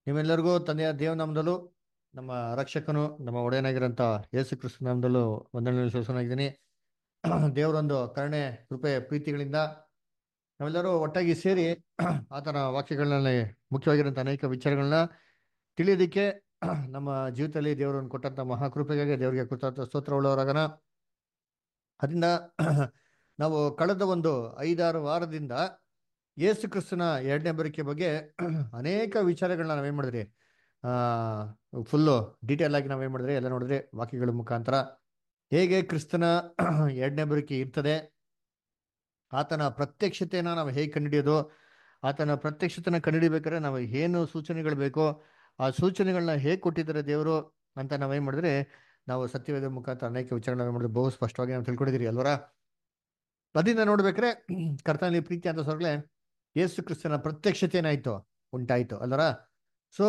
ನಿಮ್ಮೆಲ್ಲರಿಗೂ ತಂದೆಯ ದೇವ ನಾಮದಲ್ಲೂ ನಮ್ಮ ರಕ್ಷಕನು ನಮ್ಮ ಒಡೆಯನಾಗಿರೋಂಥ ಯೇಸು ಕ್ರಿಸ್ತ ನಾಮದಲ್ಲೂ ವಂದನೆ ಸಲ್ಲಿಸೋನಾಗಿದ್ದೀನಿ ದೇವರೊಂದು ಕರುಣೆ ಕೃಪೆ ಪ್ರೀತಿಗಳಿಂದ ನಾವೆಲ್ಲರೂ ಒಟ್ಟಾಗಿ ಸೇರಿ ಆತನ ವಾಕ್ಯಗಳಲ್ಲಿ ಮುಖ್ಯವಾಗಿರೋಂಥ ಅನೇಕ ವಿಚಾರಗಳನ್ನ ತಿಳಿಯೋದಕ್ಕೆ ನಮ್ಮ ಜೀವಿತದಲ್ಲಿ ದೇವರನ್ನು ಕೊಟ್ಟಂಥ ಮಹಾಕೃಪೆಗಾಗಿ ದೇವರಿಗೆ ಕೃತಜ್ಞ ಸ್ತೋತ್ರ ಉಳ್ಳವರಾಗನ ಅದರಿಂದ ನಾವು ಕಳೆದ ಒಂದು ಐದಾರು ವಾರದಿಂದ ಯೇಸು ಕ್ರಿಸ್ತನ ಎರಡನೇ ಬರಿಕೆ ಬಗ್ಗೆ ಅನೇಕ ವಿಚಾರಗಳನ್ನ ನಾವೇನ್ ಮಾಡಿದ್ರಿ ಆ ಫುಲ್ಲು ಡೀಟೇಲ್ ಆಗಿ ನಾವೇನ್ ಮಾಡಿದ್ರಿ ಎಲ್ಲ ನೋಡಿದ್ರಿ ವಾಕ್ಯಗಳ ಮುಖಾಂತರ ಹೇಗೆ ಕ್ರಿಸ್ತನ ಎರಡನೇ ಬರಿಕೆ ಇರ್ತದೆ ಆತನ ಪ್ರತ್ಯಕ್ಷತೆಯನ್ನ ನಾವು ಹೇಗೆ ಕಂಡುಹಿಡಿಯೋದು ಆತನ ಪ್ರತ್ಯಕ್ಷತೆನ ಕಂಡುಹಿಡಿಬೇಕಾದ್ರೆ ನಾವು ಏನು ಸೂಚನೆಗಳು ಬೇಕೋ ಆ ಸೂಚನೆಗಳನ್ನ ಹೇಗೆ ಕೊಟ್ಟಿದ್ದಾರೆ ದೇವರು ಅಂತ ನಾವೇನ್ ಮಾಡಿದ್ರೆ ನಾವು ಸತ್ಯವೇದ ಮುಖಾಂತರ ಅನೇಕ ವಿಚಾರಗಳನ್ನ ಮಾಡಿದ್ರೆ ಬಹು ಸ್ಪಷ್ಟವಾಗಿ ನಾವು ತಿಳ್ಕೊಂಡಿದ್ದೀರಿ ಅಲ್ವರ ಅದರಿಂದ ನೋಡ್ಬೇಕಾದ್ರೆ ಕರ್ತನಲ್ಲಿ ಪ್ರೀತಿ ಅಂತ ಸೊರ್ಗಳೆ ಯೇಸು ಕ್ರಿಸ್ತನ ಪ್ರತ್ಯಕ್ಷತೆ ಏನಾಯ್ತು ಉಂಟಾಯ್ತು ಅಲ್ವರ ಸೊ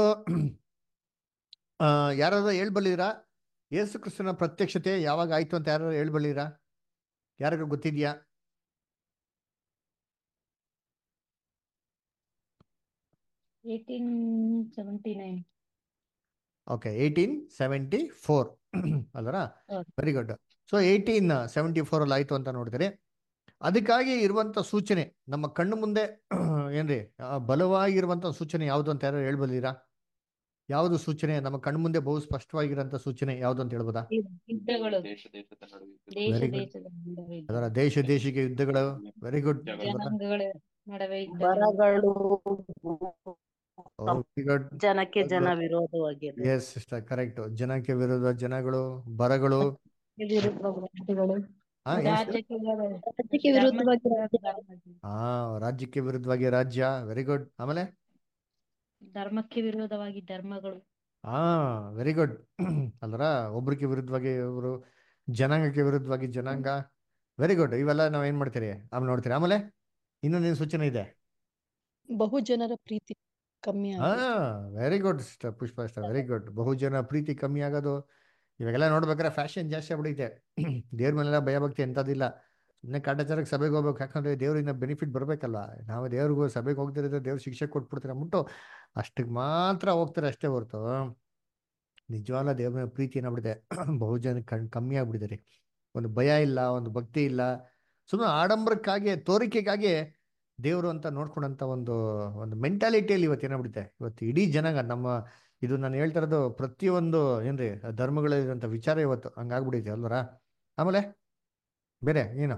ಯಾರಾದ್ರೂ ಹೇಳ್ಬಲ್ಲಿರಾ ಯೇಸು ಕ್ರಿಸ್ತನ ಪ್ರತ್ಯಕ್ಷತೆ ಯಾವಾಗ ಆಯ್ತು ಅಂತ ಯಾರು ಹೇಳ್ಬಲ್ಲಿರಾ ಯಾರಿಗೂ ಗೊತ್ತಿದ್ಯಾ eighteen seventy nine okay eighteen seventy four ಅಲ್ವರ ಹೌದು. Very good so eighteen seventy four ಅಲ್ಲಿ ಆಯ್ತು ಅಂತ ನೋಡಿದ್ರೆ ಅದಕ್ಕಾಗಿ ಇರುವಂತ ಸೂಚನೆ ನಮ್ಮ ಕಣ್ಣು ಮುಂದೆ ಏನ್ರಿ ಆ ಬಲವಾಗಿರುವಂತ ಸೂಚನೆ ಯಾವುದು ಅಂತ ಯಾರು ಹೇಳ್ಬಲ್ಲಿರಾ ಯಾವುದು ಸೂಚನೆ ನಮ್ಮ ಕಣ್ಣು ಮುಂದೆ ಬಹು ಸ್ಪಷ್ಟವಾಗಿರೋಂಥ ಸೂಚನೆ ಯಾವುದು ಅಂತ ಹೇಳ್ಬೋದಾ ಯುದ್ಧಗಳು ದೇಶ ದೇಶದ ನಡುವೆ ದೇಶ Very good. ದೇಶದ ನಡುವೆ ಯುದ್ಧ. ಅದರ ದೇಶ ದೇಶಕ್ಕೆ ಯುದ್ಧಗಳು ವೆರಿ ಗುಡ್ ಜನಾಂಗಗಳ ನಡುವೆ ಯುದ್ಧಗಳು. ಬರಗಳು ವೆರಿ ಗುಡ್ ಜನಕ್ಕೆ ಜನ ವಿರೋಧವಾಗಿದೆ ಎಸ್ ಸಿಸ್ಟರ್ ಕರೆಕ್ಟ್ ಜನಕ್ಕೆ ವಿರೋಧ ಜನಗಳು ಬರಗಳು ವಿರುದ್ಧಗಳು. ಹಾ ಏನ್ sister? ರಾಜ್ಯಕ್ಕೆ ವಿರೋಧ- ರಾಜ್ಯಕ್ಕೆ ವಿರುದ್ಧವಾಗಿ ಧರ್ಮಕ್ಕೆ ರಾಜ್ಯ. ವಿರೋಧವಾಗಿ. ಹಾ ರಾಜ್ಯಕ್ಕೆ ವಿರುದ್ಧವಾಗಿ ರಾಜ್ಯ ವೆರಿ ಗುಡ್ ಆಮೇಲೆ ಧರ್ಮಕ್ಕೆ ವಿರೋಧವಾಗಿ ಧರ್ಮಗಳು ಹಾ ವೆರಿ ಗುಡ್ ಅಲ್ರ ಒಬ್ರಿಗೆ ವಿರುದ್ಧವಾಗಿ ಒಬ್ರು ಜನಾಂಗಕ್ಕೆ ವಿರುದ್ಧವಾಗಿ ಜನಾಂಗ ವೆರಿ ಗುಡ್ ಇವೆಲ್ಲ ನಾವ್ ಏನ್ ಮಾಡ್ತೀರಿ ಆಮೇಲೆ ನೋಡ್ತೀರಿ ಆಮೇಲೆ ಇನ್ನೊಂದೇನು ಸೂಚನೆ ಇದೆ ಬಹು ಜನರ ಪ್ರೀತಿ ಕಮ್ಮಿ ಹಾ ಆಗಿದೆ very good Pushpa very good ಬಹುಜನ ಪ್ರೀತಿ ಕಮ್ಮಿ ಆಗೋದು ಇವಾಗೆಲ್ಲ ನೋಡ್ಬೇಕಾದ್ರೆ ಫ್ಯಾಷನ್ ಜಾಸ್ತಿ ಆಗ್ಬಿಡೈತೆ ದೇವ್ರ ಮೇಲೆಲ್ಲ ಭಯ ಭಕ್ತಿ ಎಂತದಿಲ್ಲ ಸುಮ್ಮನೆ ಕಾಟಾಚಾರಕ್ಕೆ ಸಭೆಗೆ ಹೋಗ್ಬೇಕು ಯಾಕಂದ್ರೆ ದೇವ್ರಿಂದ ಬೆನಿಫಿಟ್ ಬರ್ಬೇಕಲ್ಲ ನಾವು ದೇವ್ರಿಗೂ ಸಭೆಗೆ ಹೋಗ್ತಿರೋದ್ರೆ ದೇವ್ರ ಶಿಕ್ಷೆ ಕೊಟ್ಬಿಡ್ತಾರೆ ಅಂದ್ಬಿಟ್ಟು ಅಷ್ಟಕ್ಕೆ ಮಾತ್ರ ಹೋಗ್ತಾರೆ ಅಷ್ಟೇ ಹೊರ್ತು ನಿಜವಾದ ದೇವ್ರ ಮೇಲೆ ಪ್ರೀತಿ ಏನಾಗ್ಬಿಟ್ಟಿದೆ ಬಹುಜನ ಕಣ್ ಕಮ್ಮಿ ಆಗ್ಬಿಟ್ಟಿದೆ ಒಂದು ಭಯ ಇಲ್ಲ ಒಂದು ಭಕ್ತಿ ಇಲ್ಲ ಸುಮ್ಮನೆ ಆಡಂಬರಕ್ಕಾಗಿ ತೋರಿಕೆಗಾಗಿ ದೇವರು ಅಂತ ನೋಡ್ಕೊಂಡಂತ ಒಂದು ಒಂದು ಮೆಂಟಾಲಿಟಿಯಲ್ಲಿ ಇವತ್ತು ಏನಾಗ್ಬಿಡುತ್ತೆ ಇವತ್ತು ಇಡೀ ಜನಾಂಗ ನಮ್ಮ ಇದು ನಾನು ಹೇಳ್ತಾ ಇರೋದು ಪ್ರತಿಯೊಂದು ಏನ್ರಿ ಧರ್ಮಗಳಲ್ಲಿರುವಂತ ವಿಚಾರ ಇವತ್ತು ಹಂಗಾಗ್ಬಿಡೈತೆ ಅಲ್ವರ ಆಮೇಲೆ ಬೇರೆ ಏನು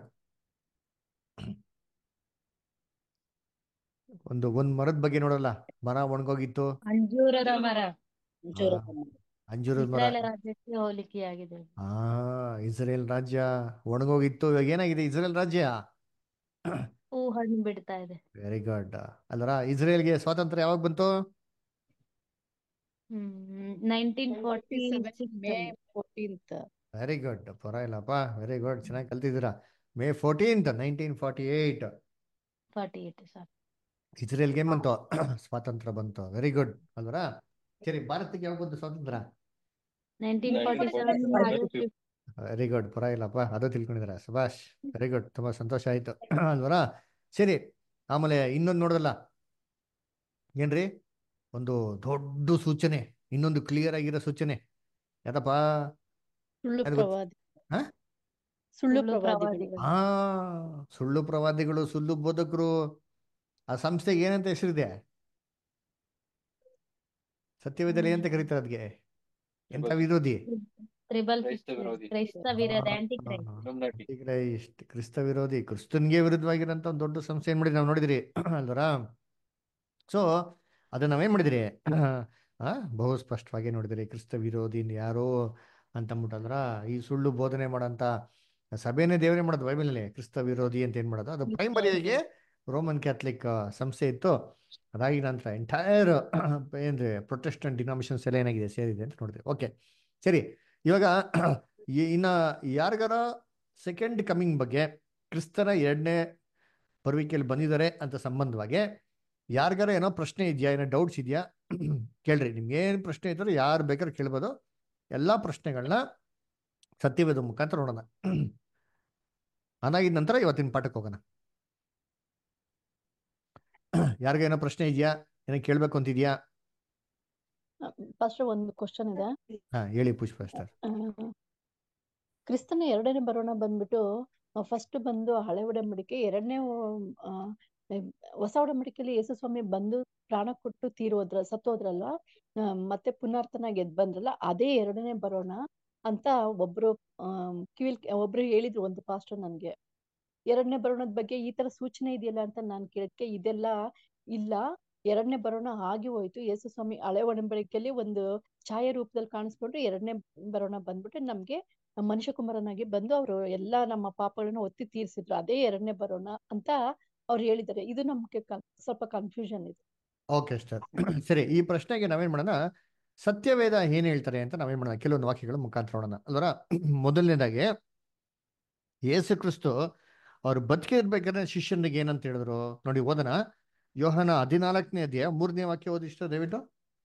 ಒಂದು ಒಂದ್ ಮರದ ಬಗ್ಗೆ ನೋಡಲ್ಲ ಮರ ಒಣಗೋಗಿತ್ತು ಅಂಜೂರದ ಮರ ಜೋರ ಅಂಜೂರದ ಮರ ಇಸ್ರಾಯೇಲ್ ರಾಜ್ಯಕ್ಕೆ ಹೋಲಿಕೆಯಾಗಿದೆ ಆ ಇಸ್ರೇಲ್ ರಾಜ್ಯ ಒಣಗೋಗಿತ್ತು ಇವಾಗ ಏನಾಗಿದೆ ಇಸ್ರೇಲ್ ರಾಜ್ಯ ಹೂ ಹಣ್ಣು ಬಿಡ್ತಾ ಇದೆ ವೆರಿ ಗುಡ್ ಅಲ್ವರ ಇಸ್ರೇಲ್ಗೆ ಸ್ವಾತಂತ್ರ್ಯ ಯಾವಾಗ ಬಂತು hmm nineteen forty May fourteenth very good ಪರವಾಗಿಲ್ಲಪ್ಪ ವೆರಿ ಗುಡ್ ಚೆನ್ನಾಗಿ ಕಲ್ತಿದ್ದೀರಾ May fourteenth nineteen forty eight forty eight sir ಇಸ್ರೇಲ್ಗೆ ಏನ್ ಬಂತು ಸ್ವಾತಂತ್ರ್ಯ ಬಂತು ವೆರಿ ಗುಡ್ ಅಲ್ವರ ಸರಿ ಭಾರತಕ್ಕೆ ಯಾವಾಗ ಬಂತು ಸ್ವಾತಂತ್ರ್ಯ nineteen forty seven very good ಪರವಾಗಿಲ್ಲಪ್ಪ ಅದು ತಿಳ್ಕೊಂಡಿದ್ದೀರಾ ಸುಭಾಷ್ ವೆರಿ ಗುಡ್ ತುಂಬಾ ಸಂತೋಷ ಆಯ್ತು ಅಲ್ವರ ಸರಿ ಆಮೇಲೆ ಇನ್ನೊಂದು ನೋಡೋದಲ್ಲ ಏನ್ರಿ ಒಂದು ದೊಡ್ಡ ಸೂಚನೆ ಇನ್ನೊಂದು ಕ್ಲಿಯರ್ ಆಗಿರೋ ಸೂಚನೆ ಯಾಕಪ್ಪ ಸುಳ್ಳು ಯಾರಿಗ್ ಗೊತ್ತು? ಪ್ರವಾದಿ ಹಾ? ಸುಳ್ಳು ಸುಳ್ಳು ಪ್ರವಾದಿಗಳು ಪ್ರವಾದಿಗಳು. ಆ ಸುಳ್ಳು ಪ್ರವಾದಿಗಳು ಸುಳ್ಳು ಬೋಧಕರು ಆ ಸಂಸ್ಥೆಗೆ ಏನಂತ ಹೆಸರಿದೆ ಸತ್ಯವೇದಲ್ಲಿ ಏನಂತ ಕರೀತಾರೆ ಅದಕ್ಕೆ ಎಂತ ವಿರೋಧಿ ತ್ರಿಬಲ್ ಕ್ರೈಸ್ತ ವಿರೋಧಿ. ಕ್ರೈಸ್ತ ವಿರೋಧ ಆಂಟಿ ಕ್ರೈಸ್ಟ್ Illuminati. ಕ್ರೈಸ್ಟ್ ಕ್ರಿಸ್ತ ವಿರೋಧಿ ಕ್ರಿಸ್ತನ್ಗೆ ವಿರುದ್ಧವಾಗಿರೋಂಥ ಒಂದು ದೊಡ್ಡ ಸಂಸ್ಥೆ ಏನ್ ಮಾಡಿದ್ರಿ ನಾವು ನೋಡಿದ್ರಿ ಅಲ್ವರ ಸೊ ಅದನ್ನ ನಾವೇನ್ ಮಾಡಿದ್ರಿ ಆ ಬಹು ಸ್ಪಷ್ಟವಾಗಿ ನೋಡಿದ್ರಿ ಕ್ರಿಸ್ತ ವಿರೋಧಿ ಯಾರೋ ಅಂತ ಅಂದ್ಬಿಟ್ಟಂದ್ರ ಈ ಸುಳ್ಳು ಬೋಧನೆ ಮಾಡೋಂಥ ಸಭೆನೇ ದೇವರೇ ಮಾಡೋದು ಬೈಬಲಲ್ಲಿ ಕ್ರಿಸ್ತ ವಿರೋಧಿ ಅಂತ ಏನ್ ಮಾಡೋದು ಅದು ಪ್ರೈಮರಿಯಾಗಿ ರೋಮನ್ ಕ್ಯಾಥಲಿಕ್ ಸಂಸ್ಥೆ ಇತ್ತು ಅದಾಗಿ ನಂತರ ಎಂಟೈರ್ ಏನ್ರಿ ಪ್ರೊಟೆಸ್ಟೆಂಟ್ ಡಿನಾಮಿನೇಷನ್ಸ್ ಎಲ್ಲ ಏನಾಗಿದೆ ಸೇರಿದೆ ಅಂತ ನೋಡಿದ್ರಿ ಓಕೆ ಸರಿ ಇವಾಗ ಈ- ಇನ್ನ ಯಾರಿಗಾರ ಸೆಕೆಂಡ್ ಕಮಿಂಗ್ ಬಗ್ಗೆ ಕ್ರಿಸ್ತನ ಎರಡನೇ ಬರುವಿಕೆಯಲ್ಲಿ ಬಂದಿದ್ದಾರೆ ಅಂತ ಸಂಬಂಧವಾಗಿ ಯಾರಿಗಾರ ಏನೋ ಪ್ರಶ್ನೆ ಇದೆಯಾ ಏನೋ ಡೌಟ್ಸ್ ಇದೆಯಾ ಕೇಳ್ರಿ ನಿಮ್ಗೆ ಏನು ಪ್ರಶ್ನೆ ಇದ್ದರೂ ಯಾರು ಬೇಕಾದ್ರೆ ಕೇಳ್ಬೋದು ಎಲ್ಲ ಪ್ರಶ್ನೆಗಳನ್ನ ಸತ್ಯವೇದ ಮುಖಾಂತರ ನೋಡೋಣ ಅದಾಗಿದ ನಂತರ ಇವತ್ತಿನ ಪಾಠಕ್ಕೆ ಹೋಗೋಣ ಯಾರಿಗೇನೋ ಪ್ರಶ್ನೆ ಇದೆಯಾ ಏನೋ ಕೇಳಬೇಕು ಅಂತಿದ್ಯಾ ಫಸ್ಟ್ ಒಂದು ಕ್ವಶನ್ ಇದೆ ಹಾ ಹೇಳಿ ಪುಷ್ಪ ಸ್ಟಾರ್ ಆ, ಕ್ರಿಸ್ತನ ಎರಡನೇ ಬರೋಣ ಬಂದ್ಬಿಟ್ಟು ಫಸ್ಟ್ ಬಂದು ಹಳೆ ಒಡಂಬಡಿಕೆ ಎರಡನೇ ಆ, ಹೊಸ ಒಡಂಬಡಿಕೆಯಲ್ಲಿ ಯೇಸು ಸ್ವಾಮಿ ಬಂದು ಪ್ರಾಣ ಕೊಟ್ಟು ತೀರೋದ್ರ ಸತ್ತೋದ್ರಲ್ಲ ಆ, ಮತ್ತೆ ಪುನರ್ತನಾಗಿ ಎದ್ ಬಂದ್ರಲ್ಲ ಅದೇ ಎರಡನೇ ಬರೋಣ ಅಂತ ಒಬ್ರು ಆ ಕಿವಿಲ್ ಒಬ್ರು ಹೇಳಿದ್ರು ಒಂದು ಪಾಸ್ಟರ್ ನನ್ಗೆ ಎರಡನೇ ಬರೋಣದ ಬಗ್ಗೆ ಈ ತರ ಸೂಚನೆ ಇದೆಯಲ್ಲ ಅಂತ ನಾನ್ ಕೇಳಕ್ಕೆ ಇದೆಲ್ಲ ಇಲ್ಲ ಎರಡನೇ ಬರೋಣ ಆಗಿ ಹೋಯ್ತು ಯೇಸು ಸ್ವಾಮಿ ಹಳೆ ಒಡಂಬಡಿಕೆಯಲ್ಲಿ ಒಂದು ಛಾಯೆ ರೂಪದಲ್ಲಿ ಕಾಣಿಸ್ಕೊಂಡು ಎರಡನೇ ಬರೋಣ ಬಂದ್ಬಿಟ್ಟು ನಮ್ಗೆ ಮನುಷ್ಯ ಕುಮಾರನಾಗಿ ಬಂದು ಅವರು ಎಲ್ಲಾ ನಮ್ಮ ಪಾಪಗಳನ್ನ ಒತ್ತಿ ತೀರ್ಸಿದ್ರು ಅದೇ ಎರಡನೇ ಬರೋಣ ಅಂತ ಅವ್ರು ಹೇಳಿದ್ದಾರೆ ಇದು ನಮ್ಗೆ ಕನ್- ಸ್ವಲ್ಪ ಕನ್ಫ್ಯೂಷನ್ ಇದೆ ಓಕೆ ಸ್ಟಾರ್ ಸರಿ ಈ ಪ್ರಶ್ನೆಗೆ ನಾವೇನ್ ಮಾಡೋಣ ಸತ್ಯವೇದ ಏನ್ ಹೇಳ್ತಾರೆ ಅಂತ ನಾವೇನ್ ಮಾಡೋಣ ಕೆಲವೊಂದು ವಾಕ್ಯಗಳ ಮುಖಾಂತರ ನೋಡೋಣ ಅಲ್ವರ ಮೊದಲನೇದಾಗಿ ಯೇಸು ಕ್ರಿಸ್ತು ಅವ್ರು ಬದುಕಿರ್ಬೇಕಾದ್ರೆ ಶಿಷ್ಯನಿಗೆ ಏನಂತ ಹೇಳಿದ್ರು ನೋಡಿ ಓದನ ಯೋಹನ ಹದಿನಾಲ್ಕನೇ ಅಧ್ಯಾಯ ಮೂರನೇ ವಾಕ್ಯ ಓದಿಷ್ಟು ದಯವಿಟ್ಟು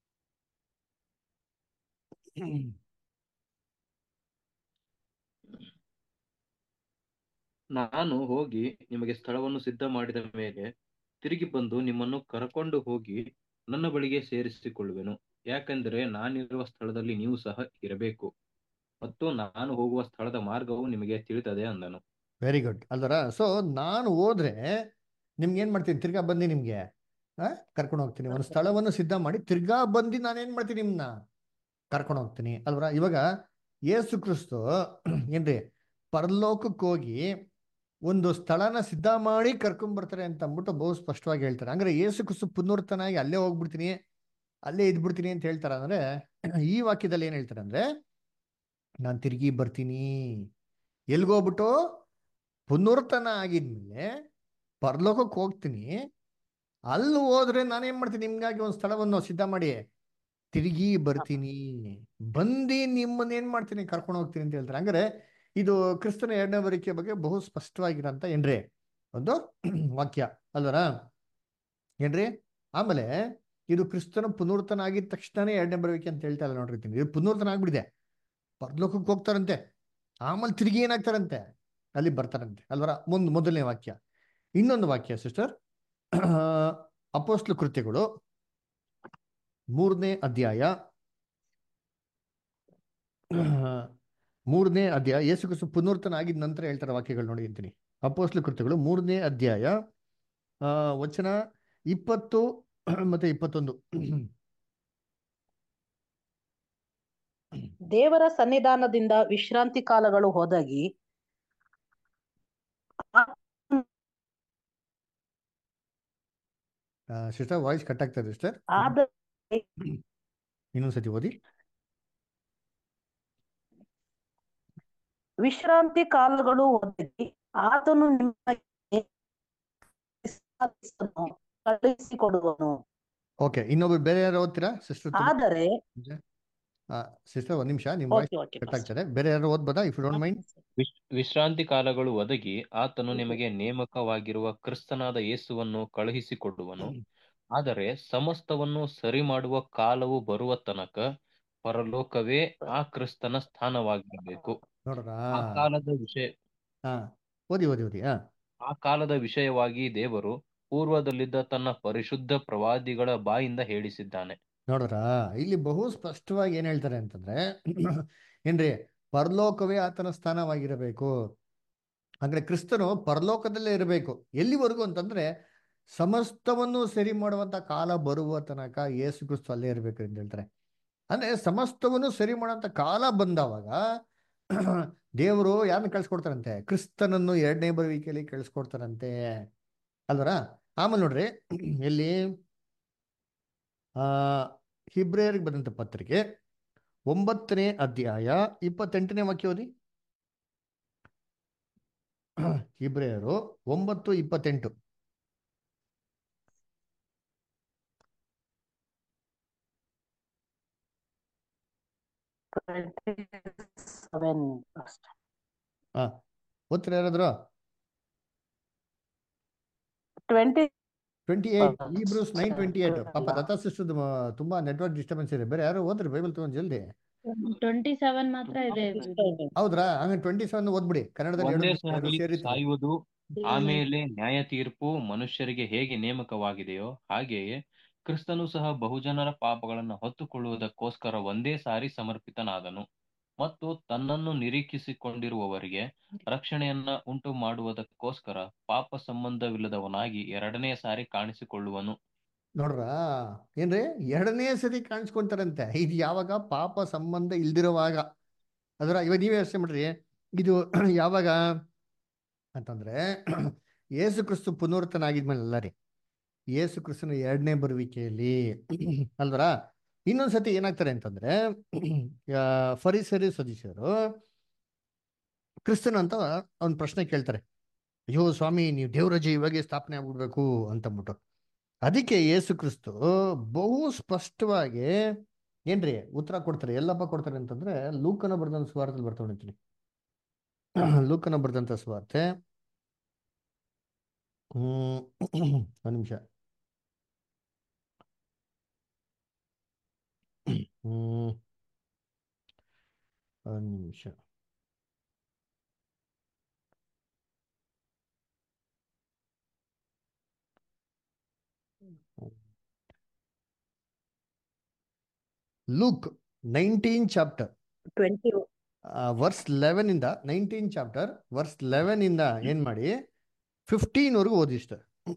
ನಾನು ಹೋಗಿ ನಿಮಗೆ ಸ್ಥಳವನ್ನು ಸಿದ್ಧ ಮಾಡಿದ ಮೇಲೆ ತಿರುಗಿ ಬಂದು ನಿಮ್ಮನ್ನು ಕರಕೊಂಡು ಹೋಗಿ ನನ್ನ ಬಳಿಗೆ ಸೇರಿಸಿಕೊಳ್ಳುವೆನು ಯಾಕೆಂದರೆ ನಾನಿರುವ ಸ್ಥಳದಲ್ಲಿ ನೀವು ಸಹ ಇರಬೇಕು ಮತ್ತು ನಾನು ಹೋಗುವ ಸ್ಥಳದ ಮಾರ್ಗವು ನಿಮಗೆ ತಿಳಿತದೆ ಅಂದನು ವೆರಿ ಗುಡ್ ಅಲ್ವರ ಸೊ ನಾನು ಹೋದ್ರೆ ನಿಮ್ಗೆ ಏನ್ ಮಾಡ್ತೀನಿ ತಿರ್ಗಾ ಬಂದು ನಿಮ್ಗೆ ಕರ್ಕೊಂಡು ಹೋಗ್ತೀನಿ ಒಂದು ಸ್ಥಳವನ್ನು ಸಿದ್ಧ ಮಾಡಿ ತಿರ್ಗಾ ಬಂದು ನಾನು ಏನ್ ಮಾಡ್ತೀನಿ ನಿಮ್ನ ಕರ್ಕೊಂಡು ಹೋಗ್ತೀನಿ ಅಲ್ವರ ಇವಾಗ ಯೇಸು ಕ್ರಿಸ್ತು ಏನ್ರಿ ಪರಲೋಕಕ್ಕೆ ಹೋಗಿ ಒಂದು ಸ್ಥಳನ ಸಿದ್ಧ ಮಾಡಿ ಕರ್ಕೊಂಡ್ ಬರ್ತಾರೆ ಅಂತ ಅಂದ್ಬಿಟ್ಟು ಬಹು ಸ್ಪಷ್ಟವಾಗಿ ಹೇಳ್ತಾರೆ ಅಂದ್ರೆ ಯೇಸು ಕ್ರಿಸ್ತು ಪುನರ್ತನಾಗಿ ಅಲ್ಲೇ ಹೋಗ್ಬಿಡ್ತೀನಿ ಅಲ್ಲೇ ಇದ್ಬಿಡ್ತೀನಿ ಅಂತ ಹೇಳ್ತಾರೆ ಅಂದ್ರೆ ಈ ವಾಕ್ಯದಲ್ಲಿ ಏನ್ ಹೇಳ್ತಾರೆ ಅಂದ್ರೆ ನಾನು ತಿರುಗಿ ಬರ್ತೀನಿ ಎಲ್ಗೋಗ್ಬಿಟ್ಟು ಪುನರ್ತನ ಆಗಿದ್ಮೇಲೆ ಪರಲೋಕಕ್ಕೆ ಹೋಗ್ತೀನಿ ಅಲ್ಲಿ ಹೋದ್ರೆ ನಾನೇನ್ ಮಾಡ್ತೀನಿ ನಿಮ್ಗಾಗಿ ಒಂದು ಸ್ಥಳವನ್ನು ಸಿದ್ಧ ಮಾಡಿ ತಿರುಗಿ ಬರ್ತೀನಿ ಬಂದು ನಿಮ್ಮನ್ನ ಏನ್ ಮಾಡ್ತೀನಿ ಕರ್ಕೊಂಡು ಹೋಗ್ತೀನಿ ಅಂತ ಹೇಳ್ತಾರೆ ಹಂಗಾರೆ ಇದು ಕ್ರಿಸ್ತನ ಎರಡನೇ ಬರಿಕೆ ಬಗ್ಗೆ ಬಹು ಸ್ಪಷ್ಟವಾಗಿರಂತ ಏನ್ರಿ ಒಂದು ವಾಕ್ಯ ಅಲ್ವರ ಏನ್ರಿ ಆಮೇಲೆ ಇದು ಕ್ರಿಸ್ತನ ಪುನರ್ತನ ಆಗಿದ ತಕ್ಷಣನೇ ಎರಡನೇ ಬರುವಿಕೆ ಅಂತ ಹೇಳ್ತಾ ಇಲ್ಲ ನೋಡಿರ್ತೀನಿ ಇದು ಪುನರ್ತನ ಆಗ್ಬಿಡಿದೆ ಪರಲೋಕಕ್ಕೆ ಹೋಗ್ತಾರಂತೆ ಆಮೇಲೆ ತಿರುಗಿ ಏನಾಗ್ತಾರಂತೆ ಅಲ್ಲಿ ಬರ್ತಾರಂತೆ ಅಲ್ವರ ಮುಂದ್ ಮೊದಲನೇ ವಾಕ್ಯ ಇನ್ನೊಂದು ವಾಕ್ಯ ಸಿಸ್ಟರ್ ಅಪೋಸ್ಲು ಕೃತ್ಯಗಳು ಮೂರನೇ ಅಧ್ಯಾಯ ಮೂರನೇ ಅಧ್ಯಾಯ ಯೇಸು ಕ್ರಿಸ್ತು ಪುನರ್ತನ ಆಗಿದ ನಂತರ ಹೇಳ್ತಾರೆ ವಾಕ್ಯಗಳು ನೋಡಿ ಅಂತೀನಿ ಅಪೋಸ್ಲು ಕೃತ್ಯಗಳು ಮೂರನೇ ಅಧ್ಯಾಯ ಆ, ವಚನ ಇಪ್ಪತ್ತು ಮತ್ತೆ ಇಪ್ಪತ್ತೊಂದು ದೇವರ ಸನ್ನಿಧಾನದಿಂದ ವಿಶ್ರಾಂತಿ ಕಾಲಗಳು ಹೋದಾಗಿ ಸಿಸ್ಟರ್ ವಾಯ್ಸ್ ಕಟ್ ಆಗ್ತಾ ಇದೆ ಸಿಸ್ಟರ್ ಆದ ಇನ್ನೊಂದ್ಸತಿ ಓದಿ ವಿಶ್ರಾಂತಿ ಕಾಲಗಳು ಹೋದಾಗಿ ಆತನು ನಿಮಗೆ ಕಳುಹಿಸಿಕೊಡುವನು ಓಕೆ ಇನ್ನೊಬ್ರು ಬೇರೆ ಯಾರು ಓದ್ತೀರಾ ಸಿಸ್ಟರ್ ಆದರೆ ಸಿಸ್ಟರ್ ಒಂದ್ ನಿಮಿಷ ನಿಮ್ ವಾಯ್ಸ್ ಓಕೆ ಓಕೆ ಕಟ್ ಆಗ್ತದೆ ಬೇರೆ ಯಾರು ಓದ್ಬೋದಾ ಇಫ್ ಡೋಂಟ್ ಮೈಂಡ್ ವಿಶ್ ವಿಶ್ರಾಂತಿ ಕಾಲಗಳು ಒದಗಿ ಆತನು ನಿಮಗೆ ನೇಮಕವಾಗಿರುವ ಕ್ರಿಸ್ತನಾದ ಯೇಸುವನ್ನು ಕಳುಹಿಸಿಕೊಡುವನು ಆದರೆ ಸಮಸ್ತವನ್ನು ಸರಿ ಮಾಡುವ ಕಾಲವು ಬರುವ ತನಕ ಪರಲೋಕವೇ ಆ ಕ್ರಿಸ್ತನ ಸ್ಥಾನವಾಗಿರಬೇಕು ನೋಡ್ರಾ ಆ ಕಾಲದ ವಿಷಯ ಹಾ ಓದಿ ಓದಿ ಓದಿ ಹಾ ಆ ಕಾಲದ ವಿಷಯವಾಗಿ ದೇವರು ಪೂರ್ವದಲ್ಲಿದ್ದ ತನ್ನ ಪರಿಶುದ್ಧ ಪ್ರವಾದಿಗಳ ಬಾಯಿಂದ ಹೇಳಿಸಿದ್ದಾನೆ ನೋಡ್ರಾ ಇಲ್ಲಿ ಬಹು ಸ್ಪಷ್ಟವಾಗಿ ಏನ್ ಹೇಳ್ತಾರೆ ಅಂತಂದ್ರೆ ಏನ್ರಿ ಪರಲೋಕವೇ ಆತನ ಸ್ಥಾನವಾಗಿರಬೇಕು ಅಂದ್ರೆ ಕ್ರಿಸ್ತನು ಪರಲೋಕದಲ್ಲೇ ಇರಬೇಕು ಎಲ್ಲಿವರೆಗೂ ಅಂತಂದ್ರೆ ಸಮಸ್ತವನ್ನು ಸರಿ ಮಾಡುವಂತ ಕಾಲ ಬರುವ ತನಕ ಯೇಸು ಕ್ರಿಸ್ತು ಅಲ್ಲೇ ಇರಬೇಕು ಅಂತ ಹೇಳ್ತಾರೆ ಅಂದ್ರೆ ಸಮಸ್ತವನ್ನು ಸರಿ ಮಾಡುವಂತ ಕಾಲ ಬಂದವಾಗ ದೇವರು ಯಾರನ್ನ ಕಳ್ಸ್ಕೊಡ್ತಾರಂತೆ ಕ್ರಿಸ್ತನನ್ನು ಎರಡನೇ ಬರುವಿಕೆಯಲ್ಲಿ ಕಳ್ಸ್ಕೊಡ್ತಾರಂತೆ ಅಲ್ವರ ಆಮೇಲೆ ನೋಡ್ರಿ ಎಲ್ಲಿ ಆ ಹಿಬ್ರೇಯರ್ಗೆ ಬಂದಂತ ಪತ್ರಿಕೆ ಒಂಬತ್ತನೇ ಅಧ್ಯಾಯ ಇಪ್ಪತ್ತೆಂಟನೇ ವಾಕ್ಯ ಓದಿ ಹಿಬ್ರೇಯರು ಒಂಬತ್ತು ಇಪ್ಪತ್ತೆಂಟು ಸೆವೆನ್ ಹಾ ಓದ್ತೀರಾ ಯಾರಾದ್ರು twenty twenty eight Hebrews nine twenty eight ಪಾಪ ದತ್ತಾ ಸಿಸ್ಟರ್ ತುಂಬಾ ನೆಟ್ವರ್ಕ್ ಡಿಸ್ಟರ್ಬೆನ್ಸ್ ಇದೆ ಬೇರೆ ಯಾರು ಓದ್ರಿ ಬೈಬಲ್ ತಗೊಂಡ್ ಜಲ್ದಿ ಟ್ವೆಂಟಿ ಸೆವೆನ್ ಮಾತ್ರ ಇದೆ ಹೌದ್ರಾ ಹಂಗ ಟ್ವೆಂಟಿ ಸೆವೆನ್ ಓದ್ಬಿಡಿ ಕನ್ನಡದಲ್ಲಿ ಒಂದೇ ಎರಡು ಎರಡು ಸಹದಲ್ಲಿ ಸೇರಿತ್ತು ಸಾಯುವುದು ಆಮೇಲೆ ನ್ಯಾಯ ತೀರ್ಪು ಮನುಷ್ಯರಿಗೆ ಹೇಗೆ ನೇಮಕವಾಗಿದೆಯೋ ಹಾಗೆಯೇ ಕ್ರಿಸ್ತನು ಸಹ ಬಹುಜನರ ಪಾಪಗಳನ್ನು ಹೊತ್ತುಕೊಳ್ಳುವುದಕ್ಕೋಸ್ಕರ ಒಂದೇ ಸಾರಿ ಸಮರ್ಪಿತನಾದನು ಮತ್ತು ತನ್ನನ್ನು ನಿರೀಕ್ಷಿಸಿಕೊಂಡಿರುವವರಿಗೆ ರಕ್ಷಣೆಯನ್ನ ಉಂಟು ಮಾಡುವುದಕ್ಕೋಸ್ಕರ ಪಾಪ ಸಂಬಂಧವಿಲ್ಲದವನಾಗಿ ಎರಡನೇ ಸಾರಿ ಕಾಣಿಸಿಕೊಳ್ಳುವನು ನೋಡ್ರ ಏನ್ರಿ ಎರಡನೇ ಸತಿ ಕಾಣಿಸ್ಕೊಂತಾರಂತೆ ಇದು ಯಾವಾಗ ಪಾಪ ಸಂಬಂಧ ಇಲ್ದಿರುವಾಗ ಅದರ ಇವಾಗ ನೀವೇ ಯೋಚನೆ ಮಾಡ್ರಿ ಇದು ಯಾವಾಗ ಅಂತಂದ್ರೆ ಯೇಸು ಕ್ರಿಸ್ತು ಪುನರ್ತನ ಆಗಿದ್ಮೇಲೆ ಅಲ್ಲ ರೀ ಯೇಸು ಕ್ರಿಸ್ತನ ಎರಡನೇ ಬರುವಿಕೆಯಲ್ಲಿ ಅಲ್ವರ ಇನ್ನೊಂದ್ಸತಿ ಏನಾಗ್ತಾರೆ ಅಂತಂದ್ರೆ ಆ, ಫರಿಸರಿ ಸದಸ್ಯರು ಕ್ರಿಸ್ತನ್ ಅಂತ ಒಂದು ಪ್ರಶ್ನೆ ಕೇಳ್ತಾರೆ ಅಯ್ಯೋ ಸ್ವಾಮಿ ನೀವು ದೇವರಜ ಇವಾಗೆ ಸ್ಥಾಪನೆ ಆಗ್ಬಿಡ್ಬೇಕು ಅಂತಂದ್ಬಿಟ್ಟು ಅದಕ್ಕೆ ಯೇಸು ಕ್ರಿಸ್ತು ಬಹು ಸ್ಪಷ್ಟವಾಗಿ ಏನ್ರಿ ಉತ್ತರ ಕೊಡ್ತಾರೆ ಎಲ್ಲಪ್ಪ ಕೊಡ್ತಾರೆ ಅಂತಂದ್ರೆ ಲೂಕನ ಬರ್ದಂತ ಸ್ವಾರ್ಥದಲ್ಲಿ ಬರ್ತಾವೆ ಅಂತೀನಿ ಲೂಕನ ಬರ್ದಂತ ಸ್ವಾರ್ತೆ ಹ್ಮ್ ಒಂದು ನಿಮಿಷ ಹ್ಮ್ ಒಂದು ನಿಮಿಷ Luke nineteen chapter twenty verse eleven ಇಂದ ನೈನ್ಟೀನ್ ಚಾಪ್ಟರ್ ವರ್ಸ್ ಲೆವೆನ್ ಇಂದ ಏನ್ ಮಾಡಿ ಫಿಫ್ಟೀನ್ ವರೆಗೂ ಓದಿಷ್ಟ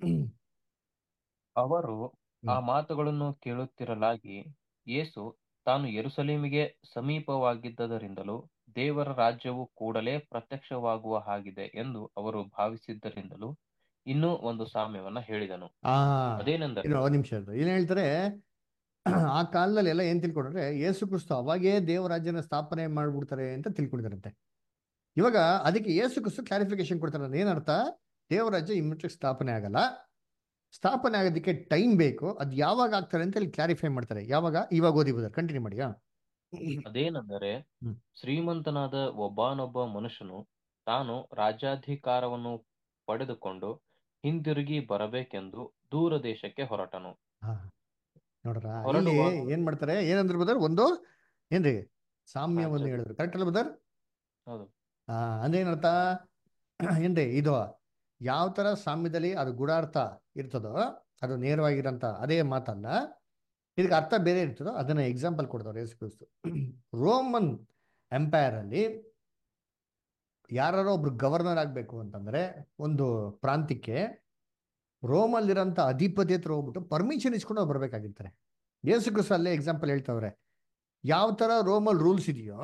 ಅವರು ಆ ಮಾತುಗಳನ್ನು ಕೇಳುತ್ತಿರಲಾಗಿ ಯೇಸು ತಾನು ಯೆರೂಸಲೇಮಿಗೆ ಸಮೀಪವಾಗಿದ್ದದರಿಂದಲೂ ದೇವರ ರಾಜ್ಯವು ಕೂಡಲೇ ಪ್ರತ್ಯಕ್ಷವಾಗುವ ಹಾಗಿದೆ ಎಂದು ಅವರು ಭಾವಿಸಿದ್ದರಿಂದಲೂ ಇನ್ನೂ ಒಂದು ಸಾಮ್ಯವನ್ನ ಹೇಳಿದನು ಆ ಅದೇನೆಂದರೆ ಇನ್ನು ಒಂದ್ ನಿಮಿಷ ಇರ್ರಿ. ಏನ್ ಹೇಳ್ತಾರೆ ಆ ಕಾಲದಲ್ಲಿ ಎಲ್ಲ ಏನ್ ತಿಳ್ಕೊಂಡ್ರೆ ಯೇಸು ಕ್ರಿಸ್ತು ಅವಾಗೇ ದೇವರಾಜ್ಯನ ಸ್ಥಾಪನೆ ಮಾಡ್ಬಿಡ್ತಾರೆ ಅಂತ ತಿಳ್ಕೊಂಡಿದಾರಂತೆ ಇವಾಗ ಅದಕ್ಕೆ ಯೇಸು ಕ್ರಿಸ್ತು ಕ್ಲಾರಿಫಿಕೇಶನ್ ಕೊಡ್ತಾರೆ ಏನರ್ಥ ದೇವರಾಜ್ಯ ಇಮ್ಮಿಡಿಯೇಟ್ ಸ್ಥಾಪನೆ ಆಗಲ್ಲ ಸ್ಥಾಪನೆ ಆಗೋದಕ್ಕೆ ಟೈಮ್ ಬೇಕು ಅದು ಯಾವಾಗ ಆಗ್ತಾರೆ ಅಂತ ಇಲ್ಲಿ ಕ್ಲಾರಿಫೈ ಮಾಡ್ತಾರೆ ಯಾವಾಗ ಇವಾಗ ಓದಿ ಬುದರ್ ಕಂಟಿನ್ಯೂ ಮಾಡಿ ಅದೇನೆಂದರೆ ಹ್ಮ್. ಶ್ರೀಮಂತನಾದ ಒಬ್ಬನೊಬ್ಬ ಮನುಷ್ಯನು ತಾನು ರಾಜ್ಯಾಧಿಕಾರವನ್ನು ಪಡೆದುಕೊಂಡು ಹಿಂದಿರುಗಿ ಬರಬೇಕೆಂದು ದೂರ ದೇಶಕ್ಕೆ ಹೊರಟನು ಹಾ ನೋಡ್ರ ಇಲ್ಲಿ ಹೊರಡುವಾಗ- ಏನ್ ಮಾಡ್ತಾರೆ ಏನಂದ್ರೆ ಬದರ್ ಒಂದು ಏನ್ರಿ ಸಾಮ್ಯವನ್ನು ರಾಜ್ಯ- ಹೇಳಿದ್ರು ಕರೆಕ್ಟ್ ಅಲ್ಲ ಬದರ್ ಹೌದು ಆ ಅಂದ್ರೇನರ್ಥ ಏನ್ರಿ ಇದು ಯಾವ ತರ ಸಾಮ್ಯದಲ್ಲಿ ಅದು ಗೂಢಾರ್ಥ ಇರ್ತದೋ ಅದು ನೇರವಾಗಿರಂತ ಅದೇ ಮಾತಲ್ಲ ಇದಕ್ಕೆ ಅರ್ಥ ಬೇರೆ ಇರ್ತದೋ ಅದನ್ನ ಎಕ್ಸಾಂಪಲ್ ಕೊಡ್ತಾರೆ ಯೇಸು ಕ್ರಿಸ್ತು ರೋಮನ್ ಎಂಪೈರ್ ಅಲ್ಲಿ ಯಾರೋ ಒಬ್ರು ಗವರ್ನರ್ ಆಗ್ಬೇಕು ಅಂತಂದ್ರೆ ಒಂದು ಪ್ರಾಂತ್ಯಕ್ಕೆ ರೋಮಲ್ಲಿರೋಂಥ ಅಧಿಪತಿ ಹತ್ರ ಹೋಗ್ಬಿಟ್ಟು ಪರ್ಮಿಷನ್ ಇಸ್ಕೊಂಡು ಅವ್ರು ಬರ್ಬೇಕಾಗಿರ್ತಾರೆ ಯೇಸು ಕ್ರಿಸ್ತು ಅಲ್ಲೇ ಎಕ್ಸಾಂಪಲ್ ಹೇಳ್ತಾವ್ರೆ ಯಾವ ತರ ರೋಮಲ್ ರೂಲ್ಸ್ ಇದೆಯೋ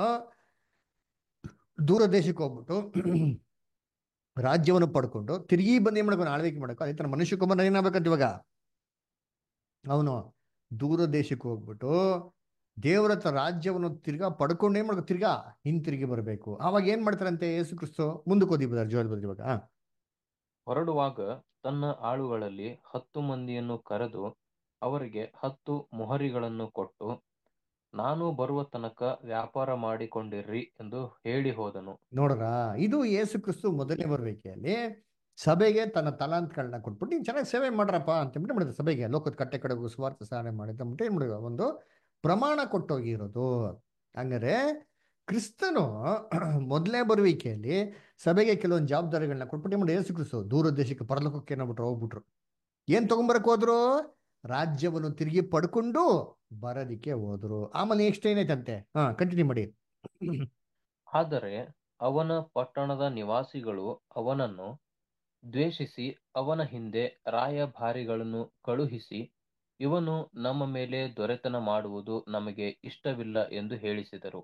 ದೂರ ದೇಶಕ್ಕೆ ಹೋಗ್ಬಿಟ್ಟು ರಾಜ್ಯವನ್ನು ಪಡ್ಕೊಂಡು ತಿರುಗಿ ಬಂದು ಏನ್ ಮಾಡ್ಕೊಂಡು ಆಳ್ವಿಕೆ ಮಾಡಬೇಕು ಅದೇ ತರ ಮನುಷ್ಯ ಕುಮಾರ್ ಏನಾಗಬೇಕಂತ ಇವಾಗ ಅವನು ದೂರ ದೇಶಕ್ಕೆ ಹೋಗ್ಬಿಟ್ಟು ದೇವರ ಹತ್ರ ರಾಜ್ಯವನ್ನು ತಿರ್ಗಾ ಪಡ್ಕೊಂಡು ಏನ್ ಮಾಡ್ಬೇಕು ತಿರ್ಗಾ ಹಿಂತಿರುಗಿ ಬರಬೇಕು ಅವಾಗ ಏನ್ ಮಾಡ್ತಾರಂತೆ ಯೇಸು ಕ್ರಿಸ್ತು ಮುಂದಕ್ಕೆ ಓದಿ ಬದಾರ ಜೋಲ್ ಬದ್ರಿ ಇವಾಗ ಹೊರಡುವಾಗ ತನ್ನ ಆಳುಗಳಲ್ಲಿ ಹತ್ತು ಮಂದಿಯನ್ನು ಕರೆದು ಅವರಿಗೆ ಹತ್ತು ಮೊಹರಿಗಳನ್ನು ಕೊಟ್ಟು ನಾನು ಬರುವ ತನಕ ವ್ಯಾಪಾರ ಮಾಡಿಕೊಂಡಿರ್ರಿ ಎಂದು ಹೇಳಿ ಹೋದನು ನೋಡ್ರ ಇದು ಯೇಸು ಕ್ರಿಸ್ತು ಮೊದಲನೇ ಬರುವಿಕೆಯಲ್ಲಿ ಸಭೆಗೆ ತನ್ನ ತಲಾಂತಗಳನ್ನ ಕೊಟ್ಬಿಟ್ಟು ನೀವು ಚೆನ್ನಾಗಿ ಸೇವೆ ಮಾಡ್ರಪ್ಪ ಅಂತ ಬಿಟ್ಟು ಮಾಡಿದ್ರೆ ಸಭೆಗೆ ಲೋಕದ ಕಟ್ಟೆ ಕಡೆಗೂ ಸ್ವಾರ್ಥ ಸಾಧನೆ ಮಾಡಿದ ಅಂದ್ಬಿಟ್ಟು ಏನ್ ಮಾಡಿದ್ರು ಒಂದು ಪ್ರಮಾಣ ಕೊಟ್ಟೋಗಿರೋದು ಹಂಗಾರೆ ಕ್ರಿಸ್ತನು ಮೊದಲನೇ ಬರುವಿಕೆಯಲ್ಲಿ ಸಭೆಗೆ ಕೆಲವೊಂದು ಜವಾಬ್ದಾರಿಗಳನ್ನ ಕೊಟ್ಬಿಟ್ಟು ಏನ್ ಮಾಡಿ ಯೇಸು ಕ್ರಿಸ್ತು ದೂರ ದೇಶಕ್ಕೆ ಪರಲೋಕಕ್ಕೆ ಏನಾಗ್ಬಿಟ್ರು ಹೋಗ್ಬಿಟ್ರು ಏನ್ ತಗೊಂಬರಕ್ ಹೋದ್ರು ರಾಜ್ಯವನ್ನು ತಿರುಗಿ ಪಡ್ಕೊಂಡು ಬರೋದಿಕ್ಕೆ ಹೋದ್ರು ಆಮೇಲೆ ನೆಕ್ಸ್ಟ್ ಏನಾಯ್ತಂತೆ ಹಾ ಕಂಟಿನ್ಯೂ ಮಾಡಿ ಆದರೆ ಅವನ ಪಟ್ಟಣದ ನಿವಾಸಿಗಳು ಅವನನ್ನು ದ್ವೇಷಿಸಿ ಅವನ ಹಿಂದೆ ರಾಯಭಾರಿಗಳನ್ನು ಕಳುಹಿಸಿ ಇವನು ನಮ್ಮ ಮೇಲೆ ದೊರೆತನ ಮಾಡುವುದು ನಮಗೆ ಇಷ್ಟವಿಲ್ಲ ಎಂದು ಹೇಳಿಸಿದರು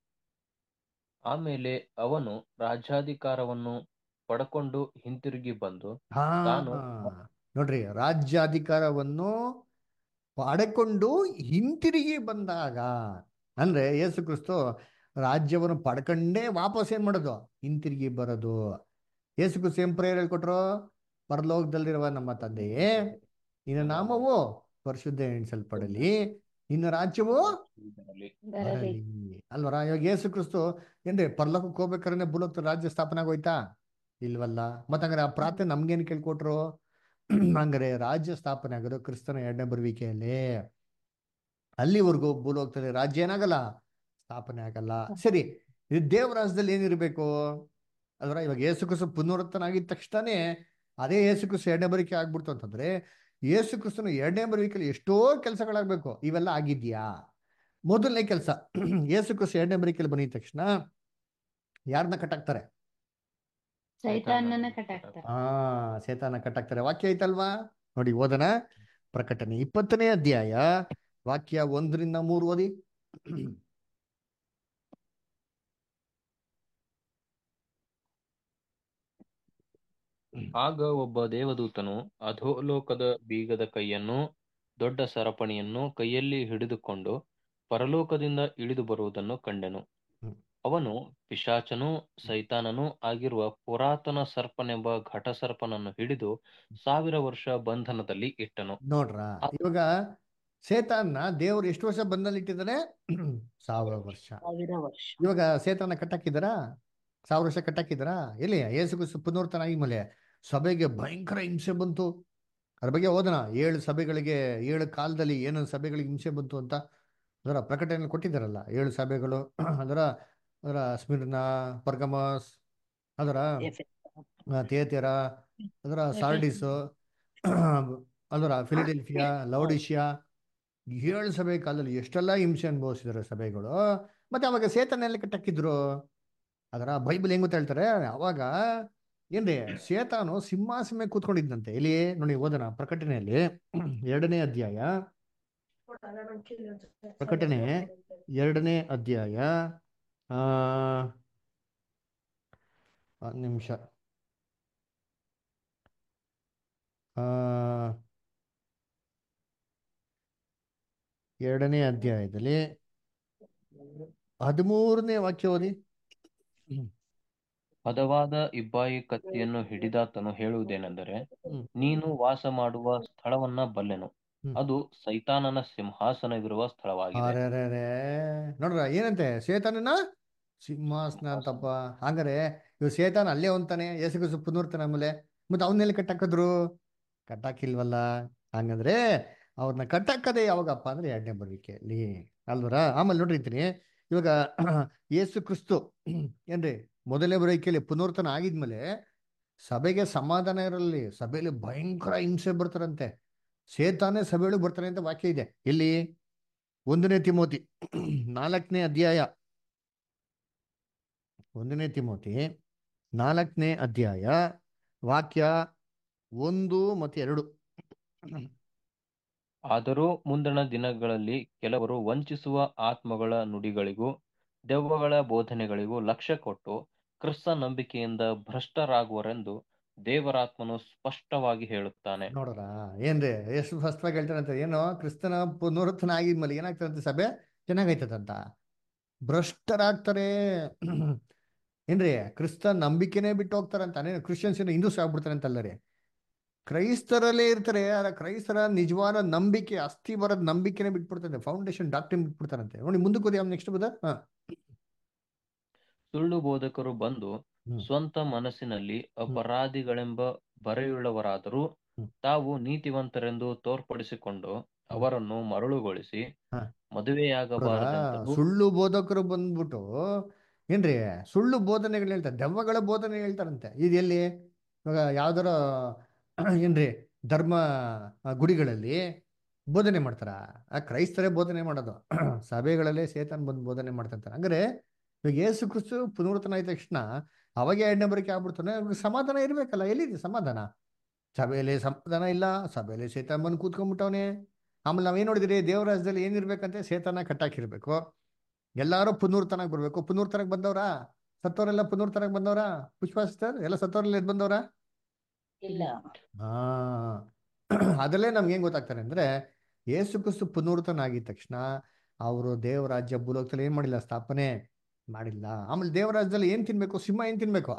ಆಮೇಲೆ ಅವನು ರಾಜ್ಯಾಧಿಕಾರವನ್ನು ಪಡಕೊಂಡು ಹಿಂತಿರುಗಿ ಬಂದು ಹಾ ತಾನು ನೋಡ್ರಿ ರಾಜ್ಯಾಧಿಕಾರವನ್ನು ಪಡ್ಕೊಂಡು ಹಿಂತಿರುಗಿ ಬಂದಾಗ ಅಂದ್ರೆ ಯೇಸು ಕ್ರಿಸ್ತು ರಾಜ್ಯವನ್ನು ಪಡ್ಕೊಂಡೇ ವಾಪಸ್ ಏನ್ ಮಾಡೋದು ಹಿಂತಿರುಗಿ ಬರೋದು ಯೇಸು ಕ್ರಿಸ್ತು ಏನ್ ಪ್ರೇಯರ್ ಹೇಳ್ಕೊಟ್ರು ಪರಲೋಕದಲ್ಲಿರುವ ನಮ್ಮ ತಂದೆಯೇ ನಿನ್ನ ನಾಮವು ಪರಿಶುದ್ಧ ಎಣಿಸಲ್ಪಡಲಿ ನಿನ್ನ ರಾಜ್ಯವು ಇದರಲ್ಲಿ ಬರಲಿ ಬರಲಿ ಅಲ್ವರ ಇವಾಗ ಯೇಸು ಕ್ರಿಸ್ತು ಏನ್ರಿ ಪರ್ಲೋಕಕ್ಕೆ ಹೋಗ್ಬೇಕಾದ್ರೆ ಭೂಲೋಕದ ರಾಜ್ಯ ಸ್ಥಾಪನೆ ಆಗೋಯ್ತಾ ಇಲ್ವಲ್ಲ ಮತ್ತ ಹಂಗಾರೆ ಆ ಪ್ರಾರ್ಥನೆ ನಮ್ಗೇನ್ ಕೇಳ್ಕೊಟ್ರು ಹಂಗಾರೆ ರಾಜ್ಯ ಸ್ಥಾಪನೆ ಆಗೋದು ಕ್ರಿಸ್ತನ ಎರಡನೇ ಬರುವಿಕೆಯಲ್ಲಿ ಅಲ್ಲಿವರೆಗೂ ಭೂಲೋಕದಲ್ಲಿ ರಾಜ್ಯ ಏನಾಗಲ್ಲ ಸ್ಥಾಪನೆ ಆಗಲ್ಲ ಸರಿ ಇದು ದೇವರಾಜ್ಯದಲ್ಲಿ ಏನಿರ್ಬೇಕು ಅಲ್ವರ ಇವಾಗ ಯೇಸು ಕ್ರಿಸ್ತು ಪುನರುತ್ತನಾಗಿದ್ದ ತಕ್ಷಣನೇ ಅದೇ ಯೇಸು ಕ್ರಿಸ್ತು ಎರಡನೇ ಬರಿಕೆ ಆಗ್ಬಿಡ್ತು ಅಂತಂದ್ರೆ ಯೇಸು ಕ್ರಿಸ್ತನ ಎರಡನೇ ಬರುವಿಕೆಯಲ್ಲಿ ಎಷ್ಟೋ ಕೆಲಸಗಳಾಗಬೇಕು ಇವೆಲ್ಲ ಆಗಿದ್ಯಾ ಮೊದಲನೇ ಕೆಲಸ ಯೇಸು ಕ್ರಿಸ್ತ ಎರಡನೇ ಬರುವಿಕೆಯಲ್ಲಿ ಬಂದಿದ ತಕ್ಷಣ ಯಾರನ್ನ ಕಟ್ಟಾಕ್ತಾರೆ ಸೈತಾನನ ಕಟ್ಟಾಕ್ತಾರೆ ಆ ಸೇತಾನ ಕಟ್ಟಾಕ್ತಾರೆ ವಾಕ್ಯ ಐತಲ್ವಾ ನೋಡಿ ಓದನ ಪ್ರಕಟಣೆ ಇಪ್ಪತ್ತನೇ ಅಧ್ಯಾಯ ವಾಕ್ಯ ಒಂದರಿಂದ ಮೂರು ಓದಿ ಆಗ ಒಬ್ಬ ದೇವದೂತನು ಅಧೋಲೋಕದ ಬೀಗದ ಕೈಯನ್ನು ದೊಡ್ಡ ಸರಪಣಿಯನ್ನು ಕೈಯಲ್ಲಿ ಹಿಡಿದುಕೊಂಡು ಪರಲೋಕದಿಂದ ಇಳಿದು ಬರುವುದನ್ನು ಕಂಡೆನು ಹ್ಮ್. ಅವನು ಪಿಶಾಚನೂ ಸೈತಾನನೂ ಆಗಿರುವ ಪುರಾತನ ಸರ್ಪನೆಂಬ ಘಟಸರ್ಪನನ್ನು ಹಿಡಿದು ಸಾವಿರ ವರ್ಷ ಬಂಧನದಲ್ಲಿ ಇಟ್ಟನು ನೋಡ್ರ ಇವಾಗ ಸೇತಾನ್ನ ದೇವ್ರು ಎಷ್ಟು ವರ್ಷ ಬಂದಲ್ಲಿ ಇಟ್ಟಿದ್ದಾರೆ ಸಾವಿರ ವರ್ಷ ಸಾವಿರ ವರ್ಷ ಇವಾಗ ಸೇತಾನ ಕಟ್ಟಾಕಿದಾರಾ ಸಾವಿರ ವರ್ಷ ಕಟ್ಟಾಕಿದಾರಾ ಎಲ್ಲಿ ಯೇಸು ಕ್ರಿಸ್ತ ಪುನರ್ತನ ಮೇಲೆ ಸಭೆಗೆ ಭಯಂಕರ ಹಿಂಸೆ ಬಂತು ಅದ್ರ ಬಗ್ಗೆ ಓದೋಣ ಏಳು ಸಭೆಗಳಿಗೆ ಏಳು ಕಾಲದಲ್ಲಿ ಏನೇನು ಸಭೆಗಳಿಗೆ ಹಿಂಸೆ ಬಂತು ಅಂತ ಅದರ ಪ್ರಕಟಣೆ ಕೊಟ್ಟಿದ್ದಾರಲ್ಲ ಏಳು ಸಭೆಗಳು ಅದರ ಅದರ ಸ್ಮಿರ್ನ ಪರ್ಗಮಸ್ ಅದರ ಎಫೆಸ. ಥಿಯೇಟರ ಅದರ ಸಾರ್ಡಿಸ್ ಅದರ ಫಿಲಿಡೆಲ್ಫಿಯಾ ಲೌಡಿಶಿಯಾ ಏಳು ಸಭೆ ಕಾಲದಲ್ಲಿ ಎಷ್ಟೆಲ್ಲ ಹಿಂಸೆ ಅನುಭವಿಸಿದ್ದಾರೆ ಸಭೆಗಳು ಮತ್ತೆ ಅವಾಗ ಸೇತನೆಲ್ಲ ಕಟ್ಟಾಕಿದ್ರು ಅದರ ಬೈಬಲ್ ಹೆಂಗ್ ಗೊತ್ತಾ ಹೇಳ್ತಾರೆ ಅವಾಗ ಏನ್ರಿ ಸೇತಾನು ಸಿಂಹಾಸನ ಮೇಲೆ ಕೂತ್ಕೊಂಡಿದ್ದಂತೆ ಇಲ್ಲಿ ನೋಡಿ ಓದೋಣ ಪ್ರಕಟಣೆಯಲ್ಲಿ ಎರಡನೇ ಅಧ್ಯಾಯ ಪ್ರಕಟಣೆ ಎರಡನೇ ಅಧ್ಯಾಯ ಆ ಒಂದ್ ನಿಮಿಷ ಆ ಎರಡನೇ ಅಧ್ಯಾಯದಲ್ಲಿ ಹದಿಮೂರನೇ ವಾಕ್ಯ ಓದಿ ಹದವಾದ ಇಬ್ಬಾಯಿ ಕತ್ತಿಯನ್ನು ಹಿಡಿದಾತನು ಹೇಳುವುದೇನೆಂದರೆ ಹ್ಮ್. ನೀನು ವಾಸ ಮಾಡುವ ಸ್ಥಳವನ್ನ ಬಲ್ಲೆನು ಹ್ಮ್. ಅದು ಸೈತಾನನ ಸಿಂಹಾಸನವಿರುವ ಸ್ಥಳವಾಗಿದೆ ಅರೆ ನೋಡ್ರ ಏನಂತೆ ಸೇತಾನನ ಸಿಂಹಾಸನ ಅಂತಪ್ಪ ಹಂಗಾರೆ ಇವ್ ಸೇತಾನ ಅಲ್ಲೇ ಹೊಂತಾನೆ ಯೇಸುಕ್ರಿಸ್ತು ಪುನರ್ತನ ಆಮೇಲೆ ಮತ್ತೆ ಅವನ್ನೆಲ್ಲಿ ಕಟ್ಟಾಕಿದ್ರು ಕಟ್ಟಾಕಿಲ್ವಲ್ಲ ಹಂಗಂದ್ರೆ ಅವ್ರನ್ನ ಕಟ್ಟಾಕದೆ ಯಾವಾಗಪ್ಪ ಅಂದ್ರೆ ಎರಡನೇ ಬರುವಿಕೆಯಲ್ಲಿ ಅಲ್ವರ ಆಮೇಲೆ ನೋಡ್ರಿ ಅಂತೀನಿ ಇವಾಗ ಯೇಸು ಕ್ರಿಸ್ತು ಏನ್ರಿ ಮೊದಲನೇ ಬರುವಿಕೆಯಲ್ಲಿ ಪುನರ್ತನ ಆಗಿದ್ಮೇಲೆ ಸಭೆಗೆ ಸಮಾಧಾನ ಇರಲಿ ಸಭೆಯಲ್ಲಿ ಭಯಂಕರ ಹಿಂಸೆ ಬರ್ತಾರಂತೆ ಸೇತಾನೇ ಸಭೆಯೊಳಗೆ ಬರ್ತಾನೆ ಅಂತ ವಾಕ್ಯ ಇದೆ ಎಲ್ಲಿ ಒಂದನೇ ತಿಮೋತಿ ನಾಲ್ಕನೇ ಅಧ್ಯಾಯ ಒಂದನೇ ತಿಮೋತಿ ನಾಲ್ಕನೇ ಅಧ್ಯಾಯ ವಾಕ್ಯ ಒಂದು ಮತ್ತು ಎರಡು ಆದರೂ ಮುಂದಣ ದಿನಗಳಲ್ಲಿ ಕೆಲವರು ವಂಚಿಸುವ ಆತ್ಮಗಳ ನುಡಿಗಳಿಗೂ ದೆವ್ವಗಳ ಬೋಧನೆಗಳಿಗೂ ಲಕ್ಷ್ಯ ಕೊಟ್ಟು ಕ್ರಿಸ್ತ ನಂಬಿಕೆಯಿಂದ ಭ್ರಷ್ಟರಾಗುವರೆಂದು ದೇವರಾತ್ಮನು ಸ್ಪಷ್ಟವಾಗಿ ಹೇಳುತ್ತಾನೆ ನೋಡ್ರ ಏನ್ರಿ ಎಷ್ಟು ಸ್ಪಷ್ಟವಾಗಿ ಹೇಳ್ತಾರಂತೆ ಏನೋ ಕ್ರಿಸ್ತನ ಪುನರುತ್ಥಾನ ಆಗಿದ್ಮೇಲೆ ಏನಾಗ್ತಾರಂತೆ ಸಭೆ ಚೆನ್ನಾಗೈತದಂತ ಭ್ರಷ್ಟರಾಗ್ತಾರೆ ಏನ್ರಿ ಕ್ರಿಸ್ತ ನಂಬಿಕೆನೇ ಬಿಟ್ಟು ಹೋಗ್ತಾರಂತ ಅನೇನು ಕ್ರಿಶ್ಚಿಯನ್ಸ್ ಏನು ಹಿಂದೂಸ್ ಆಗ್ಬಿಡ್ತಾರೆ ಅಂತಲ್ಲ ರೀ ಕ್ರೈಸ್ತರಲ್ಲೇ ಇರ್ತಾರೆ ಆದ್ರೆ ಕ್ರೈಸ್ತರ ನಿಜವಾದ ನಂಬಿಕೆ ಅಸ್ಥಿ ಬರೋದ್ ನಂಬಿಕೆನೇ ಬಿಟ್ಬಿಡ್ತಾರೆ ಫೌಂಡೇಶನ್ ಡಾಕ್ಟ್ರಿನ್ ಬಿಟ್ಬಿಡ್ತಾರಂತೆ ನೋಡಿ ಮುಂದಕ್ಕೆ ಹೋದಿ ಅವ್ನು ನೆಕ್ಸ್ಟ್ ಬದ ಹಾ ಸುಳ್ಳು ಬೋಧಕರು ಬಂದು ಹ್ಮ್. ಸ್ವಂತ ಮನಸ್ಸಿನಲ್ಲಿ ಅಪರಾಧಿಗಳೆಂಬ ಬರೆಯುಳ್ಳವರಾದರೂ ಹ್ಮ್. ತಾವು ನೀತಿವಂತರೆಂದು ತೋರ್ಪಡಿಸಿಕೊಂಡು ಅವರನ್ನು ಮರಳುಗೊಳಿಸಿ ಹಾ. ಮದುವೆಯಾಗಬಾರದೆಂತಲೂ ಸುಳ್ಳು ಬೋಧಕರು ಬಂದ್ಬಿಟ್ಟು ಏನ್ರಿ ಸುಳ್ಳು ಬೋಧನೆಗಳು ಹೇಳ್ತಾರೆ ದೆವ್ವಗಳ ಬೋಧನೆ ಹೇಳ್ತಾರಂತೆ ಇದು ಎಲ್ಲಿ ಇವಾಗ ಯಾವ್ದಾರ ಏನ್ರಿ ಧರ್ಮ ಆ, ಗುಡಿಗಳಲ್ಲಿ ಬೋಧನೆ ಮಾಡ್ತಾರ ಆ ಕ್ರೈಸ್ತರೇ ಬೋಧನೆ ಮಾಡೋದು ಸಭೆಗಳಲ್ಲೇ ಸೇತನ್ ಬಂದು ಬೋಧನೆ ಮಾಡ್ತಿರ್ತಾರೆ ಹಂಗಾರೆ ಇವಾಗ ಯೇಸು ಕ್ರಿಸ್ತು ಪುನರ್ತನ ಆದ ತಕ್ಷಣ ಅವಾಗೆ ಎರಡನೇ ಬರಿಕೆ ಆಗ್ಬಿಡ್ತಾನೆ ಅವ್ರಿಗೆ ಸಮಾಧಾನ ಇರ್ಬೇಕಲ್ಲ ಎಲ್ಲಿದೆ ಸಮಾಧಾನ ಸಭೆಯಲ್ಲಿ ಸಮಾಧಾನ ಇಲ್ಲ ಸಭೆಯಲ್ಲಿ ಸೇತಾನ್ ಬಂದು ಕೂತ್ಕೊಂಡ್ಬಿಟ್ಟವನೆ ಆಮೇಲೆ ನಾವೇನ್ ನೋಡಿದಿರಿ ದೇವರಾಜ್ಯದಲ್ಲಿ ಏನಿರ್ಬೇಕಂತೆ ಸೇತನ ಕಟ್ಟಾಕಿರ್ಬೇಕು ಎಲ್ಲಾರು ಪುನರ್ತನಾಗ್ ಬರ್ಬೇಕು ಪುನರ್ತನಕ್ ಬಂದವ್ರಾ ಸತ್ತವರೆಲ್ಲ ಪುನರ್ತನಕ್ ಬಂದವ್ರಾ ಪುಷ್ಪ ಸಿಸ್ಟರ್ ಎಲ್ಲ ಸತ್ತವರೆಲ್ಲ ಎದ್ ಬಂದವ್ರಾ ಇಲ್ಲ ಹಾ ಅದರಲ್ಲೇ ನಮ್ಗೆ ಏನ್ ಗೊತ್ತಾಗ್ತಾರೆ ಅಂದ್ರೆ ಯೇಸು ಕ್ರಿಸ್ತು ಪುನರ್ತನ ಆಗಿದ ತಕ್ಷಣ ಅವರು ದೇವರಾಜ್ಯ ಭೂಲೋಕದಲ್ಲಿ ಏನ್ ಮಾಡಿಲ್ಲ ಸ್ಥಾಪನೆ ಮಾಡಿಲ್ಲ ಆಮೇಲೆ ದೇವರಾಜ್ಯದಲ್ಲಿ ಏನ್ ತಿನ್ಬೇಕು ಸಿಂಹ ಏನ್ ತಿನ್ಬೇಕು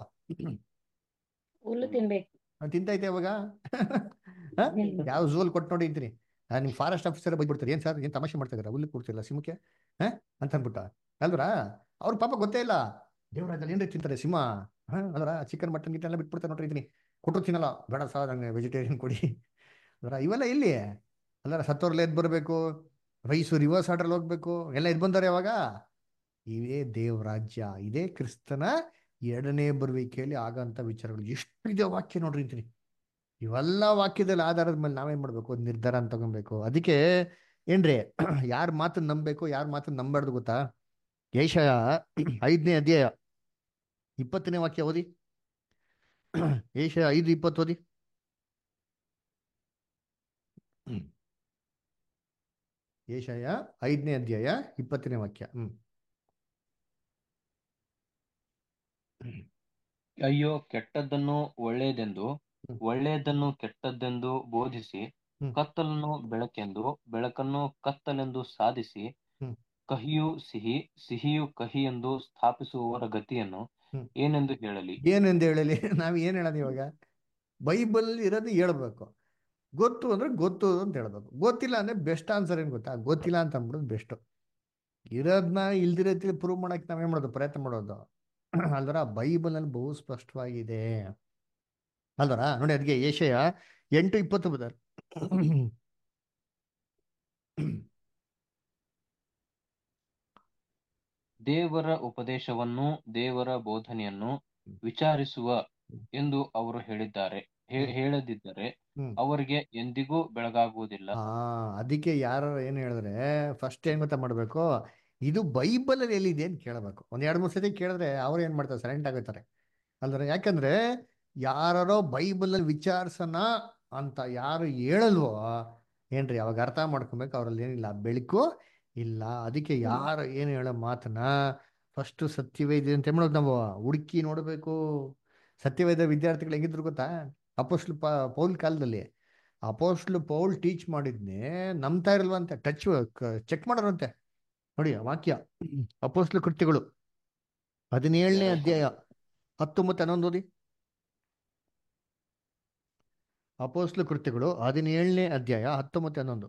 ಹುಲ್ಲು ತಿನ್ಬೇಕು ನಾವ್ ತಿಂತೈತೆ ಅವಾಗ ಹ? ಯಾವ ಝೂಲ್ ಕೊಟ್ಟು ನೋಡಿ ಅಂತೀನಿ ನಿಮ್ ಫಾರೆಸ್ಟ್ ಆಫೀಸರ್ ಬಂದ್ಬಿಡ್ತಾರೆ ಏನ್ ಸರ್ ಏನ್ ತಮಾಷೆ ಮಾಡ್ತಾ ಇದಾರೆ ಹುಲ್ಲು ಕೊಡ್ತಿಲ್ಲ ಸಿಂಹಕ್ಕೆ ಹ ಅಂತ ಅನ್ಬಿಟ್ಟ ಅಲ್ವರಾ ಅವ್ರ ಪಾಪ ಗೊತ್ತೇ ಇಲ್ಲ ದೇವರಾಜಲ್ಲಿ ಏನ್ರಿ ತಿಂತಾರೆ ಸಿಂಹ ಹ ಅಲ್ವರ ಚಿಕನ್ ಮಟನ್ ಗಿಟನ್ ಎಲ್ಲ ಬಿಟ್ಬಿಡ್ತಾರೆ ನೋಡ್ರಿ ಇದೀನಿ ಕೊಟ್ಟು ತಿನ್ನಲ್ಲ ಬೇಡ ಸರ್ ನಂಗೆ ವೆಜಿಟೇರಿಯನ್ ಕೊಡಿ ಅಲ್ವರ ಇವೆಲ್ಲ ಇಲ್ಲಿ ಅಲ್ಲರ ಸತ್ತೋರ್ಲೆ ಎದ್ ಬರಬೇಕು ರೈಸು ರಿವರ್ಸ್ ಆರ್ಡರ್ ಹೋಗ್ಬೇಕು ಎಲ್ಲ ಎದ್ ಬಂದಾರೆ ಯಾವಾಗ ಇವೇ ದೇವರಾಜ್ಯ ಇದೇ ಕ್ರಿಸ್ತನ ಎರಡನೇ ಬರುವಿಕೆಯಲ್ಲಿ ಆಗಂತ ವಿಚಾರಗಳು ಎಷ್ಟು ಇದೆ ವಾಕ್ಯ ನೋಡ್ರಿ ಅಂತೀನಿ ಇವೆಲ್ಲ ವಾಕ್ಯದಲ್ಲಿ ಆಧಾರದ ಮೇಲೆ ನಾವೇನ್ ಮಾಡ್ಬೇಕು ಒಂದು ನಿರ್ಧಾರ ಅಂತ ತಗೊಬೇಕು ಅದಕ್ಕೆ ಏನ್ರಿ ಯಾರ ಮಾತನ್ನ ನಂಬಬೇಕು ಯಾರ ಮಾತನ್ನ ನಂಬಾರ್ದು ಗೊತ್ತಾ ಏಷಯ ಐದನೇ ಅಧ್ಯಾಯ ಇಪ್ಪತ್ತನೇ ವಾಕ್ಯ ಓದಿ ಏಷಯ ಐದು ಇಪ್ಪತ್ತು ಓದಿ ಏಷಯ ಐದನೇ ಅಧ್ಯಾಯ ಇಪ್ಪತ್ತನೇ ವಾಕ್ಯ ಹ್ಮ್ ಅಯ್ಯೋ ಕೆಟ್ಟದ್ದನ್ನು ಒಳ್ಳೆಯದೆಂದು ಹ್ಮ್. ಒಳ್ಳೆಯದನ್ನು ಕೆಟ್ಟದ್ದೆಂದು ಬೋಧಿಸಿ ಹ್ಮ್. ಕತ್ತಲನ್ನು ಬೆಳಕೆಂದು ಬೆಳಕನ್ನು ಕತ್ತಲೆಂದು ಸಾಧಿಸಿ ಹ್ಮ್. ಕಹಿಯು ಸಿಹಿ ಸಿಹಿಯು ಕಹಿ ಎಂದು ಸ್ಥಾಪಿಸುವವರ ಗತಿಯನ್ನು ಹ್ಮ್. ಏನೆಂದು ಹೇಳಲಿ ಏನೆಂದು ಹೇಳಲಿ ನಾವ್ ಏನ್ ಹೇಳೋದು ಇವಾಗ ಬೈಬಲ್ ಇರೋದು ಹೇಳ್ಬೇಕು ಗೊತ್ತು ಅಂದ್ರೆ ಗೊತ್ತು ಅಂತ ಹೇಳ್ಬೇಕು ಗೊತ್ತಿಲ್ಲ ಅಂದ್ರೆ ಬೆಸ್ಟ್ ಆನ್ಸರ್ ಏನ್ ಗೊತ್ತಾ ಗೊತ್ತಿಲ್ಲ ಅಂತ ಅಂದ್ಬಿಡೋದು ಬೆಸ್ಟ್ ಇರೋದನ್ನ ಇಲ್ದಿರತಿ ಪ್ರೂವ್ ಮಾಡಕ್ ನಾವೇನ್ ಮಾಡೋದು ಪ್ರಯತ್ನ ಮಾಡೋದು ಅಲ್ದರ ಬೈಬಲ್ ಅಲ್ಲಿ ಬಹು ಸ್ಪಷ್ಟವಾಗಿದೆ ಅಲ್ದರ ನೋಡಿ ಅದಕ್ಕೆ ಏಷಯ ಎಂಟು ಇಪ್ಪತ್ತು ಬದರ್ ದೇವರ ಉಪದೇಶವನ್ನು ದೇವರ ಬೋಧನೆಯನ್ನು ವಿಚಾರಿಸುವ ಎಂದು ಅವರು ಹೇಳಿದ್ದಾರೆ ಹೇ- ಹ್ಮ್. ಹೇಳದಿದ್ದರೆ ಹ್ಮ್. ಅವರಿಗೆ ಎಂದಿಗೂ ಬೆಳಗಾಗುವುದಿಲ್ಲ ಹಾ ಅದಕ್ಕೆ ಯಾರು ಏನ್ ಹೇಳಿದ್ರೆ ಫಸ್ಟ್ ಏನ್ ಗೊತ್ತಾ ಮಾಡ್ಬೇಕು ಇದು ಬೈಬಲ್ ಅಲ್ಲಿ ಎಲ್ಲಿದೆ ಅಂತ ಕೇಳಬೇಕು ಒಂದ್ ಎರಡ್ ಮೂರ್ ಸತಿ ಕೇಳಿದ್ರೆ ಅವ್ರು ಏನ್ ಮಾಡ್ತಾರೆ ಸೈಲೆಂಟ್ ಆಗೋತಾರೆ ಅಲ್ದ್ರೆ ಯಾಕಂದ್ರೆ ಯಾರೋ ಬೈಬಲ್ ಅಲ್ಲಿ ವಿಚಾರಿಸೋಣ ಅಂತ ಯಾರು ಹೇಳಲ್ವೋ ಏನ್ರಿ ಅವಾಗ ಅರ್ಥ ಮಾಡ್ಕೊಬೇಕು ಅವ್ರಲ್ಲಿ ಏನಿಲ್ಲ ಬೆಳಕು ಇಲ್ಲ ಅದಕ್ಕೆ ಯಾರು ಏನು ಹೇಳೋ ಮಾತನ್ನ ಫಸ್ಟ್ ಸತ್ಯವೇ ಇದೆ ಅಂತ ಮಾಡೋದು ನಾವು ಹುಡುಕಿ ನೋಡಬೇಕು ಸತ್ಯವೇದ ವಿದ್ಯಾರ್ಥಿಗಳು ಹೆಂಗಿದ್ರು ಗೊತ್ತಾ ಅಪೋಸ್ಲ್ ಪ ಪೌಲ್ ಕಾಲದಲ್ಲಿ ಅಪೋಸ್ಟ್ಲು ಪೌಲ್ ಟೀಚ್ ಮಾಡಿದ್ನೆ ನಂಬ್ತಾ ಇರಲ್ವಂತೆ ಟಚ್ ಚೆಕ್ ಮಾಡೋರಂತೆ ನೋಡಿ ಆ ವಾಕ್ಯ ಅಪೋಸ್ಟ್ಲು ಕೃತ್ಯಗಳು ಹದಿನೇಳನೇ ಅಧ್ಯಾಯ ಹತ್ತು ಮತ್ತೆ ಹನ್ನೊಂದು ಓದಿ ಅಪೋಸ್ಟ್ಲು ಕೃತ್ಯಗಳು ಹದಿನೇಳನೇ ಅಧ್ಯಾಯ ಹತ್ತು ಮತ್ತೆ ಹನ್ನೊಂದು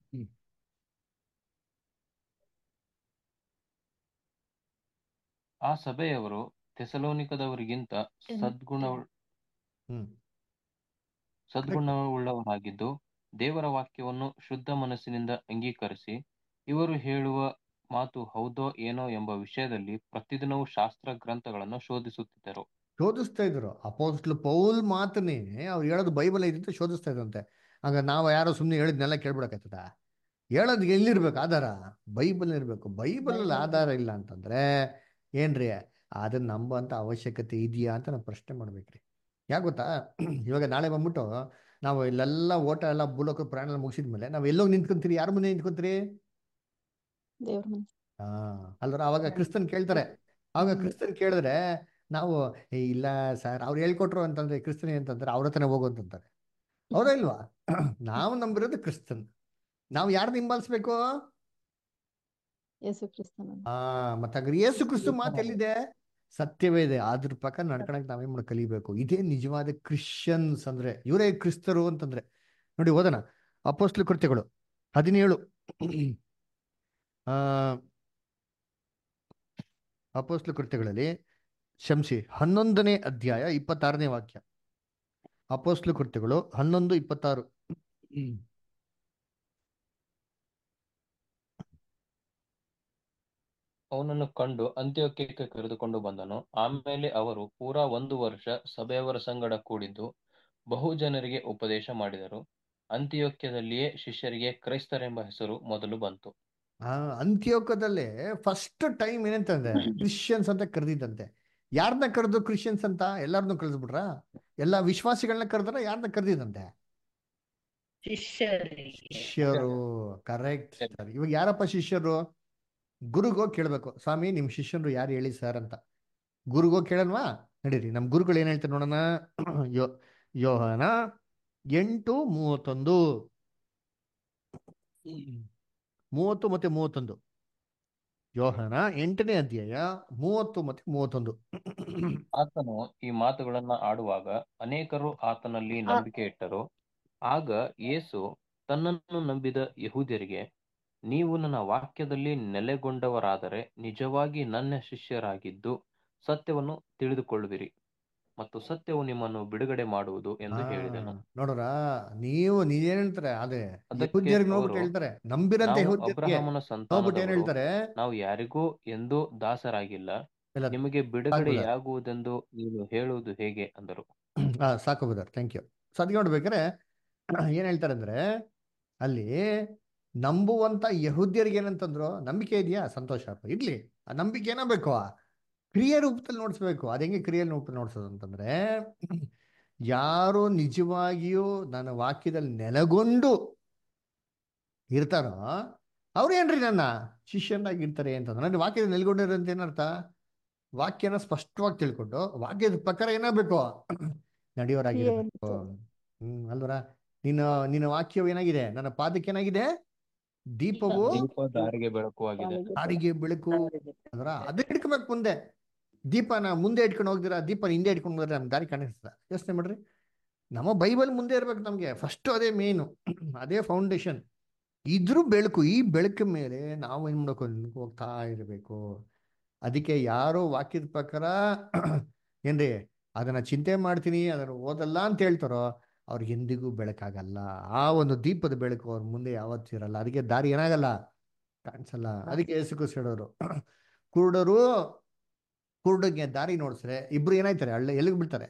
ಆ ಸಭೆಯವರು ಥೆಸಲೋನಿಕದವರಿಗಿಂತ ಸದ್ಗುಣ ಹ್ಮ್ ಸದ್ಗುಣವುಳ್ಳವರಾಗಿದ್ದು ದೇವರ ವಾಕ್ಯವನ್ನು ಶುದ್ಧ ಮನಸ್ಸಿನಿಂದ ಅಂಗೀಕರಿಸಿ ಇವರು ಹೇಳುವ ಮಾತು ಹೌದೋ ಏನೋ ಎಂಬ ವಿಷಯದಲ್ಲಿ ಪ್ರತಿದಿನವೂ ಶಾಸ್ತ್ರ ಗ್ರಂಥಗಳನ್ನು ಶೋಧಿಸುತ್ತಿದ್ದರು ಶೋಧಿಸ್ತಾ ಇದ್ರು ಅಪೋಸ್ಟ್ಲು ಪೌಲ್ ಮಾತನ್ನೇ ಅವ್ರು ಹೇಳೋದು ಬೈಬಲ್ ಐತೆ ಅಂತ ಶೋಧಿಸ್ತಾ ಇದ್ರಂತೆ ಆಗ ನಾವು ಯಾರೋ ಸುಮ್ಮನೆ ಹೇಳಿದ್ನೆಲ್ಲ ಕೇಳ್ಬಿಡಕತ್ತದ ಹೇಳೋದು ಎಲ್ಲಿರ್ಬೇಕು ಆಧಾರ ಬೈಬಲ್ ಇರ್ಬೇಕು ಬೈಬಲ್ ಅಲ್ಲಿ ಆಧಾರ ಇಲ್ಲ ಅಂತಂದ್ರೆ ಏನ್ರಿ ಅದನ್ನ ನಂಬುವಂತ ಅವಶ್ಯಕತೆ ಇದೆಯಾ ಅಂತ ನಾವು ಪ್ರಶ್ನೆ ಮಾಡ್ಬೇಕ್ರಿ ಯಾಕೆ ಗೊತ್ತಾ ಇವಾಗ ನಾಳೆ ಬಂದ್ಬಿಟ್ಟು ನಾವು ಇಲ್ಲೆಲ್ಲ ಓಟ ಎಲ್ಲ ಬುಲಕ ಪ್ರಾಣ ಎಲ್ಲ ಮುಗಿಸಿದ್ಮೇಲೆ ನಾವು ಎಲ್ಲೋಗಿ ನಿಂತ್ಕೊಂತೀರಿ ಯಾರ ಮುಂದೆ ನಿಂತ್ಕೊಂತೀರಿ ದೇವ್ರ ಮನ್ಸ್ ಹಾ ಅಲ್ದ್ರ ಅವಾಗ ಕ್ರಿಸ್ತನ್ ಕೇಳ್ತಾರೆ ಅವಾಗ ಕ್ರಿಸ್ತನ್ ಕೇಳಿದ್ರೆ ನಾವು "ಏ, ಇಲ್ಲ ಸರ್ ಅವ್ರು ಹೇಳ್ಕೊಟ್ರು ಅಂತಂದ್ರೆ ಕ್ರಿಸ್ತನ್ ಅಂತಂದ್ರೆ ಅವ್ರ ಹತ್ರನೇ ಹೋಗು ಅಂತಂತಾರೆ ಹೌದಾ ಇಲ್ವಾ ನಾವು ನಂಬಿರೋದು ಕ್ರಿಸ್ತನ್ ನಾವು ಯಾರನ್ನ ಹಿಂಬಾಲಿಸ್ಬೇಕು ಯೇಸು ಕ್ರಿಸ್ತನ ಆ ಮತ್ತೆ ಹಾಗಾದ್ರೆ ಯೇಸು ಕ್ರಿಸ್ತು ಮಾತು ಎಲ್ಲಿದೆ ಸತ್ಯವೇ ಇದೆ ಅದ್ರ ಪ್ರಕಾರ ನಡ್ಕೊಳಕ್ ನಾವೇನ್ ಮಾಡಿ ಕಲಿಬೇಕು ಇದೇ ನಿಜವಾದ ಕ್ರಿಶ್ಚಿಯನ್ಸ್ ಅಂದ್ರೆ ಇವರೇ ಕ್ರಿಸ್ತರು ಅಂತಂದ್ರೆ ನೋಡಿ ಓದೋಣ ಅಪೋಸ್ಟ್ಲ ಕೃತ್ಯಗಳು ಹದಿನೇಳು ಆ ಅಪೋಸ್ಟ್ಲ ಕೃತ್ಯಗಳಲ್ಲಿ ಶಂಸಿ ಹನ್ನೊಂದನೇ ಅಧ್ಯಾಯ ಇಪ್ಪತ್ತಾರನೇ ವಾಕ್ಯ ಅಪೋಸ್ಟ್ಲ ಕೃತ್ಯಗಳು ಹನ್ನೊಂದು ಇಪ್ಪತ್ತಾರು ಅವನನ್ನು ಕಂಡು ಅಂತ್ಯೋಕ್ಯಕ್ಕೆ ಕರೆದುಕೊಂಡು ಬಂದನು ಆಮೇಲೆ ಅವರು ಪೂರಾ ಒಂದು ವರ್ಷ ಸಭೆಯವರ ಸಂಗಡ ಕೂಡಿದ್ದು ಬಹು ಜನರಿಗೆ ಉಪದೇಶ ಮಾಡಿದರು ಅಂತ್ಯೋಕ್ಯದಲ್ಲಿಯೇ ಶಿಷ್ಯರಿಗೆ ಕ್ರೈಸ್ತರೆಂಬ ಹೆಸರು ಮೊದಲು ಬಂತು ಆ ಅಂತ್ಯೋಕದಲ್ಲೇ ಫಸ್ಟ್ ಟೈಮ್ ಏನಂತಂದ್ರೆ ಕ್ರಿಶ್ಚಿಯನ್ಸ್ ಅಂತ ಕರೆದಿದ್ದಂತೆ ಯಾರನ್ನ ಕರೆದು ಕ್ರಿಶ್ಚಿಯನ್ಸ್ ಅಂತ ಎಲ್ಲಾರನ್ನೂ ಕರೆದ್ಬಿಟ್ರ ಎಲ್ಲಾ ವಿಶ್ವಾಸಿಗಳನ್ನ ಕರೆದ್ರ ಯಾರನ್ನ ಕರೆದಿದಂತೆ ಶಿಷ್ಯರು ಕರೆಕ್ಟ್ ಸರ್ ಇವಾಗ ಯಾರಪ್ಪ ಶಿಷ್ಯರು ಗುರುಗೋ ಕೇಳ್ಬೇಕು ಸ್ವಾಮಿ ನಿಮ್ ಶಿಷ್ಯರು ಯಾರು ಹೇಳಿ ಸರ್ ಅಂತ ಗುರುಗೋ ಕೇಳಲ್ವಾ ನಡೀರಿ ನಮ್ ಗುರುಗಳು ಏನ್ ಹೇಳ್ತಾರೆ ನೋಡೋಣ ಯೋ ಯೋಹನ ಎಂಟು ಮೂವತ್ತೊಂದು ಮೂವತ್ತು ಮತ್ತೆ ಮೂವತ್ತೊಂದು ಯೋಹನ ಎಂಟನೇ ಅಧ್ಯಾಯ ಮೂವತ್ತು ಮತ್ತೆ ಮೂವತ್ತೊಂದು ಆತನು ಈ ಮಾತುಗಳನ್ನ ಆಡುವಾಗ ಅನೇಕರು ಆತನಲ್ಲಿ ನಂಬಿಕೆ ಇಟ್ಟರು ಆಗ ಯೇಸು ತನ್ನನ್ನು ನಂಬಿದ ಯಹೂದ್ಯರಿಗೆ ನೀವು ನನ್ನ ವಾಕ್ಯದಲ್ಲಿ ನೆಲೆಗೊಂಡವರಾದರೆ ನಿಜವಾಗಿ ನನ್ನ ಶಿಷ್ಯರಾಗಿದ್ದು ಸತ್ಯವನ್ನು ತಿಳಿದುಕೊಳ್ಳುವಿರಿ ಮತ್ತು ಸತ್ಯವು ನಿಮ್ಮನ್ನು ಬಿಡುಗಡೆ ಮಾಡುವುದು ಎಂದು ಹೇಳಿದನು ನೋಡ್ರ ನೀವು ನೀವೇನ್ ಹೇಳ್ತಾರೆ ಅದೇ ಅದಕ್ಕೆ ಯಹೂದ್ಯರಿಗೆ ನೋಡ್ಬಿಟ್ಟು ಅವರು, ಹೇಳ್ತಾರೆ ನಂಬಿರಂತ ನಾವು ಯಹೂದ್ಯರಿಗೆ ಅಬ್ರಹಾಮನ ನೋಡ್ಬಿಟ್ಟು ಏನ್ ಸಂತಾನದವರು ಹೇಳ್ತಾರೆ ನಾವು ಯಾರಿಗೂ ಎಂದೂ ದಾಸರಾಗಿಲ್ಲ ಇಲ್ಲ ನಿಮಗೆ ಬಿಡುಗಡೆಯಾಗುವುದೆಂದು ನೀನು ಹೇಳುವುದು ಹೇಗೆ ಅಂದರು ಹಾ ಸಾಕು ಬದರ್ ಥ್ಯಾಂಕ್ ಯು ಸೊ ಅದಕ್ಕೆ ನೋಡ್ಬೇಕಾದ್ರೆ ಏನ್ ಹೇಳ್ತಾರೆ ಅಂದ್ರೆ ಅಲ್ಲಿ ನಂಬುವಂತ ಯಹೂದ್ಯರಿಗೆ ಏನಂತಂದ್ರು ನಂಬಿಕೆ ಇದೆಯಾ ಸಂತೋಷ ಇರ್ಲಿ ಆ ನಂಬಿಕೆ ಏನೋ ಬೇಕು ಕ್ರಿಯೆ ರೂಪದಲ್ಲಿ ನೋಡಿಸ್ಬೇಕು ಅದು ಹೆಂಗೆ ಕ್ರಿಯೆ ರೂಪದಲ್ಲಿ ನೋಡ್ಸೋದು ಅಂತಂದ್ರೆ ಯಾರು ನಿಜವಾಗಿಯೂ ನನ್ನ ವಾಕ್ಯದಲ್ಲಿ ನೆಲೆಗೊಂಡು ಇರ್ತಾರೋ ಅವ್ರು ಏನ್ರಿ ನನ್ನ ಶಿಷ್ಯನಾಗಿ ಇರ್ತಾರೆ ಅಂತಂದ್ರೆ ನನ್ನ ವಾಕ್ಯದಲ್ಲಿ ನೆಲೆಗೊಂಡಿರೋ ಅಂತ ಏನರ್ಥ ವಾಕ್ಯನ ಸ್ಪಷ್ಟವಾಗಿ ತಿಳ್ಕೊಂಡು ವಾಕ್ಯದ ಪ್ರಕಾರ ಏನಾಗಬೇಕು ನಡೆಯೋರಾಗಿರ್ಬೇಕು ಹ್ಮ್ ಅಲ್ವರ ನಿನ್ನ ನಿನ್ನ ವಾಕ್ಯವು ಏನಾಗಿದೆ ನನ್ನ ಪಾದಕ್ಕೆ ಏನಾಗಿದೆ ದೀಪವು ದೀಪ ದಾರಿಗೆ ಬೆಳಕು ಆಗಿದೆ ದಾರಿಗೆ ಬೆಳಕು ಅಂದ್ರ ಅದನ್ನ ಹಿಡ್ಕೊಬೇಕು ಮುಂದೆ ದೀಪನ ಮುಂದೆ ಇಟ್ಕೊಂಡು ಹೋಗ್ದಿರಾ ದೀಪನ ಹಿಂದೆ ಇಟ್ಕೊಂಡು ಹೋದ್ರೆ ನಮ್ಗೆ ದಾರಿ ಕಾಣಿಸ್ತದ ಯೋಚನೆ ಮಾಡ್ರಿ ನಮ್ಮ ಬೈಬಲ್ ಮುಂದೆ ಇರ್ಬೇಕು ನಮ್ಗೆ ಫಸ್ಟ್ ಅದೇ ಮೇನು ಅದೇ ಫೌಂಡೇಶನ್ ಇದ್ರ ಬೆಳಕು ಈ ಬೆಳಕು ಮೇಲೆ ನಾವು ಏನ್ ಮಾಡ್ಬೇಕು ಹೋಗ್ತಾ ಇರಬೇಕು ಅದಕ್ಕೆ ಯಾರೋ ವಾಕ್ಯದ ಪ್ರಕಾರ ಏನ್ರಿ ಅದನ್ನ ಚಿಂತೆ ಮಾಡ್ತೀನಿ ಅದನ್ನ ಓದಲ್ಲ ಅಂತ ಹೇಳ್ತಾರೋ ಅವ್ರಿಗೆ ಎಂದಿಗೂ ಬೆಳಕಾಗಲ್ಲ ಆ ಒಂದು ದೀಪದ ಬೆಳಕು ಅವ್ರ ಮುಂದೆ ಯಾವತ್ತೂ ಇರಲ್ಲ ಅದಕ್ಕೆ ದಾರಿ ಏನಾಗಲ್ಲ ಕಾಣಿಸಲ್ಲ ಅದಕ್ಕೆ ಯೇಸು ಕ್ರಿಸ್ತ ಹೇಳೋರು ಕುರುಡರು ಕುರುಡಗೆ ದಾರಿ ನೋಡಿಸ್ರೆ ಇಬ್ರು ಏನಾಯ್ತಾರೆ ಹಳ್ಳ ಎಲ್ಲಿಗೆ ಬಿಡ್ತಾರೆ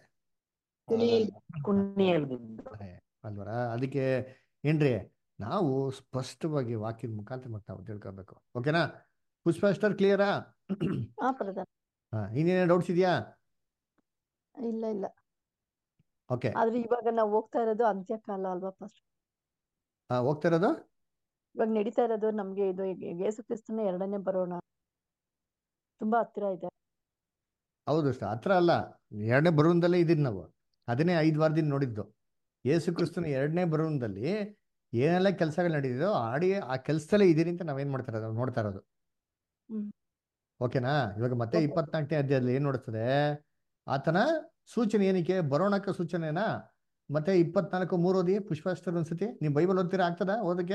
ಅಲ್ವರ ಅದಕ್ಕೆ ಏನ್ರಿ ನಾವು ಸ್ಪಷ್ಟವಾಗಿ ವಾಕ್ಯದ ಮುಖಾಂತರ ಮತ್ತೆ ನಾವು ತಿಳ್ಕೊಬೇಕು ಓಕೆನಾ ಪುಷ್ಪ ಸ್ಟಾರ್ ಕ್ಲಿಯರಾ ಹಾ ಪ್ರಧಾನ ಹಾ ಇನ್ನೇನೇ ಡೌಟ್ಸ್ ಇದೆಯಾ ಇಲ್ಲ ಇಲ್ಲ ಓಕೆ ಆದ್ರೆ ಇವಾಗ ನಾವು ಹೋಗ್ತಾ ಇರೋದು ಅಂತ್ಯಕಾಲ ಅಲ್ವಾ ಫಸ್ಟ್ ಹೋಗ್ತಾ ಇರೋದು ಇವಾಗ ನಡೀತಾ ಇರೋದು ನಮ್ಗೆ ಇದು ಈಗ ಯೇಸು ಕ್ರಿಸ್ತನ ಎರಡನೇ ಬರೋಣ ತುಂಬಾ ಹತ್ತಿರ ಇದೆ ಹೌದು ಅಷ್ಟ ಹತ್ರ ಅಲ್ಲ ಎರಡನೇ ಬರುವಂದಲ್ಲೇ ಇದ್ದೀವಿ ನಾವು ಅದನ್ನೇ ಐದು ವಾರದಿಂದ ನೋಡಿದ್ದು ಯೇಸು ಕ್ರಿಸ್ತನ ಎರಡನೇ ಬರುವಂದಲ್ಲಿ ಏನೆಲ್ಲ ಕೆಲಸಗಳು ನಡೀತಿದೋ ಆಡಿ ಆ ಕೆಲಸದಲ್ಲೇ ಇದೀರಿ ಅಂತ ನಾವೇನ್ ಮಾಡ್ತಾ ಇರೋದು ನೋಡ್ತಾ ಇರೋದು ಹ್ಮ್. ಓಕೆನಾ ಇವಾಗ ಮತ್ತೆ Okay. ಇಪ್ಪತ್ನಾಲ್ಕನೇ ಅಧ್ಯಾಯದಲ್ಲಿ ಏನ್ ನೋಡ್ತದೆ ಆತನ ಸೂಚನೆ ಏನಕ್ಕೆ ಬರೋಣಕ್ಕ ಸೂಚನೆನಾ ಮತ್ತೆ ಇಪ್ಪತ್ನಾಲ್ಕು ಮೂರು ಓದಿ ಪುಷ್ಪಾಸ್ತ್ರ ಒಂದ್ಸತಿ ನೀವು ಬೈಬಲ್ ಓದ್ತೀರಾ ಆಗ್ತದ ಓದಕ್ಕೆ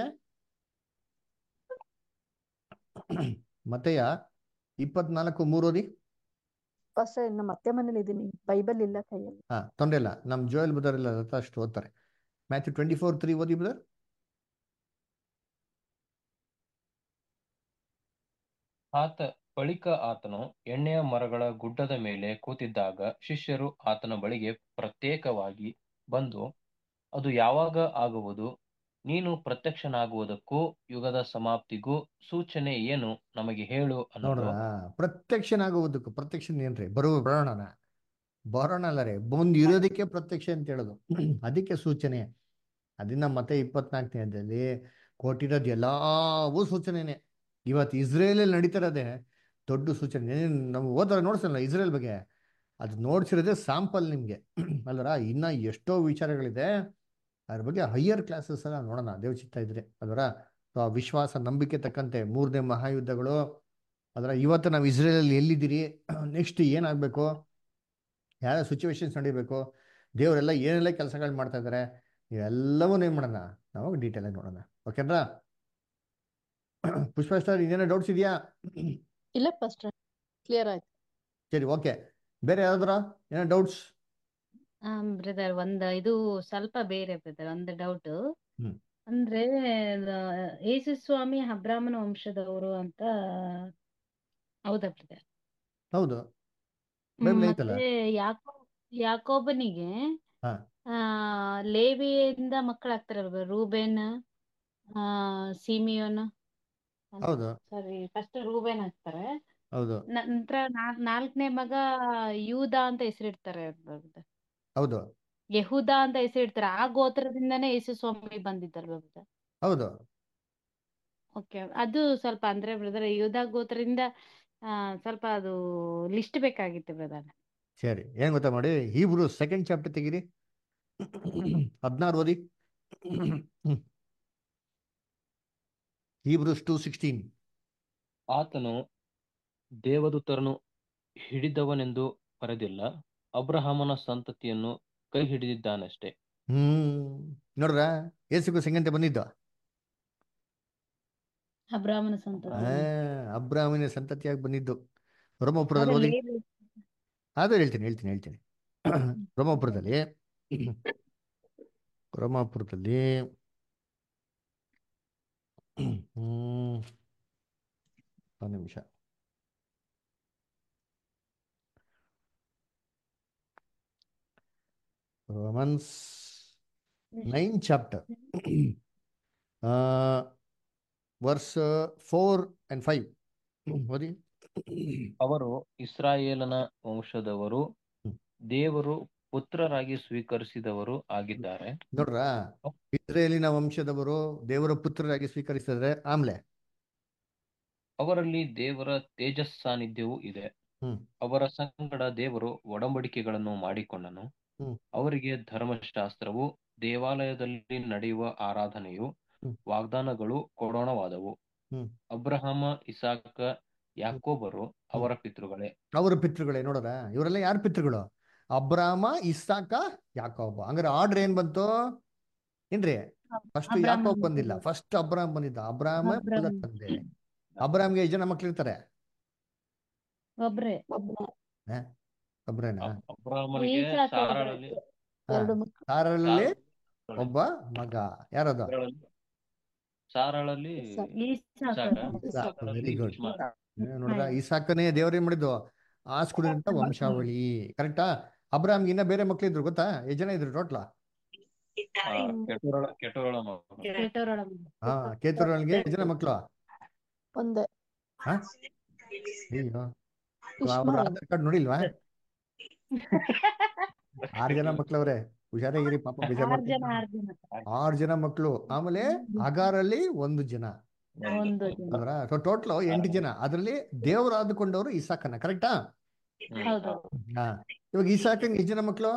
ಮತ್ತೆಯ ಇಪ್ಪತ್ನಾಲ್ಕು ಮೂರು ಓದಿ ಫಸ್ಟ್ ನಮ್ಮ ಅತ್ತೆ ಮನೇಲಿ ಇದೀನಿ ಬೈಬಲ್ ಇಲ್ಲ ಕೈಯಲ್ಲಿ ಹಾ ತೊಂದ್ರೆ ಇಲ್ಲ ನಮ್ ಜೋಯಲ್ ಬದರ್ ಇಲ್ಲ ಅಷ್ಟು ಓದ್ತಾರೆ ಮ್ಯಾಥ್ಯೂ ಟ್ವೆಂಟಿ ಫೋರ್ ತ್ರೀ ಓದಿ ಬ್ರದರ್ ಆತ ಬಳಿಕ ಆತನು ಎಣ್ಣೆಯ ಮರಗಳ ಗುಡ್ಡದ ಮೇಲೆ ಕೂತಿದ್ದಾಗ ಶಿಷ್ಯರು ಆತನ ಬಳಿಗೆ ಪ್ರತ್ಯೇಕವಾಗಿ ಬಂದು ಅದು ಯಾವಾಗ ಆಗುವುದು ನೀನು ಪ್ರತ್ಯಕ್ಷನಾಗುವುದಕ್ಕೂ ಯುಗದ ಸಮಾಪ್ತಿಗೂ ಸೂಚನೆ ಏನು ನಮಗೆ ಹೇಳು ನೋಡ್ರ ಅನ್ನಲು ಪ್ರತ್ಯಕ್ಷನಾಗುವುದಕ್ಕೂ ಪ್ರತ್ಯಕ್ಷ ಏನ್ರಿ ಬರುವ ಬರೋಣನ ಬರೋಣ ಅಲ್ಲ ರೀ ಬಂದು ಇರೋದಕ್ಕೆ ಪ್ರತ್ಯಕ್ಷ ಅಂತ ಹೇಳೋದು ಅದಕ್ಕೆ ಸೂಚನೆ ಅದನ್ನ ಮತ್ತೆ ಇಪ್ಪತ್ನಾಲ್ಕನೇ ಅಧ್ಯಾಯದಲ್ಲಿ ಕೊಟ್ಟಿರೋದು ಎಲ್ಲವೂ ಸೂಚನೆನೆ ಇವತ್ತು ಇಸ್ರೇಲಲ್ಲಿ ನಡೀತಿರೋದೇ ದೊಡ್ಡ ಸೂಚನೆ ಏನ್ ನಾವು ಓದಾರ ನೋಡ್ಸಲ್ಲ ಇಸ್ರೇಲ್ ಬಗ್ಗೆ ಅದು ನೋಡ್ಸಿರೋದೇ ಸ್ಯಾಂಪಲ್ ನಿಮ್ಗೆ ಅಲ್ವರ ಇನ್ನ ಎಷ್ಟೋ ವಿಚಾರಗಳಿದೆ ಅದ್ರ ಬಗ್ಗೆ ಹೈಯರ್ ಕ್ಲಾಸಸ್ ಎಲ್ಲ ನೋಡೋಣ ದೇವಚಿತ್ತ ಇದ್ರೆ ಅದರ ವಿಶ್ವಾಸ ನಂಬಿಕೆ ತಕ್ಕಂತೆ ಮೂರನೇ ಮಹಾಯುದ್ಧಗಳು ಅದರ ಇವತ್ತು ನಾವು ಇಸ್ರೇಲಲ್ಲಿ ಎಲ್ಲಿದ್ದೀರಿ ನೆಕ್ಸ್ಟ್ ಏನಾಗಬೇಕು ಯಾವ ಸಿಚುವೇಶನ್ಸ್ ನಡೀಬೇಕು ದೇವರೆಲ್ಲ ಏನೆಲ್ಲ ಕೆಲಸಗಳು ಮಾಡ್ತಾ ಇದ್ದಾರೆ ಇವೆಲ್ಲವೂ ಏನು ಮಾಡೋಣ ನಾವು ಡೀಟೇಲ್ ಆಗಿ ನೋಡೋಣ ಓಕೆನಾ ಪುಷ್ಪ ಸ್ಟಾರ್ ಇದೇನೋ ಡೌಟ್ಸ್ ಇದೆಯಾ ಇಲ್ಲ ಫಸ್ಟ್ ಕ್ಲಿಯರ್ ಆಯ್ತು ಸರಿ ಓಕೆ ಬೇರೆ ಯಾವ್ದಾರ ಏನೋ ಡೌಟ್ಸ್ ಬ್ರದರ್ ಒಂದ್ ಇದು ಸ್ವಲ್ಪ ಬೇರೆ ಬ್ರದರ್ ಒಂದು ಡೌಟ್ ಹ್ಮ್. ಅಂದ್ರೆ ದ- ಯೇಸು ಸ್ವಾಮಿ ಅಬ್ರಾಹ್ಮಣ ವಂಶದವರು ಅಂತ ಹೌದಾ ಬ್ರದರ್ ಹೌದು ಬೈಬಲ್ ಐತಲ್ಲ ಮತ್ತೆ ಯಾಕೋ ಯಾಕೋಬನಿಗೆ ಹಾ. ಆ ಲೇವಿಯಿಂದ ಮಕ್ಕಳಾಗ್ತಾರಲ್ವ ರೂಬೇನ್ ಆ ಸಿಮಿಯೋನ್ ಹೌದು ಸಾರಿ ಫಸ್ಟ್ ರೂಬೇನ್ ಆಗ್ತಾರೆ ಹೌದು ನಂತರ ನಾಲ್ಕನೇ ಮಗ ಯೂದ ಅಂತ ಹೆಸರಿಡ್ತಾರೆ brother. ಹೌದು ಯಹೂದ ಅಂತ ಹೆಸರಿಡ್ತಾರೆ ಆ ಗೋತ್ರದಿಂದಾನೇ ಯೇಸು ಸ್ವಾಮಿ ಬಂದಿದ್ದಲ್ವ ಬ್ರದರ್ ಹೌದು ಓಕೆ ಅದು ಸ್ವಲ್ಪ ಅಂದ್ರೆ ಬ್ರದರ್ ಯೂದ ಗೋತ್ರದಿಂದ ಆ ಸ್ವಲ್ಪ ಅದು ಲಿಸ್ಟ್ ಬೇಕಾಗಿತ್ತು ಬ್ರದರ್ ಸರಿ ಏನ್ ಗೊತ್ತಾ ಮಾಡಿ ಹೀಬ್ರು ಸೆಕೆಂಡ್ ಚಾಪ್ಟರ್ ತೆಗೀರಿ ಹದಿನಾರು ಓದಿ ಹೀಬ್ರೂಸ್ ಟು ಸಿಕ್ಸ್ಟೀನ್ ಆತನು ದೇವದೂತರನ್ನು ಹಿಡಿದವನೆಂದು ಬರೆದಿಲ್ಲ ಅಬ್ರಹಾಮನ ಸಂತತಿಯನ್ನು ಕೈ ಹಿಡಿದಿದ್ದಾನಷ್ಟೇ ಹ್ಮ್ ನೋಡ್ರ ಏಸುಗೂ ಸಂಗಂತೆ ಬಂದಿದ್ದು ಅಬ್ರಾಹ್ಮಣ ಸಂತತಿ ಆ, ಅಬ್ರಾಹ್ಮನ ಸಂತತಿಯಾಗಿ ಬಂದಿದ್ದು ರೋಮಪುರದಲ್ಲಿ ಆದ್ರೆ ಓದಿ ಲೇವಿ- ಅದು ಹೇಳ್ತೀನಿ ಹೇಳ್ತೀನಿ ಹೇಳ್ತೀನಿ ರೋಮಾಪುರದಲ್ಲಿ ರೋಮಾಪುರದಲ್ಲಿ ಹ್ಮ್ ಒಂದು ನಿಮಿಷ Romans nine chapter verse four and five ಓದಿ ಅವರು ಇಸ್ರಾಯೇಲನ ವಂಶದವರು ಹ್ಮ್. ದೇವರು ಪುತ್ರರಾಗಿ ಸ್ವೀಕರಿಸಿದವರು ಆಗಿದ್ದಾರೆ ನೋಡ್ರ ಇಸ್ರೇಲಿನ ವಂಶದವರು ದೇವರ ಪುತ್ರರಾಗಿ ಸ್ವೀಕರಿಸಿದ್ರೆ ಆಮ್ಲೆ ಅವರಲ್ಲಿ ದೇವರ ತೇಜಸ್ ಸಾನ್ನಿಧ್ಯವು ಇದೆ ಹ್ಮ್. ಅವರ ಸಂಗಡ ದೇವರು ಒಡಂಬಡಿಕೆಗಳನ್ನು ಮಾಡಿಕೊಂಡನು ಹ್ಮ್. ಅವರಿಗೆ ಧರ್ಮಶಾಸ್ತ್ರವು ದೇವಾಲಯದಲ್ಲಿ ನಡೆಯುವ ಆರಾಧನೆಯು ಹ್ಮ್. ವಾಗ್ದಾನಗಳು ಕೊಡೋಣವಾದವು ಹ್ಮ್. ಅಬ್ರಹಾಮ ಇಸಾಕ ಯಾಕೋಬರು ಅವರ ಪಿತೃಗಳೇ ಅವರ ಪಿತೃಗಳೇ ನೋಡ್ರ ಇವರೆಲ್ಲ ಯಾರ ಪಿತೃಗಳು ಅಬ್ರಾಮ ಇಸ್ಸಾಕ ಯಾಕೋಬ ಹಂಗಾರೆ ಆರ್ಡರ್ ಏನ್ ಬಂತು ಏನ್ರಿ ಫಸ್ಟ್ ಅಬ್ರಾಮ ಯಾಕೋಬ್ ಬಂದಿಲ್ಲ ಬಂದಿಲ್ಲ. ಫಸ್ಟ್ ಅಬ್ರಾಮ್ ಬಂದಿದ್ದ ಅಬ್ರಾಮ ಅಬ್ರಾಮ. ಮೊದಲ ತಂದೆ ಅಬ್ರಾಮ್ಗೆ ಎಷ್ಟು ಜನ ಮಕ್ಳಿರ್ತಾರೆ ಒಬ್ರೇ ಒಬ್ನೇ ಒಬ್ರೇನಾ ಅಬ್- ಅಬ್ರಹಾಮನಿಗೆ ಈಸಾಕ ಒಬ್ಬ. ಸಾರಳಲ್ಲಿ ಎರಡು ಮಕ್ಕಳು ಸಾರಲ್ಲಿ ಸಾರಳಲ್ಲಿ- ಒಬ್ಬ ಮಗ ಯಾರದು ಸಾರಳಲ್ಲಿ- ಸಾರಳಲ್ಲಿ ಇಸಾಕ. ಇಸಾಕ, ಇಸಾಕ, ಇಸಾಕರಲ್ಲಿ very good. ಇಷ್ಮಾಯೇಲ. ಏ, ನೋಡ್ರ ಇಸಾಕನೇ ದೇವ್ರೇನ್ ಮಾಡಿದ್ದು ಆಸ್ಕುಡಿದಂತ ವಂಶಾವಳಿ ಕರೆಕ್ಟಾ ಅಬ್ರಾಮ್ಗೆ ಇನ್ನ ಬೇರೆ ಮಕ್ಳಿದ್ರು ಗೊತ್ತಾ ಎಷ್ಟು ಜನ ಇದ್ರು ಟೋಟ್ಲ ಆ, ಕೆಟೂರಳ ಕೆಟೂರಳ ಮಗ. ಕೆಟ್ಟವರೊಳಗೆ ಹಾ ಕೇತುರೊಳಗೆ ಎಷ್ಟು ಜನ ಮಕ್ಳು ಒಂದೇ ಹಾ ಅಯ್ಯೋ ಅವ್ರ ಇಷ್ಮಾಯೇಲ್ ಆಧಾರ್ ಕಾರ್ಡ್ ನೋಡಿಲ್ವಾ ಆರ್ ಜನ ಮಕ್ಳವ್ರೆ ಹುಷಾರಾಗಿರಿ ಪಾಪ ಬೇಜಾರ್ ಆರ್ ಜನ ಮಾಡ್ಕೊಂಡ್ರು. ಆರ್ ಜನ ಆರ್ ಜನ ಮಕ್ಳು ಆಮೇಲೆ ಅಗಾರಲ್ಲಿ ಒಂದು ಜನ ಒಂದು ಜನ ಅದ್ರ ಟೋಟಲ್ ಎಂಟು ಜನ ಅದ್ರಲ್ಲಿ ದೇವ್ರು ಆದುಕೊಂಡವರು ಇಸಾಕನ ಕರೆಕ್ಟಾ ಹ್ಮ್. ಹೌದು ಹಾ ಇವಾಗ ಇಸಾಕನ್ ಎಷ್ಟು ಜನ ಮಕ್ಳು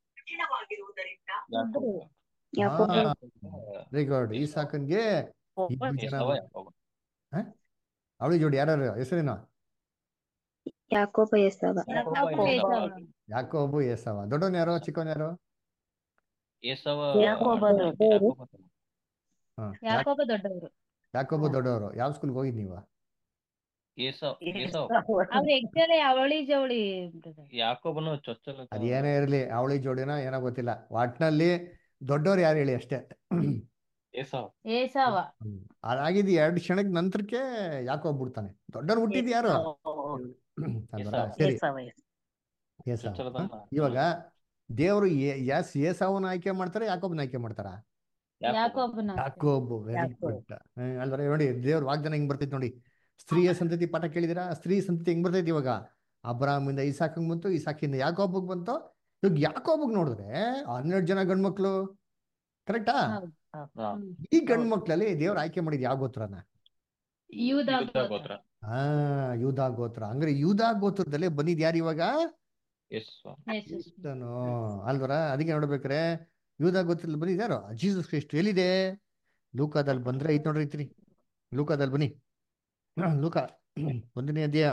ಒಬ್ರು. ಯಾಕೋಬ ವೆರಿ ಗುಡ್ ಇಸಾಕನ್ಗೆ ಇಬ್ರು ಜನ ಏಸಾವ, ಮಕ್ಳು. ಯಾಕೋಬ. ಅವಳಿ ಜೋಡಿ ಯಾರ್ಯಾರು ಹೆಸರೇನು ಯಾಕೋಬ ಏಸಾವ ಯಾಕೋಬ, ಯಾಕೋಬ, ಏಸಾವ. ಯಾಕೋಬು ಏಸವ ದೊಡ್ಡವನ್ ಯಾರು ಚಿಕ್ಕವನ್ ಯಾರು ಏಸಾವ ಯಾಕೋಬ ದೊಡ್ಡವರು. ಯಾಕೋಬ. ಹಾ ಯಾಕೋಬ ದೊಡ್ಡವರು ಯಾಕೋಬು ದೊಡ್ಡವರು ಯಾವ ಸ್ಕೂಲ್ಗೆ ಹೋಗಿದ್ ನೀವು ಏಸಾವ್ ಏಸಾವ್ ಅವ್ರು ಎಕ್ಚುಲಿ ಅವಳಿ ಜವಳಿ brother. ಯಾಕೋಬನು ಚೊಚ್ಚಲ ಅದೇನೇ ಇರಲಿ ಅವಳಿ ಜೋಡಿನ ಏನೋ ಗೊತ್ತಿಲ್ಲ ಒಟ್ನಲ್ಲಿ ದೊಡ್ಡವ್ರು ಯಾರು ಹೇಳಿ ಅಷ್ಟೇ ಏಸಾವ್ ಏಸಾವ ಹ್ಮ್. ಅದಾಗಿದ್ದು ಎರಡು ಕ್ಷಣದ ನಂತರಕ್ಕೆ ಯಾಕೋ ಬಿಡ್ತಾನೆ ದೊಡ್ಡವ್ರು ಹುಟ್ಟಿದ್ ಯಾರು ಅಲ್ವರ ಏಸಾವ್. ಸರಿ ಏಸಾವ ಏಸಾವ್. ಚೊಚ್ಚಲದ ಹ? ಇವಾಗ ದೇವರು ಎಸ್ ಏಸಾವನ್ನ ಆಯ್ಕೆ ಮಾಡ್ತಾರೆ ಯಾಕೋಬನ ಆಯ್ಕೆ ಮಾಡ್ತಾರ ಯಾಕೋಬನ ಯಾಕೋಬು ವೆರಿ ಯಾಕೋಬ್. ಗುಡ್ ಅಲ್ವರ ನೋಡಿ ದೇವ್ರ ವಾಗ್ದಾನ ಹೆಂಗ್ ಬರ್ತೈತಿ ನೋಡಿ ಸ್ತ್ರೀಯ ಸಂತತಿ ಪಾಠ ಕೇಳಿದಿರಾ ಸ್ತ್ರೀ ಸಂತತಿ ಹೆಂಗ್ ಬರ್ತೈತಿ ಇವಾಗ ಅಬ್ರಾಮಿಂದ ಇಸಾಕಂಗ್ ಬಂತು ಇಸಾಕಿಂದ ಯಾಕೋಬಗ್ ಬಂತು ಇವಾಗ ಯಾಕೋಬಗ್ ನೋಡಿದ್ರೆ ಹನ್ನೆರಡು ಜನ ಗಂಡ್ಮಕ್ಳು ಕರೆಕ್ಟಾ ಹೌದು. ಹಾ. ಹ್ಮ್. ಈ ಗಂಡ್ ಮಕ್ಳಲ್ಲಿ ದೇವ್ರ ಆಯ್ಕೆ ಮಾಡಿದ್ ಯಾವ ಗೋತ್ರನ ಯೂದ ಯೂದ ಗೋತ್ರ. ಗೋತ್ರ ಆ ಯೂದಾ ಗೋತ್ರ ಹಂಗ್ರೆ ಯೂದಾ ಗೋತ್ರದಲ್ಲೇ ಬಂದಿದ್ ಯಾರು ಇವಾಗ ಯೇಸು ಯೇಸು. ಕ್ರಿಸ್ತನು ಅಲ್ವರ ಅದಕ್ಕೆ ನೋಡ್ಬೇಕ್ರೆ ಯೂದಾ ಗೋತ್ರದಲ್ಲಿ ಬಂದಿದ್ ಯಾರು ಜೀಸಸ್ ಕ್ರಿಸ್ಟ್ ಎಲ್ಲಿದೆ ಲೂಕಾದಲ್ಲಿ ಬಂದ್ರೆ ಐತ್ ನೋಡ್ರಿ ಐತ್ರಿ ಲೂಕಾದಲ್ಲಿ ಬನ್ನಿ ಲೂಕ ಒಂದನೇ ಅಧ್ಯಾಯ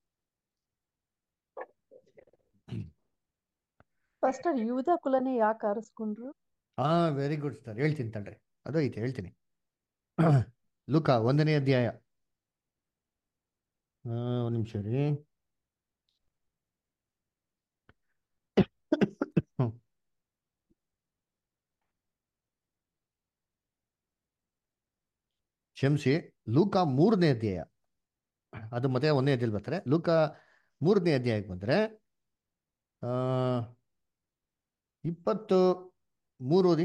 ಫಸ್ಟ್ ಯೂದ ಕುಲನೇ ಯಾಕೆ ಆರಿಸ್ಕೊಂಡ್ರು ಹಾ ವೆರಿ ಗುಡ್ ಸರ್ ಹೇಳ್ತೀನಿ ತಡ್ರಿ ಅದು ಐತೆ ಹೇಳ್ತೀನಿ ಲೂಕ ಒಂದನೇ ಅಧ್ಯಾಯ ಆ, ಒಂದ್ ನಿಮಿಷ ರೀ ಹ್ಮ್. ಕ್ಷಮಿಸಿ ಲೂಕ ಮೂರನೇ ಅಧ್ಯಾಯ ಅದು ಮತ್ತೆ ಒಂದನೇ ಅಧ್ಯಾಯ ಬರ್ತಾರೆ ಲೂಕ ಮೂರನೇ ಅಧ್ಯಾಯಕ್ಕೆ ಬಂದ್ರೆ ಆ ಇಪ್ಪತ್ತು ಮೂರು ಓದಿ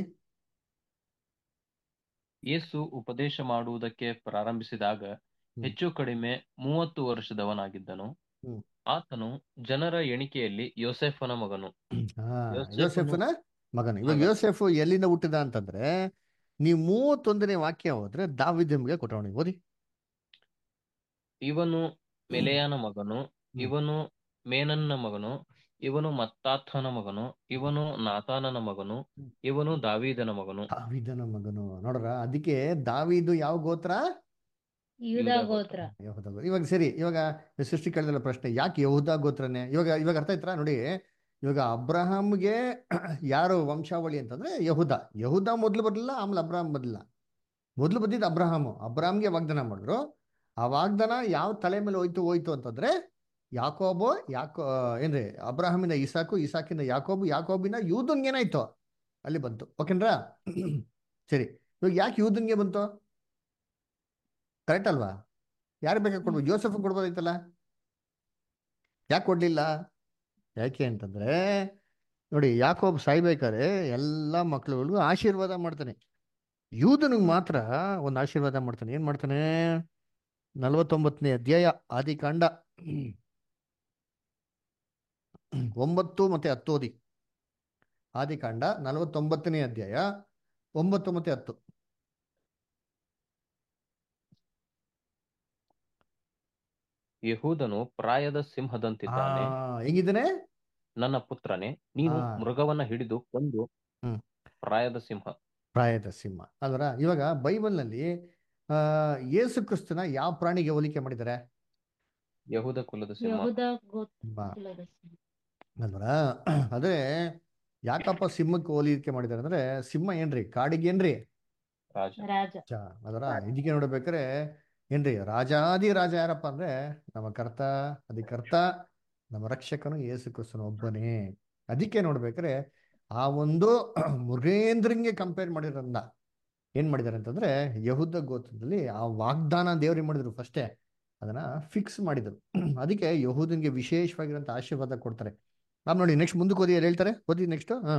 ಯೇಸು ಉಪದೇಶ ಮಾಡುವುದಕ್ಕೆ ಪ್ರಾರಂಭಿಸಿದಾಗ ಹ್ಮ್. ಹೆಚ್ಚು ಕಡಿಮೆ ಮೂವತ್ತು ವರ್ಷದವನಾಗಿದ್ದನು ಹ್ಮ್. ಆತನು ಜನರ ಎಣಿಕೆಯಲ್ಲಿ ಯೋಸೆಫನ ಮಗನು ಹಾ ಯೋಸೇಫನು- ಯೋಸೆಫನ ಮಗನು ಇವಾಗ ಮಗ. ಯೋಸೆಫ್ ಎಲ್ಲಿಂದ ಹುಟ್ಟಿದ ಅಂತಂದ್ರೆ ನೀವು ಮೂವತ್ತೊಂದನೇ ವಾಕ್ಯ ಹೋದ್ರೆ ದಾವಿದಮ್ಗೆ ಕೊಟ್ಟವನಿ ಓದಿ ಇವನು ಮೆಲೆಯನ ಮಗನು ಇವನು ಮೇನನ್ನ ಮಗನು ಇವನು ಮತ್ತಾಥನ ಮಗನು ಇವನು ನಾತಾನನ ಮಗನು ಇವನು ದಾವೀದನ ಮಗನು ದಾವಿದನ ಮಗನು ನೋಡ್ರ ಅದಕ್ಕೆ ದಾವಿದು ಯಾವ ಗೋತ್ರ ಯೂದ ಯೂದ ಗೋತ್ರ ಯಹೂದ ಗೋತ್ರ ಇವಾಗ ಸರಿ ಇವಾಗ ಸೃಷ್ಟಿ ಕೇಳಿದಲ್ಲ ಪ್ರಶ್ನೆ ಯಾಕೆ ಯಹೂದ ಗೋತ್ರನೇ ಇವಾಗ ಇವಾಗ ಅರ್ಥ ಆಯ್ತಾ ನೋಡಿ ಇವಾಗ ಅಬ್ರಹಾಮ್ಗೆ ಯಾರು ವಂಶಾವಳಿ ಅಂತಂದ್ರೆ ಯಹೂದ ಯಹೂದ ಮೊದಲು ಬರಲಿಲ್ಲ ಆಮೇಲೆ ಅಬ್ರಹಾಂ ಬರಲಿಲ್ಲ ಮೊದಲು ಬಂದಿದ್ದು ಅಬ್ರಹಾಮು ಅಬ್ರಹಾಮ್ಗೆ ವಾಗ್ದಾನ ಮಾಡಿದ್ರು ಆ ವಾಗ್ದಾನ ಯಾವ ತಲೆ ಮೇಲೆ ಹೋಯ್ತು ಹೋಯ್ತು ಅಂತಂದ್ರೆ ಯಾಕೋಬು ಯಾಕೋ ಏನ್ರಿ ಅಬ್ರಹಾಮಿನ ಇಸಾಕು ಇಸಾಕಿಂದ ಯಾಕೋಬು ಯಾಕೋಬಿನ ಯೂದನ್ಗೆ ಏನಾಯ್ತು ಅಲ್ಲಿ ಬಂತು ಓಕೆನ್ರಾ ಸರಿ ಇವಾಗ ಯಾಕೆ ಯೂದನ್ಗೆ ಬಂತು ಕರೆಕ್ಟ್ ಅಲ್ವಾ ಯಾರು ಬೇಕಾಗಿ ಕೊಡ್ಬೋದು ಯೋಸೆಫ್ ಕೊಡ್ಬೋದಾಯ್ತಲ್ಲ ಯಾಕೆ ಕೊಡ್ಲಿಲ್ಲ ಯಾಕೆ ಅಂತಂದ್ರೆ ನೋಡಿ ಯಾಕೋಬ್ ಸಾಯ್ಬೇಕಾದ್ರೆ ಎಲ್ಲ ಮಕ್ಳುಗಳಿಗೂ ಆಶೀರ್ವಾದ ಮಾಡ್ತಾನೆ ಯೂದನಿಗೆ ಮಾತ್ರ ಒಂದು ಆಶೀರ್ವಾದ ಮಾಡ್ತಾನೆ ಏನ್ ಮಾಡ್ತಾನೆ ನಲವತ್ತೊಂಬತ್ತನೇ ಅಧ್ಯಾಯ ಆದಿಕಾಂಡ ಒಂಬತ್ತು ಮತ್ತೆ ಹತ್ತು ಓದಿ ಆದಿಕಾಂಡ ನಲವತ್ತೊಂಬತ್ತನೇ ಅಧ್ಯಾಯ ಒಂಬತ್ತು ಮತ್ತೆ ಹತ್ತು ಯಹೂದನು ಪ್ರಾಯದ ಆ ಸಿಂಹದಂತಿದ್ದಾನೆ ಹೆಂಗಿದ್ದಾನೆ ನನ್ನ ಪುತ್ರನೇ ನೀನು ಆ. ಮೃಗವನ್ನ ಹಿಡಿದು ಕೊಂದು ಹ್ಮ್. ಪ್ರಾಯದ ಸಿಂಹ ಪ್ರಾಯದ ಸಿಂಹ ಅಲ್ವರ ಇವಾಗ ಬೈಬಲ್ನಲ್ಲಿ ಆ ಯೇಸು ಕ್ರಿಸ್ತನ ಯಾವ ಪ್ರಾಣಿಗೆ ಹೋಲಿಕೆ ಮಾಡಿದ್ದಾರೆ ಯಹೂದ ಕುಲದ ಸಿಂಹ ಯಹೂದ ಬಾ. ಗೋತ್ರದ ಸಿಂಹ. ಅಲ್ವರ ಅದೇ ಯಾಕಪ್ಪ ಸಿಂಹಕ್ಕೆ ಹೋಲಿಕೆ ಮಾಡಿದ್ದಾರೆ ಅಂದ್ರೆ ಸಿಂಹ ಏನ್ರಿ ಕಾಡಿಗೆ ಏನ್ರಿ ರಾಜ ರಾಜ ಚ ಅದರ ಇದಕ್ಕೆ ನೋಡ್ಬೇಕಾರೆ ಏನ್ರಿ ರಾಜಾದಿ ರಾಜ ಯಾರಪ್ಪ ಅಂದ್ರೆ ನಮ್ಮ ಕರ್ತ ಅಧಿಕರ್ತ ನಮ್ಮ ರಕ್ಷಕನು ಯೇಸು ಕ್ರಿಸ್ತನ ಒಬ್ಬನೇ ಅದಕ್ಕೆ ನೋಡ್ಬೇಕಾರೆ ಆ ಒಂದು ಮೃಗೇಂದ್ರಂಗೆ ಕಂಪೇರ್ ಮಾಡಿರೋದ್ನ ಏನ್ ಮಾಡಿದ್ದಾರೆ ಅಂತಂದ್ರೆ ಯಹುದ ಗೋತ್ರದಲ್ಲಿ ಆ ವಾಗ್ದಾನ ದೇವ್ರಿಗೆ ಮಾಡಿದ್ರು ಫಸ್ಟೇ ಅದನ್ನ ಫಿಕ್ಸ್ ಮಾಡಿದ್ರು ಅದಕ್ಕೆ ಯಹೂದನ್ಗೆ ವಿಶೇಷವಾಗಿರೋಂಥ ಆಶೀರ್ವಾದ ಕೊಡ್ತಾರೆ ನಾವು ನೋಡಿ ನೆಕ್ಸ್ಟ್ ಮುಂದಕ್ಕೆ ಓದಿ ಎಲ್ಲಿ ಹೇಳ್ತಾರೆ ಓದಿ ನೆಕ್ಸ್ಟ್ ಹಾ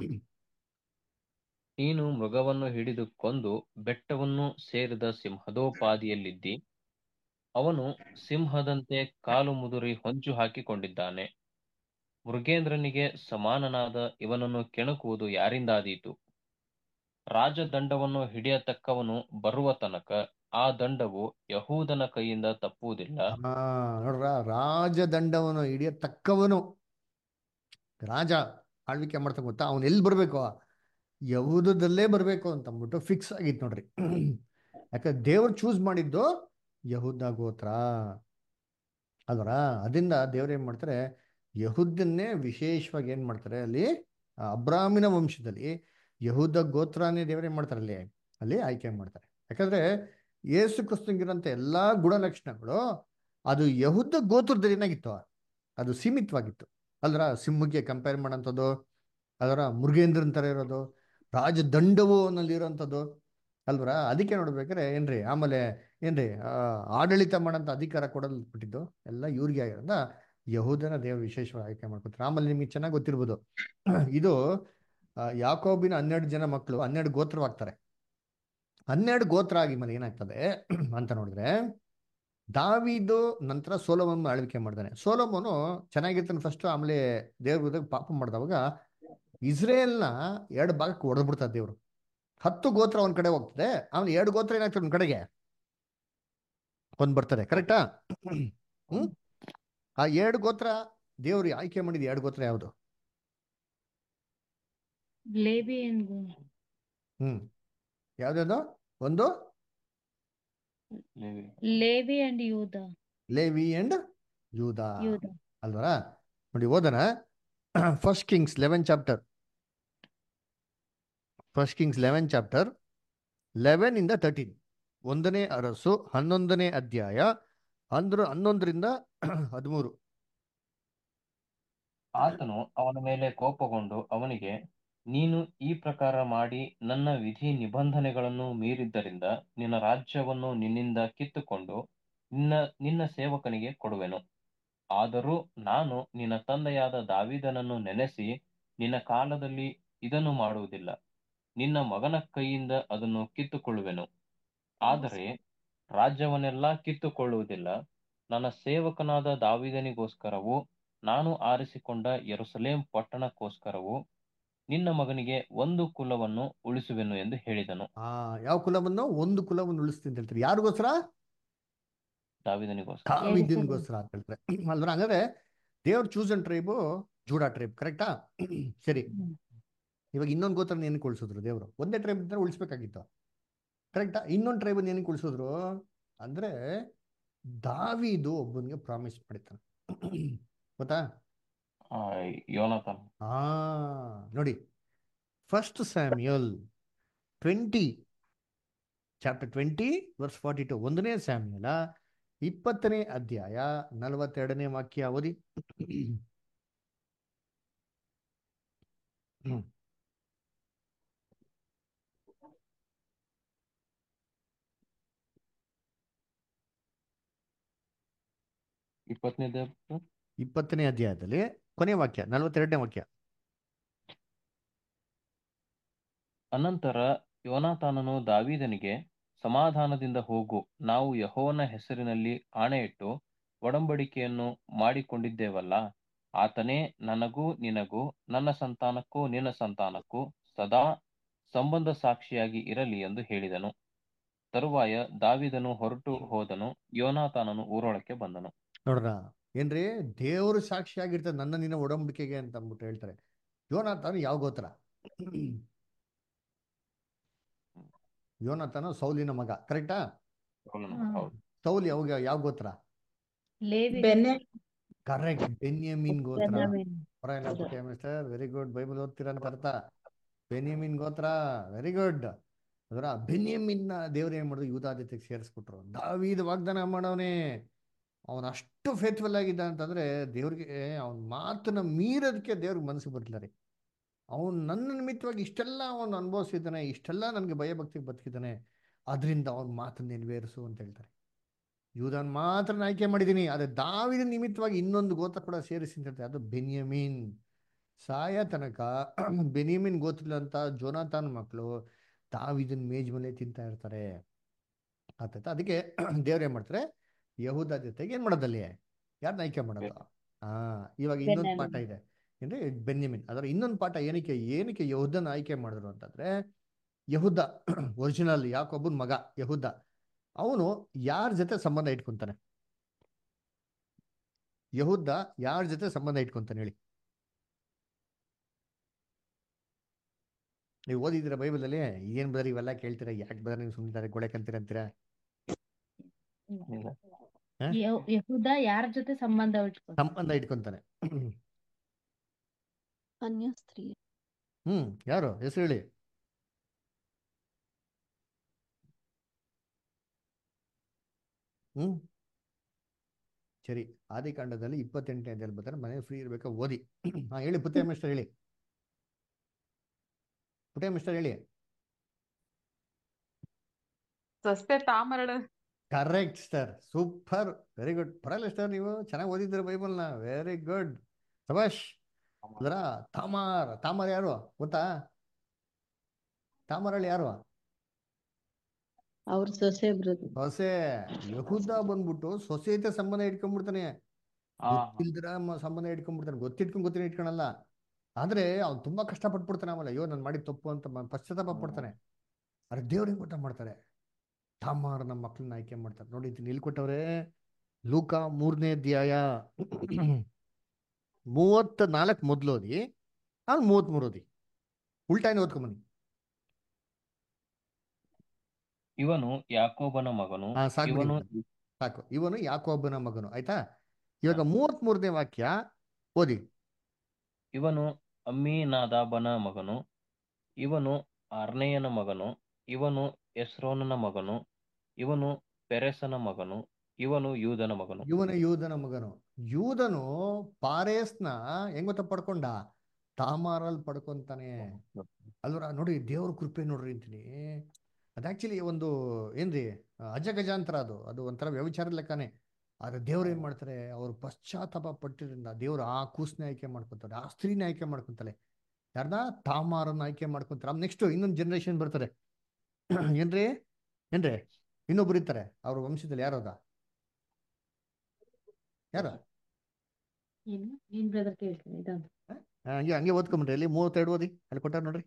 ನೀನು ಮೃಗವನ್ನು ಹಿಡಿದು ಕೊಂದು ಬೆಟ್ಟವನ್ನು ಸೇರಿದ ಸಿಂಹದೋಪಾದಿಯಲ್ಲಿದ್ದಿ ಅವನು ಸಿಂಹದಂತೆ ಕಾಲು ಮುದುರಿ ಹೊಂಚು ಹಾಕಿಕೊಂಡಿದ್ದಾನೆ ಮೃಗೇಂದ್ರನಿಗೆ ಸಮಾನನಾದ ಇವನನ್ನು ಕೆಣಕುವುದು ಯಾರಿಂದಾದೀತು ರಾಜದಂಡವನ್ನು ಹಿಡಿಯತಕ್ಕವನು ಬರುವ ತನಕ ಆ ದಂಡವು ಯಹೂದನ ಕೈಯಿಂದ ತಪ್ಪುವುದಿಲ್ಲ ಹಾ ನೋಡ್ರ ರಾಜದಂಡವನು ಹಿಡಿಯತಕ್ಕವನು ರಾಜ ಆಳ್ವಿಕೆ ಮಾಡ್ತಾ ಗೊತ್ತಾ ಅವನು ಎಲ್ಲಿ ಬರ್ಬೇಕು ಯಹೂದದಲ್ಲೇ ಬರ್ಬೇಕು ಅಂತ ಅಂದ್ಬಿಟ್ಟು ಫಿಕ್ಸ್ ಆಗಿತ್ತು ನೋಡ್ರಿ ಯಾಕಂದ್ರೆ ದೇವ್ರು ಚೂಸ್ ಮಾಡಿದ್ದು ಯಹೂದ ಗೋತ್ರ ಅಲ್ವರ ಅದರಿಂದ ದೇವ್ರು ಏನ್ ಮಾಡ್ತಾರೆ ಯಹೂದನ್ನೇ ವಿಶೇಷವಾಗಿ ಏನ್ ಮಾಡ್ತಾರೆ ಅಲ್ಲಿ ಆ ಅಬ್ರಾಮಿನ ವಂಶದಲ್ಲಿ ಯಹೂದ ಗೋತ್ರನೇ ದೇವ್ರು ಏನ್ ಮಾಡ್ತಾರೆ ಅಲ್ಲಿ ಅಲ್ಲಿ ಆಯ್ಕೆ ಮಾಡ್ತಾರೆ ಯಾಕಂದ್ರೆ ಯೇಸು ಕ್ರಿಸ್ತಂಗಿರೋಂಥ ಎಲ್ಲಾ ಗುಣಲಕ್ಷಣಗಳು ಅದು ಯಹೂದ ಗೋತ್ರದಲ್ಲಿ ಏನಾಗಿತ್ತು ಅದು ಸೀಮಿತವಾಗಿತ್ತು ಅಲ್ರ ಸಿಂಹಕ್ಕೆ ಕಂಪೇರ್ ಮಾಡೋಂಥದ್ದು ಅದರ ಮೃಗೇಂದ್ರನ್ ಥರ ಇರೋದು ರಾಜದಂಡವು ಅನ್ನಲ್ಲಿ ಇರೋಂಥದ್ದು ಅಲ್ವರ ಅದಕ್ಕೆ ನೋಡ್ಬೇಕಾದ್ರೆ ಏನ್ರಿ ಆಮೇಲೆ ಏನ್ರಿ ಆ, ಆಡಳಿತ ಮಾಡೋಂಥ ಅಧಿಕಾರ ಕೊಡಲ್ಪಟ್ಟಿದ್ದು ಎಲ್ಲ ಇವ್ರಿಗೆ ಆಗಿರೋದ್ರಿಂದ ಯಹೂದನ ದೇವರು ವಿಶೇಷವಾಗಿ ಆಯ್ಕೆ ಮಾಡ್ಕೊತಾರೆ ಆಮೇಲೆ ನಿಮಗೆ ಚೆನ್ನಾಗಿ ಗೊತ್ತಿರ್ಬೋದು ಇದು ಆ, ಯಾಕೋಬಿನ ಹನ್ನೆರಡು ಜನ ಮಕ್ಕಳು ಹನ್ನೆರಡು ಗೋತ್ರವಾಗ್ತಾರೆ ಹನ್ನೆರಡು ಗೋತ್ರ ಆಗಿ ಮೇಲೆ ಏನಾಗ್ತದೆ ಅಂತ ನೋಡಿದ್ರೆ ದಾವಿದು ನಂತರ ಸೋಲೋಮನ್ ಆಳ್ವಿಕೆ ಮಾಡ್ತಾನೆ ಸೋಲೋಮನು ಚೆನ್ನಾಗಿರ್ತಾನೆ ಫಸ್ಟ್ ಆಮೇಲೆ ದೇವ್ರ ವಿರುದ್ಧ ಪಾಪ ಮಾಡಿದವಾಗ ಇಸ್ರೇಲ್ನ ಎರಡು ಭಾಗಕ್ಕೆ ಹೊಡೆದ್ಬಿಡ್ತಾರೆ ದೇವ್ರು ಹತ್ತು ಗೋತ್ರ ಒಂದ್ ಕಡೆ ಹೋಗ್ತದೆ ಆಮೇಲೆ ಎರಡು ಗೋತ್ರ ಏನಾಗ್ತದೆ ಒಂದ್ ಕಡೆಗೆ ಒಂದ್ ಬರ್ತದೆ ಕರೆಕ್ಟಾ ಹ್ಮ್ ಆ ಎರಡು ಗೋತ್ರ ದೇವ್ರು ಆಯ್ಕೆ ಮಾಡಿದ ಎರಡು ಗೋತ್ರ ಯಾವುದು ಲೇವಿ and ಗೋ- ಹ್ಮ್ ಯಾವ್ದ್ಯಾವ್ದು ಒಂದು ಲೇವಿ. ಲೇವಿ ಅಂಡ್ ಯೂದ ಲೇವಿ ಅಂಡ್ ಯೂದಾ ಯೂದ ಅಲ್ವರಾ ನೋಡಿ ಓದನ first Kings eleven chapter first Kings eleven chapter eleven ಇಂದ ತರ್ಟೀನ್ ಒಂದನೇ ಅರಸು ಹನ್ನೊಂದನೇ ಅಧ್ಯಾಯ ಅಂದ್ರ ಹನ್ನೊಂದರಿಂದ ಹದಿಮೂರು ಆತನು ಅವನ ಮೇಲೆ ಕೋಪಗೊಂಡು ಅವನಿಗೆ ನೀನು ಈ ಪ್ರಕಾರ ಮಾಡಿ ನನ್ನ ವಿಧಿ ನಿಬಂಧನೆಗಳನ್ನು ಮೀರಿದ್ದರಿಂದ ನಿನ್ನ ರಾಜ್ಯವನ್ನು ನಿನ್ನಿಂದ ಕಿತ್ತುಕೊಂಡು ನಿನ್ನ ನಿನ್ನ ಸೇವಕನಿಗೆ ಕೊಡುವೆನು ಆದರೂ ನಾನು ನಿನ್ನ ತಂದೆಯಾದ ದಾವಿದನನ್ನು ನೆನೆಸಿ ನಿನ್ನ ಕಾಲದಲ್ಲಿ ಇದನ್ನು ಮಾಡುವುದಿಲ್ಲ ನಿನ್ನ ಮಗನ ಕೈಯಿಂದ ಅದನ್ನು ಕಿತ್ತುಕೊಳ್ಳುವೆನು ಆದರೆ ರಾಜ್ಯವನ್ನೆಲ್ಲ ಕಿತ್ತುಕೊಳ್ಳುವುದಿಲ್ಲ ನನ್ನ ಸೇವಕನಾದ ದಾವಿದನಿಗೋಸ್ಕರವೂ ನಾನು ಆರಿಸಿಕೊಂಡ ಯೆರೂಸಲೇಂ ಪಟ್ಟಣಕ್ಕೋಸ್ಕರವೂ ನಿನ್ನ ಮಗನಿಗೆ ಒಂದು ಕುಲವನ್ನು ಉಳಿಸುವೆನು ಎಂದು ಹೇಳಿದನು ಆ ಯಾವ ಕುಲವನ್ನು ಒಂದು ಕುಲವನ್ನು ಉಳಿಸ್ತೀನಿ ಅಂತ ಹೇಳ್ತಾರೆ ಯಾರಿಗೋಸ್ಕರ ದಾವಿದನಿಗೋಸ್ಕರ ಕಾವಿದ್ಯನ್ಗೋಸ್ಕರ ಅಂತ ಹೇಳ್ತಾರೆ ಅಲ್ವರ ಹಂಗಾದ್ರೆ ದೇವ್ರ ಚೂಸನ್ ಟ್ರೈಬು ಜೂಡಾ ಟ್ರೈಬ್ ಕರೆಕ್ಟಾ ಸರಿ ಹ್ಮ್. ಇವಾಗ ಇನ್ನೊಂದು ಗೋತ್ರ ಏನಕ್ಕೆ ಉಳಿಸಿದ್ರು ದೇವರು ಒಂದೇ ಟ್ರೈಬ್ ಇದ್ರೆ ಉಳಿಸ್ಬೇಕಾಗಿತ್ತು ಕರೆಕ್ಟಾ ಇನ್ನೊಂದು ಟ್ರೈಬ್ ಏನಕ್ಕೆ ಉಳಿಸಿದ್ರು ಅಂದ್ರೆ ದಾವಿದು ಒಬ್ಬನಿಗೆ ಪ್ರಾಮಿಸ್ ಮಾಡಿರ್ತಾನೆ ಗೊತ್ತಾ ಆ, ಯೋನಾಥನ್ ಆ ನೋಡಿ first Samuel twenty chapter twenty verse forty two ಒಂದನೇ ಸ್ಯಾಮ್ಯಲ ಇಪ್ಪತ್ತನೇ ಅಧ್ಯಾಯ ನಲವತ್ತೆರಡನೇ ವಾಕ್ಯ ಓದಿ ಹ್ಮ್. ಇಪ್ಪತ್ತನೇ ಇಪ್ಪತ್ತನೇ ಅಧ್ಯಾಯದಲ್ಲಿ ಕೊನೆ ವಾಕ್ಯ ನಲವತ್ತೆರಡನೇ ವಾಕ್ಯ ಅನಂತರ ಯೋನಾತಾನನು ದಾವೀದನಿಗೆ ಸಮಾಧಾನದಿಂದ ಹೋಗು ನಾವು ಯೆಹೋವನ ಹೆಸರಿನಲ್ಲಿ ಆಣೆಯಿಟ್ಟು ಒಡಂಬಡಿಕೆಯನ್ನು ಮಾಡಿಕೊಂಡಿದ್ದೇವಲ್ಲ ಆತನೇ ನನಗೂ ನಿನಗೂ ನನ್ನ ಸಂತಾನಕ್ಕೂ ನಿನ್ನ ಸಂತಾನಕ್ಕೂ ಸದಾ ಸಂಬಂಧ ಸಾಕ್ಷಿಯಾಗಿ ಇರಲಿ ಎಂದು ಹೇಳಿದನು ತರುವಾಯ ದಾವಿದನು ಹೊರಟು ಹೋದನು ಯೋನಾತಾನನು ಊರೊಳಕ್ಕೆ ಬಂದನು ನೋಡ್ರ ಏನ್ರಿ ದೇವರು ಸಾಕ್ಷಿಯಾಗಿರ್ತದೆ ನನ್ನ ನಿನ್ನ ಒಡಂಬಡಿಕೆಗೆ ಅಂತ ಅಂದ್ಬಿಟ್ಟು ಹೇಳ್ತಾರೆ ಯೋನಾಥಾನು ಯಾವ ಗೋತ್ರ ಯೋನಾಥಾನು ಸೌಲಿನ ಮಗ ಕರೆಕ್ಟಾ ಸೌಲನ ಹ್ಮ್. ಹೌದು ಸೌಲ್ ಯಾವ ಯಾವ ಗೋತ್ರ ಲೇವಿ ಬೆನ್ನೆ ಕರೆಕ್ಟ್ ಬೆನ್ಯಮೀನ್ ಗೋತ್ರ ಬೆನ್ಯಾಮೀನ್. ಪರವಾಗಿಲ್ಲ ಮಿಸ್ಟರ್ ವೆರಿ ಗುಡ್ ಬೈಬಲ್ ಓದ್ತೀರ ಅಂತ ಅರ್ಥ ಬೆನ್ಯಮೀನ್ ಗೋತ್ರ ವೆರಿ ಗುಡ್ ಅದರ ಬೆನ್ಯಮೀನ್ನ ದೇವ್ರು ಏನ್ ಮಾಡಿದ್ರು ಯೂದಾದ್ಯತೆಗೆ ಸೇರಿಸ್ಬಿಟ್ರು ದಾವೀದ್ ವಾಗ್ದಾನ ಮಾಡವನೇ ಅವನು ಅಷ್ಟು ಫೇತ್ಫುಲ್ ಆಗಿದ್ದ ಅಂತಂದ್ರೆ ದೇವ್ರಿಗೆ ಅವನ ಮಾತನ್ನ ಮೀರೋದಕ್ಕೆ ದೇವ್ರಿಗೆ ಮನಸ್ಸು ಬರ್ಲಿಲ್ಲ ರೀ ಅವನು ನನ್ನ ನಿಮಿತ್ತವಾಗಿ ಇಷ್ಟೆಲ್ಲ ಅವನು ಅನುಭವಿಸಿದ್ದಾನೆ ಇಷ್ಟೆಲ್ಲ ನನಗೆ ಭಯಭಕ್ತಿಗೆ ಬದುಕಿದ್ದಾನೆ ಅದರಿಂದ ಅವನ ಮಾತನ್ನ ನೆರವೇರಿಸು ಅಂತ ಹೇಳ್ತಾರೆ ಯೂದನ್ ಮಾತ್ರ ಆಯ್ಕೆ ಮಾಡಿದ್ದೀನಿ ಆದರೆ ದಾವಿದ ನಿಮಿತ್ತವಾಗಿ ಇನ್ನೊಂದು ಗೋತ್ರ ಕೂಡ ಸೇರಿಸಿ ಅಂತ ಹೇಳ್ತಾರೆ ಅದು ಬೆನ್ಯಮೀನ್ ಸಾಯ ತನಕ ಬೆನಿಯಮಿನ್ ಗೊತ್ತಿಲ್ಲಂತ ಜೋನಾಥಾನ್ ಮಕ್ಕಳು ದಾವಿದನ್ ಮೇಜ್ ಮೇಲೆ ತಿಂತಾ ಇರ್ತಾರೆ ಆತಾಯ್ತಾ ಅದಕ್ಕೆ ದೇವ್ರು ಏನ್ ಮಾಡ್ತಾರೆ ಯಹೂದ ಜೊತೆಗೆ ಏನ್ ಮಾಡೋದಲ್ಲಿ ಯಾರನ್ನ ಆಯ್ಕೆ ಮಾಡೋದು ಹಾ ಇವಾಗ ಇನ್ನೊಂದು ಪಾಠ ಇದೆ ಅಂದ್ರೆ ಬೆನ್ಯಮಿನ್ ಅದರ ಇನ್ನೊಂದು ಪಾಠ ಏನಕ್ಕೆ ಏನಕ್ಕೆ ಯಹೂದನ ಆಯ್ಕೆ ಮಾಡಿದ್ರು ಅಂತಂದ್ರೆ ಯಹೂದ ಒರಿಜಿನಲ್ ಯಾಕೊಬ್ಬನ ಮಗ ಯಹೂದ ಅವನು ಯಾರ ಜೊತೆ ಸಂಬಂಧ ಇಟ್ಕೊಂತಾನೆ ಯಹೂದ ಯಾರ ಜೊತೆ ಸಂಬಂಧ ಇಟ್ಕೊಂತಾನೆ ಹೇಳಿ ನೀವು ಓದಿದ್ದೀರಾ ಬೈಬಲಲ್ಲಿ ಏನ್ ಬದರ್ ಇವೆಲ್ಲ ಕೇಳ್ತೀರಾ ಯಾಕೆ ಬದರ್ ನೀವು ಸುಮ್ಮನೆ ಗೋಳೆ ಕಂತೀರ ಅಂತೀರಾ ಇಲ್ಲ. ಹ? ಯಹೂ- ಯಹೂದ ಯಾರ ಜೊತೆ ಸಂಬಂಧ ಇಟ್ಕೊಂಡ ಸಂಬಂಧ ಇಟ್ಕೊಂತಾನೆ ಅನ್ಯ ಸ್ತ್ರೀ ಹ್ಮ್ ಯಾರು ಹೆಸರು ಹೇಳಿ ಹ್ಮ್ ಸರಿ ಆದಿಕಾಂಡದಲ್ಲಿ ಇಪ್ಪತ್ತೆಂಟನೇ ಅಧ್ಯಾಯ ಬರ್ತಾರೆ ಮನೆ ಫ್ರೀ ಇರ್ಬೇಕಾ ಓದಿ ಹಾ ಹೇಳಿ ಪುಟ್ಟೆ ಮಿಸ್ಟರ್ ಹೇಳಿ ಪುಟ್ಟೆ ಮಿಸ್ಟರ್ ಹೇಳಿ ಸಸ್ತೆ ತಾಮರಳ correct sir super very good ಪರವಾಗಿಲ್ಲ ಸರ್ ನೀವು ಚೆನ್ನಾಗಿ ಓದಿದ್ದೀರ ಬೈಬಲ್ನ ವೆರಿ ಗುಡ್ ಸಬಾಷ್ ಅದರ ತಾಮಾರ್ ತಾಮಾರ್ ಯಾರು ಗೊತ್ತಾ ತಾಮಾರಳ್ಳಿ ಯಾರು ಅವ್ರ ಸೊಸೆ ಬ್ರದರ್ ಸೊಸೆ ಯಹೂದ ಬಂದ್ಬಿಟ್ಟು ಸೊಸೆ ಜೊತೆ ಸಂಬಂಧ ಇಟ್ಕೊಂಡ್ಬಿಡ್ತಾನೆ ಆ, ಗೊತ್ತಿಲ್ದಿರ ಮ- ಸಂಬಂಧ ಇಟ್ಕೊಂಡ್ಬಿಡ್ತಾನೆ ಗೊತ್ತಿಟ್ಕೊಂಡ್ ಗೊತ್ತಿನ ಇಟ್ಕೊಳಲ್ಲ ಆದ್ರೆ ಅವ್ನು ತುಂಬಾ ಕಷ್ಟಪಟ್ಬಿಡ್ತಾನೆ ಆಮೇಲೆ ಅಯ್ಯೋ ನಾನು ಮಾಡಿದ ತಪ್ಪು ಅಂತ ಮ- ಪಶ್ಚಾತ್ತಾಪ ಪಡ್ತಾನೆ ಅರೆ ದೇವ್ರಿಗೆ ಗೊತ್ತ ಮಾಡ್ತಾರೆ ತಾಮಾರ್ ನಮ್ಮ ಮಕ್ಕಳನ್ನ ಆಯ್ಕೆ ಮಾಡ್ತಾರೆ ನೋಡಿ ಇದು ಇಲ್ಲಿ ಕೊಟ್ಟವ್ರೆ ಲೂಕ ಮೂರನೇ ಅಧ್ಯಾಯ ಮೂವತ್ತ ನಾಲ್ಕು ಮೊದ್ಲು ಓದಿ ಆಮೇಲೆ ಮೂವತ್ತ್ ಮೂರು ಓದಿ ಉಲ್ಟಾನೆ ಓದ್ಕೊಂಬನ್ನಿ ಇವನು ಯಾಕೋಬನ ಮಗನು ಹಾ ಸಾಕು ಇವನು ಬಿಡಿ. ಸಾಕು ಇವನು ಯಾಕೋಬ್ಬನ ಮಗನು ಆಯ್ತಾ ಇವಾಗ ಮೂವತ್ತ್ ಮೂರನೇ ವಾಕ್ಯ ಓದಿ ಇವನು ಅಮ್ಮೀನಾದಾಬನ ಮಗನು ಇವನು ಅರ್ನೇಯನ ಮಗನು ಇವನು ಎಸ್ರೋನನ ಮಗನು ಇವನು ಪೆರೆಸನ ಮಗನು ಇವನು ಯೂದನ ಮಗನು ಇವನ ಯೂದನ ಮಗನು ಯೂದನು ಪಾರೇಸ್ನ ಹೆಂಗ್ ಗೊತ್ತ ಪಡ್ಕೊಂಡ ತಾಮಾರಲ್ ಪಡ್ಕೊಂತಾನೆ ಅಲ್ವರ ನೋಡಿ ದೇವ್ರ ಕೃಪೆ ನೋಡ್ರಿ ಅಂತೀನಿ ಅದು ಆಕ್ಚುಲಿ ಒಂದು ಏನ್ರಿ ಅಜಗಜಾಂತರ ಅದು ಅದು ಒಂಥರ ವ್ಯವಿಚಾರ ಲೆಕ್ಕನೇ ಆದ್ರೆ ದೇವ್ರು ಏನ್ ಮಾಡ್ತಾರೆ ಅವ್ರು ಪಶ್ಚಾತ್ತಾಪ ಪಟ್ಟಿದ್ರಿಂದ ದೇವ್ರು ಆ ಕೂಸ್ನ ಆಯ್ಕೆ ಮಾಡ್ಕೊಂತಾರೆ ಆ ಸ್ತ್ರೀನ ಆಯ್ಕೆ ಮಾಡ್ಕೊಂತಾರೆ ಯಾರನ್ನ ತಾಮಾರನ್ನ ಆಯ್ಕೆ ಮಾಡ್ಕೊಂತಾರೆ ನೆಕ್ಸ್ಟ್ ಇನ್ನೊಂದು ಜನರೇಷನ್ ಬರ್ತಾರೆ ಏನ್ರಿ ಏನ್ರಿ ಇನ್ನೊಬ್ರು ಇರ್ತಾರೆ ಅವ್ರ ವಂಶದಲ್ಲಿ ಯಾರದ ಯಾರ ಏನು ಏನ್ ಬ್ರದರ್ ಕೇಳ್ತೀನಿ ಇದೊಂದು ಹಂಗೆ ಹಂಗೆ ಓದ್ಕೊಂಬಿಟ್ರಿ ಅಲ್ಲಿ ಮೂವತ್ತೆರಡು ಓದಿ ಅಲ್ಲಿ ಕೊಟ್ಟಾರ ನೋಡ್ರಿ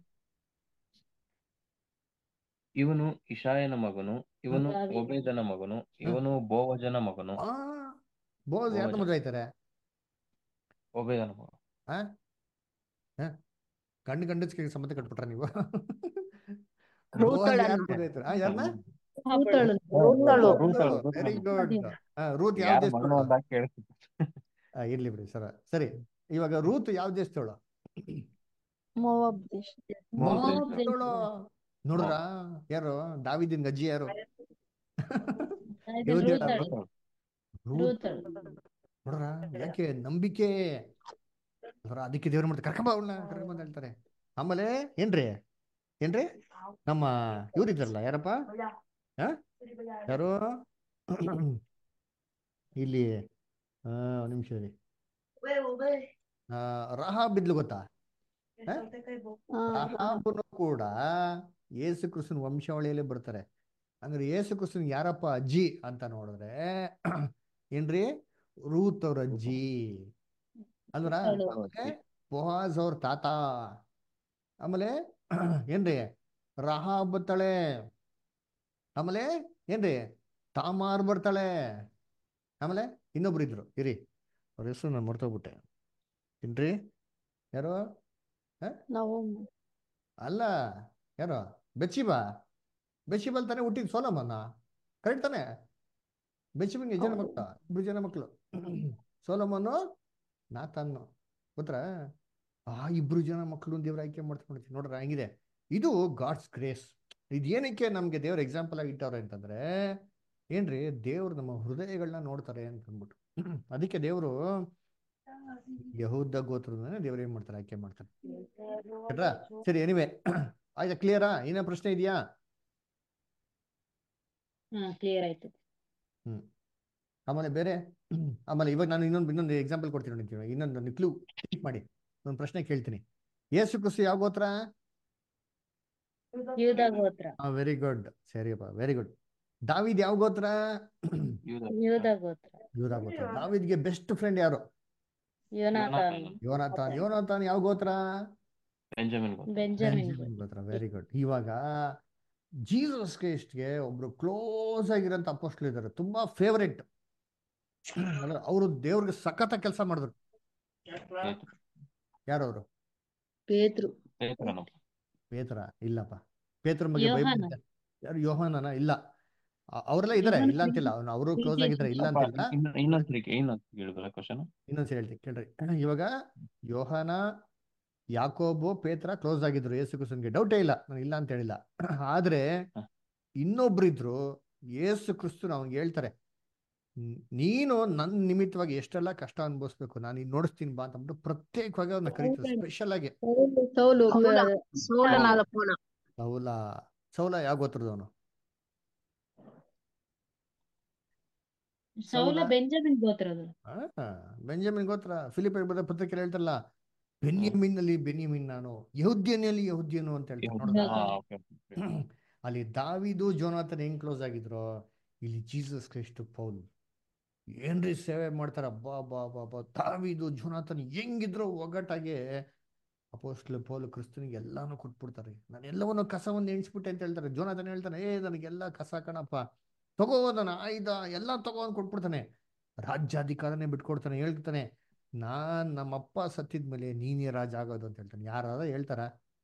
ಇವನು ಇಷಾಯನ ಮಗನು ಇವನು ದಾವೀದ. ಒಬೇದನ ಮಗನು ಇವನು ಬೋವಜನ ಮಗನು ಆ ಬೋಸ್ ಯಾರ ಬೋವಜ. ಮದುವೆ ಆಯ್ತಾರೆ ಒಬೇದನ ಮಗನು ಆ ಹ? ಗಂಡು ಗಂಡಸ್ಗೆ ಸಂಬಂಧ ಕಟ್ಬಿಟ್ರ ನೀವು ರೂತಳನ್ನ. ಯಾರ ಮದುವೆ ಆಯ್ತಾರೆ ಆ ಯಾರನ್ನ ರೂತಳು ರೂತಳು ರೂತಳು, ರೂತಳು. ವೆರಿ ಗುಡ್ ರೂತ್ ಯಾವ ಯಾರ ದೇಶ ಮಗನು ಅಂದಾಗ ಕೇಳಿಸ್ತು ಇರ್ಲಿ ಬಿಡಿ ಸರ್ ಸರಿ ಇವಾಗ ರೂತ್ ಯಾವ ದೇಶದವಳು ಮೋವಾಬ್ ದೇಶ ಮೋವಾಬ್ ಮೋವಾಬ್ ದೇಶ. ದೇಶದವಳು. ನೋಡ್ರಾ ಯಾರು ದಾವಿದಿನ್ ಗಜ್ಜಿ ಯಾರು ಇದು ಇವ್ರು ರೂತಳು. ರೂತಳು. ರೂತ್ ರೂತಳು. ನೋಡ್ರ ಯಾಕೆ ನಂಬಿಕೆ ನೋಡ್ರ ಅದಕ್ಕೆ ದೇವ್ರ ಮಾಡ್ತಾರೆ ಕರ್ಕೊಂಬ ಅವಳನ್ನ ಕರ್ಕೊಂಬ ಅಂತ ಹೇಳ್ತಾರೆ ಆಮೇಲೆ ಏನ್ರಿ ಏನ್ರಿ ನಮ್ಮ ಇವ್ರಿದ್ರಲ್ಲ ಯಾರಪ್ಪ ಹ? ಯಾರು ಇಲ್ಲಿ ಆ, ಒಂದ್ ನಿಮಿಷ ರೀ ಆ, ರಹಾ ಬಿದ್ಲು ಗೊತ್ತಾ ಹಾ, ರಹಾಬನು ಕೂಡ ಯೇಸು ಕ್ರಿಸ್ತನ ವಂಶಾವಳಿಯಲ್ಲಿ ಬರ್ತಾರೆ ಅಂದ್ರೆ ಯೇಸು ಕ್ರಿಸ್ತನ್ ಯಾರಪ್ಪ ಅಜ್ಜಿ ಅಂತ ನೋಡಿದ್ರೆ ಏನ್ರಿ ರೂತ್ ಅವ್ರ ಅಜ್ಜಿ ಅಲ್ವರ ಹೌದು. ಆಮೇಲೆ ಬೊಹಾಜ್ ಅವ್ರ ತಾತ ಆಮೇಲೆ ಏನ್ರಿ ರಹಾಬ್ ಬರ್ತಾಳೆ ಆಮೇಲೆ ಏನ್ರಿ ತಾಮಾರ್ ಬರ್ತಾಳೆ ಆಮೇಲೆ ಇನ್ನೊಬ್ರು ಇದ್ರು ಇರಿ ಅವ್ರ ಹೆಸರು ನಾನು ಮರ್ತೋಗ್ಬಿಟ್ಟೆ ಏನ್ರಿ ಯಾರು ನಾವು ಅಲ್ಲ ಯಾರು ಬೆಚ್ಚಿಬಾ ಬೆಚ್ಚಿಬಲ್ ತಾನೇ ಹುಟ್ಟಿದ್ ಸೋಲಮನ್ನ ಕರೆಕ್ಟ್ ತಾನೆ ಬೆಚ್ಚಿಬಂಗೆ ಜನ ಹೌದು. ಮಕ್ಕಳು ಇಬ್ರು ಜನ ಮಕ್ಕಳು ಸೋಲಮನ್ನು ನಾತನ್ನು ಗೊತ್ತಾ ಆ ಇಬ್ರು ಜನ ಮಕ್ಕಳು ದೇವ್ರ ಆಯ್ಕೆ ಮಾಡ್ಕೊಂಡ್ಬಿಡ್ತೀವಿ ನೋಡ್ರ ಹಂಗಿದೆ ಇದು ಗಾಡ್ಸ್ ಗ್ರೇಸ್ ಇದೇನಕ್ಕೆ ನಮ್ಗೆ ದೇವ್ರ ಎಕ್ಸಾಂಪಲ್ ಆಗಿ ಇಟ್ಟವ್ರೆ ಅಂತಂದ್ರೆ ಏನ್ರಿ ದೇವ್ರು ನಮ್ಮ ಹೃದಯಗಳನ್ನ ನೋಡ್ತಾರೆ ಅಂತ ಅಂದ್ಬಿಟ್ಟು ಅದಕ್ಕೆ ದೇವರು ಯಹೂದ ಗೋತ್ರದನ್ನ ದೇವ್ರು ಏನ್ ಮಾಡ್ತಾರೆ ಆಯ್ಕೆ ಮಾಡ್ತಾರೆ ಕಟ್ರಾ ಸರಿ ಎನಿವೆ ಆಯ್ತಾ ಕ್ಲಿಯರಾ ಏನ ಪ್ರಶ್ನೆ ಇದೆಯಾ ಹಾ ಕ್ಲಿಯರ್ ಆಯ್ತು ಹ್ಮ್ ಆಮೇಲೆ ಬೇರೆ ಆಮೇಲೆ ಇವಾಗ ನಾನು ಇನ್ನೊಂದು ಇನ್ನೊಂದು ಎಕ್ಸಾಂಪಲ್ ಕೊಡ್ತೀನಿ ನೋಡಿ ಇವಾಗ ಇನ್ನೊಂದು ಕ್ಲೂ ಮಾಡಿ ಒಂದು ಪ್ರಶ್ನೆ ಕೇಳ್ತೀನಿ ಯೇಸು ಕ್ರಿಸ್ತು ಯಾವ ಗೋತ್ರ ಯೂದ ಗೋತ್ರ ವೆರಿ ಗುಡ್ ಸರಿಯಪ್ಪ ವೆರಿ ಗುಡ್ ದಾವಿದ್ ಯಾವ ಗೋತ್ರ ಯೂದ ಯೂದ ಗೋತ್ರ ಯೂದ ಗೋತ್ರ ದಾವಿದ್ಗೆ ಬೆಸ್ಟ್ ಫ್ರೆಂಡ್ ಯಾರು ಯೋನಾಥಾನ್ ಯೋನಾಥಾನ್ ಯೋನಾಥಾನ್ ಯಾವ ಗೋತ್ರ ಬೆಂಜಮಿನ್ ಗೋತ್ರ. ಬೆಂಜಮಿನ್ ಬೆಂಜಮಿನ್ ಗೋತ್ರ ವೆರಿ ಗುಡ್ ಇವಾಗ ಜೀಸಸ್ ಕ್ರೈಸ್ಟ್ಗೆ ಒಬ್ರು ಕ್ಲೋಸ್ ಆಗಿರೋಂಥ ಅಪೋಸ್ಟ್ಲು ಇದ್ದಾರೆ ತುಂಬಾ ಫೇವರೆಟ್ ಅವರು ದೇವ್ರಿಗೆ ಸಖತ್ತ ಕೆಲಸ ಮಾಡಿದ್ರು ಪೇತ್ರ. ಯಾರು ಅವರು ಪೇತ್ರು ಪೇತ್ರನು. ಪೇತ್ರ ಇಲ್ಲಪ್ಪ ಪೇತ್ರ ಬಗ್ಗೆ ಬೈಬಲ್ ಯೋಹಾನ. ಇದೆ. ಯಾರು ಯೋಹಾನನ ಇಲ್ಲ ಅ- ಅವರೆಲ್ಲ ಇದಾರೆ ಯೋಹಾನ ಇಲ್ಲ ಅಂತಿಲ್ಲ ಅವ್ನು ಅವರು ಕ್ಲೋಸ್ ಆಗಿದ್ದಾರೆ ಇಲ್ಲ ಅಪ್ಪ, ಅಂತಿಲ್ಲ ಇನ್ನ- ಇನ್ನೊಂದ್ಸರಿ ಇನ್ನೊಂದ್ಸರಿ ಕೇಳಿದ್ರಲ್ಲ ಕ್ವಶನ್ ಇನ್ನೊಂದ್ಸರಿ ಹೇಳ್ತೀನಿ ಕೇಳ್ರಿ ಇವಾಗ ಯೋಹಾನ ಯಾಕೋಬು ಪೇತ್ರ ಕ್ಲೋಸ್ ಆಗಿದ್ರು ಯೇಸು ಕ್ರಿಸ್ತನ್ಗೆ ಡೌಟೇ ಇಲ್ಲ ನಾನು ಇಲ್ಲ ಅಂತ ಹೇಳಿಲ್ಲ ಆದ್ರೆ ಹ. ಇನ್ನೊಬ್ರಿದ್ರು ಯೇಸು ಕ್ರಿಸ್ತನ್ ಅವ್ನಿಗೆ ಹೇಳ್ತಾರೆ "ನ್- ನೀನು ನನ್ನ ನಿಮಿತ್ತವಾಗಿ ಎಷ್ಟೆಲ್ಲ ಕಷ್ಟ ಅನುಭವಿಸ್ಬೇಕು ನಾನು ಈಗ ನೋಡಿಸ್ತೀನಿ ಬಾ ಅಂತ ಅಂದ್ಬಿಟ್ಟು ಪ್ರತ್ಯೇಕವಾಗಿ ಅವ್ರನ್ನ ಕರೀತಾರೆ ಸ್ಪೆಷಲ್ ಆಗಿ ಸೌಲು ಸೌಲ ಸೌಲನಾದ ಪೌಲ ಸೌಲ ಸೌಲ ಯಾವ ಗೋತ್ರದವನು ಸೌಲ ಸೌಲ? ಬೆಂಜಮಿನ್ ಗೋತ್ರದು ಆ, ಬೆಂಜಮಿನ್ ಗೋತ್ರ ಫಿಲಿಪ್ ಬರೆದ ಪತ್ರಿಕೆ ಹೇಳ್ತಾರಲ್ಲ ಬೆನ್ಯಮಿನ್ ಅಲ್ಲಿ ಬೆನ್ಯಮಿನ್ ನಾನು ಯಹುದ್ಯನಲ್ಲಿ ಯಹುದ್ಯನು ಅಂತ ಹೇಳ್ತಾರೆ ನೋಡಿದ್ರ ಅಲ್ಲಿ ದಾವಿದು ಜೋನಾಥನ್ ಹೆಂಗ್ ಕ್ಲೋಸ್ ಆಗಿದ್ರು ಇಲ್ಲಿ ಜೀಸಸ್ ಕ್ರೈಸ್ಟ್ ಪೌಲ್ ಏನ್ರಿ ಸೇವೆ ಮಾಡ್ತಾರ ಅಬ್ಬಾ ಬಾ ಬಾ ಬಾ ದಾವಿದು ಜೋನಾಥನ್ ಹೆಂಗಿದ್ರು ಒಗ್ಗಟ್ಟಾಗಿ ಅಪೋಸ್ಟ್ಲ್ ಪೌಲ್ ಕ್ರಿಸ್ತನಿಗೆ ಎಲ್ಲಾನು ಕೊಟ್ಬಿಡ್ತಾರೆ ನಾನು ಎಲ್ಲವನ್ನು ಕಸವನ್ನು ಎಣಿಸ್ಬಿಟ್ಟೆ ಅಂತ ಹೇಳ್ತಾರೆ ಜೋನಾಥನ್ ಹೇಳ್ತಾನೆ ಏ ನನಗೆಲ್ಲ ಕಸ ಕಣಪ್ಪ ತಗೋ ನನ್ನ ಆಯುಧ ಎಲ್ಲ ತಗೊಂಡ್ ಕೊಟ್ಬಿಡ್ತಾನೆ ರಾಜ್ಯಾಧಿಕಾರನೇ ಬಿಟ್ಕೊಡ್ತಾನೆ ಹೇಳ್ತಾನೆ ನಾನ್ ನಮ್ಮಪ್ಪ ಸತ್ತಿದ್ಮೇಲೆ ನೀನೇ ರಾಜ ಆಗೋದು ಅಂತ ಹೇಳ್ತಾನೆ ಯಾರಾದ ಹೇಳ್ತಾರ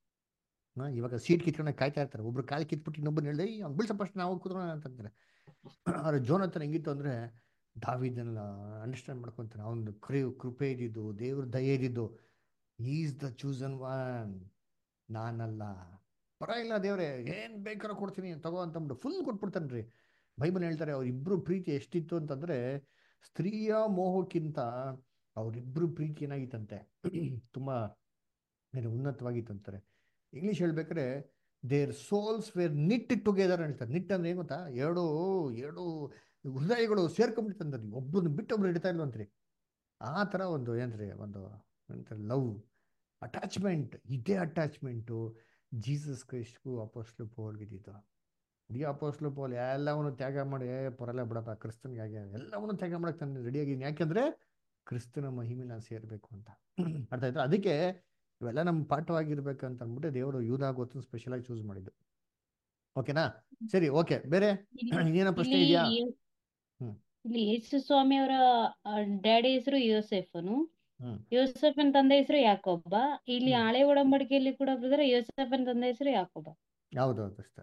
ಹಾ, ಇವಾಗ ಸೀಟ್ ಕಿತ್ಕೊಂಡೆ ಕಾಯ್ತಾ ಇರ್ತಾರೆ ಒಬ್ರು ಕಾಲು ಕಿತ್ಬಿಟ್ಟು ಇನ್ನೊಬ್ಬರು ಹೇಳಿದ್ರೆ ಅವ್ನು ಬಿಳ್ಸ ಫಸ್ಟ್ ನಾವು ಕೂತ್ಕೊಳ್ಳೋಣ ಅಂತಂತಾರೆ ಆದ್ರೆ ಜೋನತನ ಹೆಂಗಿತ್ತು ಅಂದ್ರೆ ದಾವಿದನ್ನ ಅಂಡರ್ಸ್ಟ್ಯಾಂಡ್ ಮಾಡ್ಕೊಂತಾನೆ ಅವನು ಕೃ ಕೃಪೆ ಇದ್ದಿದ್ದು ದೇವ್ರ ದಯೆ ಇದ್ದಿದ್ದು ಈಸ್ ದ ಚೂಸನ್ ಒನ್ ನಾನಲ್ಲ ಪರವಾಗಿಲ್ಲ ದೇವ್ರೆ ಏನ್ ಬೇಕಾದ್ರೂ ಕೊಡ್ತೀನಿ ತಗೋ ಅಂತಂದ್ಬಿಟ್ಟು ಫುಲ್ ಕೊಟ್ಬಿಡ್ತಾನ್ರಿ ಬೈಬಲ್ ಹೇಳ್ತಾರೆ ಅವ್ರಿಬ್ರು ಪ್ರೀತಿ ಎಷ್ಟಿತ್ತು ಅಂತಂದ್ರೆ ಸ್ತ್ರೀಯ ಮೋಹಕ್ಕಿಂತ ಅವರಿಬ್ರು ಪ್ರೀತಿ ಏನಾಗಿತ್ತಂತೆ ತುಂಬಾ ಏನು ಉನ್ನತವಾಗಿತ್ತು ಅಂತಾರೆ ಇಂಗ್ಲಿಷ್ ಹೇಳ್ಬೇಕಾದ್ರೆ their souls were knit together ಹೇಳ್ತಾರೆ ನಿಟ್ ಅಂದ್ರೆ ಏನು ಗೊತ್ತಾ ಎರಡು ಎರಡು ಹೃದಯಗಳು ಸೇರ್ಕೊಂಡ್ಬಿಡ್ತಂದ್ರೆ ಒಬ್ಬರನ್ನ ಬಿಟ್ಟು ಒಬ್ರು ಹಿಡಿತಾ ಇಲ್ವಂತ್ರಿ ಆ ಥರ ಒಂದು ಏನ್ರಿ ಒಂದು ಏನಂತಾರೆ ಲವ್ ಅಟ್ಯಾಚ್ಮೆಂಟ್ ಇದೇ ಅಟ್ಯಾಚ್ಮೆಂಟು ಜೀಸಸ್ ಕ್ರೈಸ್ಟ್ಗೂ ಅಪೋಸ್ಟ್ಲು ಪೋಲ್ಗಿದ್ದಿದ್ದು ಇಡೀ ಅಪೋಸ್ಟ್ಲು ಪೋಲ್ ಎಲ್ಲವನ್ನು ತ್ಯಾಗ ಮಾಡಿ ಏ ಪರಲ್ಲ ಬಿಡಪ್ಪ ಕ್ರಿಸ್ತನ್ಗೆ ಹಾಗೆ ಎಲ್ಲವನ್ನು ತ್ಯಾಗ ಮಾಡಕ್ಕೆ ನಾನು ರೆಡಿಯಾಗಿದ್ದೀನಿ ಯಾಕೆಂದ್ರೆ ಕ್ರಿಸ್ತನ ಮಹಿಮೆ ನಾನು ಸೇರ್ಬೇಕು ಅಂತ ಅರ್ಥ ಆಯ್ತಾ ಅದಕ್ಕೆ ಇವೆಲ್ಲ ನಮ್ಮ ಪಾಠವಾಗಿರ್ಬೇಕು ಅಂತ ಅಂದ್ಬಿಟ್ಟು ದೇವರು ಯೂದ ಗೊತ್ತು ಸ್ಪೆಷಲ್ ಆಗಿ ಚೂಸ್ ಮಾಡಿದ್ದು ಓಕೆನಾ ಸರಿ ಓಕೆ ಬೇರೆ ಇಲ್ಲಿ ಇನ್ನೇನೋ ಪ್ರಶ್ನೆ ಇಲ್ಲಿ ಇದೆಯಾ ಯೇಸು- ಹ್ಮ್. ಇಲ್ಲಿ ಯೇಸು ಸ್ವಾಮಿ ಅವರ ಡ್ಯಾಡಿ ಹೆಸರು ಯೋಸೆಫನು ಹ್ಮ್ ಯೋಸೆಫನ್ ತಂದೆ ಹೆಸರು ಯಾಕೋಬ ಇಲ್ಲಿ ಹ್ಮ್. ಹಳೆ ಒಡಂಬಡಿಕೆಯಲ್ಲಿ ಕೂಡ ಬರೆದ್ರೆ ಯೋಸೆಫನ್ ತಂದೆ ಹೆಸರು ಯಾಕೋಬ ಯಾವ್ದು ಅದು ಅಷ್ಟೇ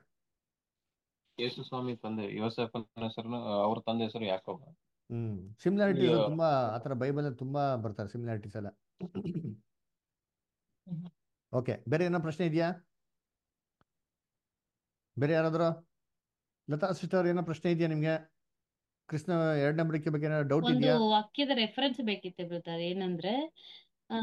ಯೇಸು ಸ್ವಾಮಿ ತಂದೆ ಯೋಸೆಫನ ಹೆಸರು ಅವ್ರ ತಂದೆ ಹೆಸರು ಯಾಕೋಬ ಹ್ಮ್ ಸಿಮಿಲಾರಿಟೀಸ್ ಈಗ- ತುಂಬಾ ಆತರ ಬೈಬಲ್ ತುಂಬಾ ಬರ್ತಾರೆ ಸಿಮಿಲಾರಿಟೀಸ್ ಎಲ್ಲ ಓಕೆ ಬೇರೆ ಏನೋ ಪ್ರಶ್ನೆ ಇದೆಯಾ ಬೇರೆ ಯಾರಾದ್ರು ಲತಾ ಸಿಸ್ಟರ್ ಏನೋ ಪ್ರಶ್ನೆ ಇದೆಯಾ ನಿಮ್ಗೆ ಕೃಷ್ಣ ಎರಡನೇ ನಂಬರಿಕೆ ಬಗ್ಗೆ ಏನೋ ಡೌಟ್ ಒಂದು ಇದೆಯಾ ವಾಕ್ಯದ ರೆಫರೆನ್ಸ್ ಬೇಕಿತ್ತು ಬ್ರದರ್ ಏನಂದ್ರೆ ಆ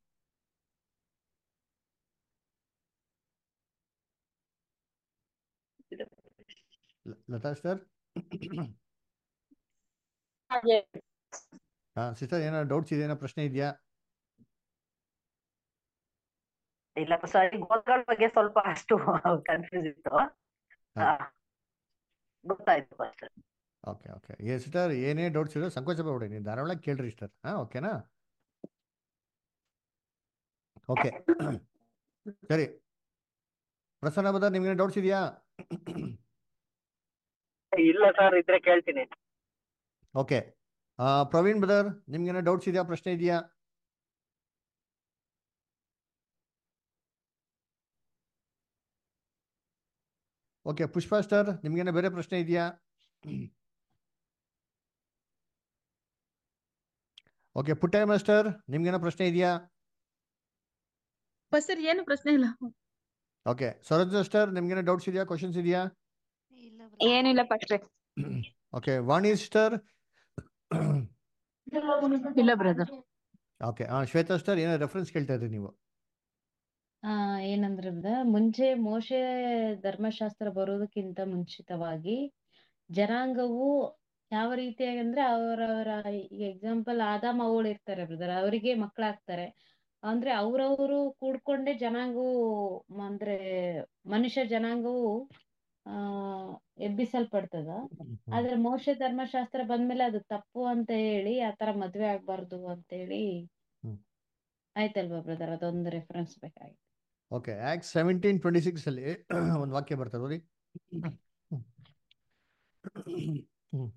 ಲ- ಲತಾ ಸಿಸ್ಟರ್ ಹಾ ಸಿಸ್ಟರ್ ಏನೋ ಡೌಟ್ಸ್ ಇದೆಯಾ ಏನೋ ಪ್ರಶ್ನೆ ಇದೆಯಾ ಇಲ್ಲ ಸಾರಿ ಗೋತ್ರಗಳ ಬಗ್ಗೆ ಸ್ವಲ್ಪ ಅಷ್ಟು ಕನ್ಫ್ಯೂಸ್ ಇತ್ತು ಹಾ. ಆ, ಗೊತ್ತಾಯ್ತು ಅಷ್ಟೇ ಓಕೆ ಓಕೆ ಏ ಸಿಸ್ಟರ್ ಏನೇ ಡೌಟ್ಸ್ ಇರೋ ಸಂಕೋಚ ಪಡಬೇಡಿ ನೀವು ಧಾರಾವಾಳ ಕೇಳ್ರಿ ಸಿಸ್ಟರ್ ಹಾಂ ಓಕೆನಾ ಓಕೆ ಸರಿ ಪ್ರಸನ್ನ ಬದ ನಿಮ್ಗೆ ಡೌಟ್ಸ್ ಇದೆಯಾ ಇಲ್ಲ ಸರ್ ಇದ್ರೆ ಕೇಳ್ತೀನಿ ಓಕೆ ಪ್ರವೀಣ್ ಬ್ರದರ್ ನಿಮ್ಗೇನೋ ಡೌಟ್ಸ್ ಇದೆಯಾ ಪ್ರಶ್ನೆ ಇದೆಯಾ ಓಕೆ ಪುಷ್ಪಾ ಸ್ಟಾರ್ ನಿಮ್ಗೇನೋ ಬೇರೆ ಪ್ರಶ್ನೆ ಇದೆಯಾ ಓಕೆ ಪುಟ್ಟಯ್ಯ ಮಾಸ್ಟರ್ ನಿಮ್ಗೇನೋ ಪ್ರಶ್ನೆ ಇದೆಯಾ ಸರ್ ಏನು ಪ್ರಶ್ನೆ ಇಲ್ಲ ಓಕೆ ಸರೋಜ್ ಮಾಸ್ಟರ್ ನಿಮ್ಗೇನೋ ಡೌಟ್ಸ್ ಇದೆಯಾ ಕ್ವಶನ್ಸ್ ಇದೆಯಾ ಏನಿಲ್ಲ ಪಕ್ಷೆ ಓಕೆ ವಾಣಿ ಸಿಸ್ಟರ್ ಇಲ್ಲ ಬ್ರದರ್ ಓಕೆ ಹಾಂ ಶ್ವೇತಾ ಸ್ಟಾರ್ ಏನೋ ರೆಫರೆನ್ಸ್ ಕೇಳ್ತಾ ಇದ್ರಿ ನೀವು ಆ ಏನಂದ್ರೆ brother, ಮುಂಚೆ ಮೋಶೆ ಧರ್ಮಶಾಸ್ತ್ರ ಬರೋದಕ್ಕಿಂತ ಮುಂಚಿತವಾಗಿ ಜನಾಂಗವು ಯಾವ ರೀತಿಯಾಗಿ ಅಂದ್ರೆ ಅವರವರ ಈಗ ಎಕ್ಸಾಂಪಲ್ ಆದಾಮ ಅವಳು ಇರ್ತಾರೆ ಬ್ರದರ್ ಅವರಿಗೆ ಮಕ್ಕಳಾಗ್ತಾರೆ ಅಂದ್ರೆ ಅವ್ರವ್ರು ಕೂಡ್ಕೊಂಡೇ ಜನಾಂಗವು ಮ- ಅಂದ್ರೆ ಮನುಷ್ಯ ಜನಾಂಗವು ಆ ಎಬ್ಬಿಸಲ್ಪಡ್ತದ ಆದ್ರೆ ಮೋಶೆ ಧರ್ಮಶಾಸ್ತ್ರ ಬಂದ್ಮೇಲೆ ಅದು ತಪ್ಪು ಅಂತ ಹೇಳಿ ಆತರ ಮದ್ವೆ ಆಗ್ಬಾರ್ದು ಅಂತ ಹೇಳಿ ಹ್ಮ್. ಆಯ್ತಲ್ವಾ ಬ್ರದರ್ ಅದೊಂದು ರೆಫರೆನ್ಸ್ ಬೇಕಾಗಿತ್ತು okay act seventeen twenty six ಅಲ್ಲಿ ಒಂದು ವಾಕ್ಯ ಬರ್ತದೆ ನೋಡಿ ಹ್ಮ್.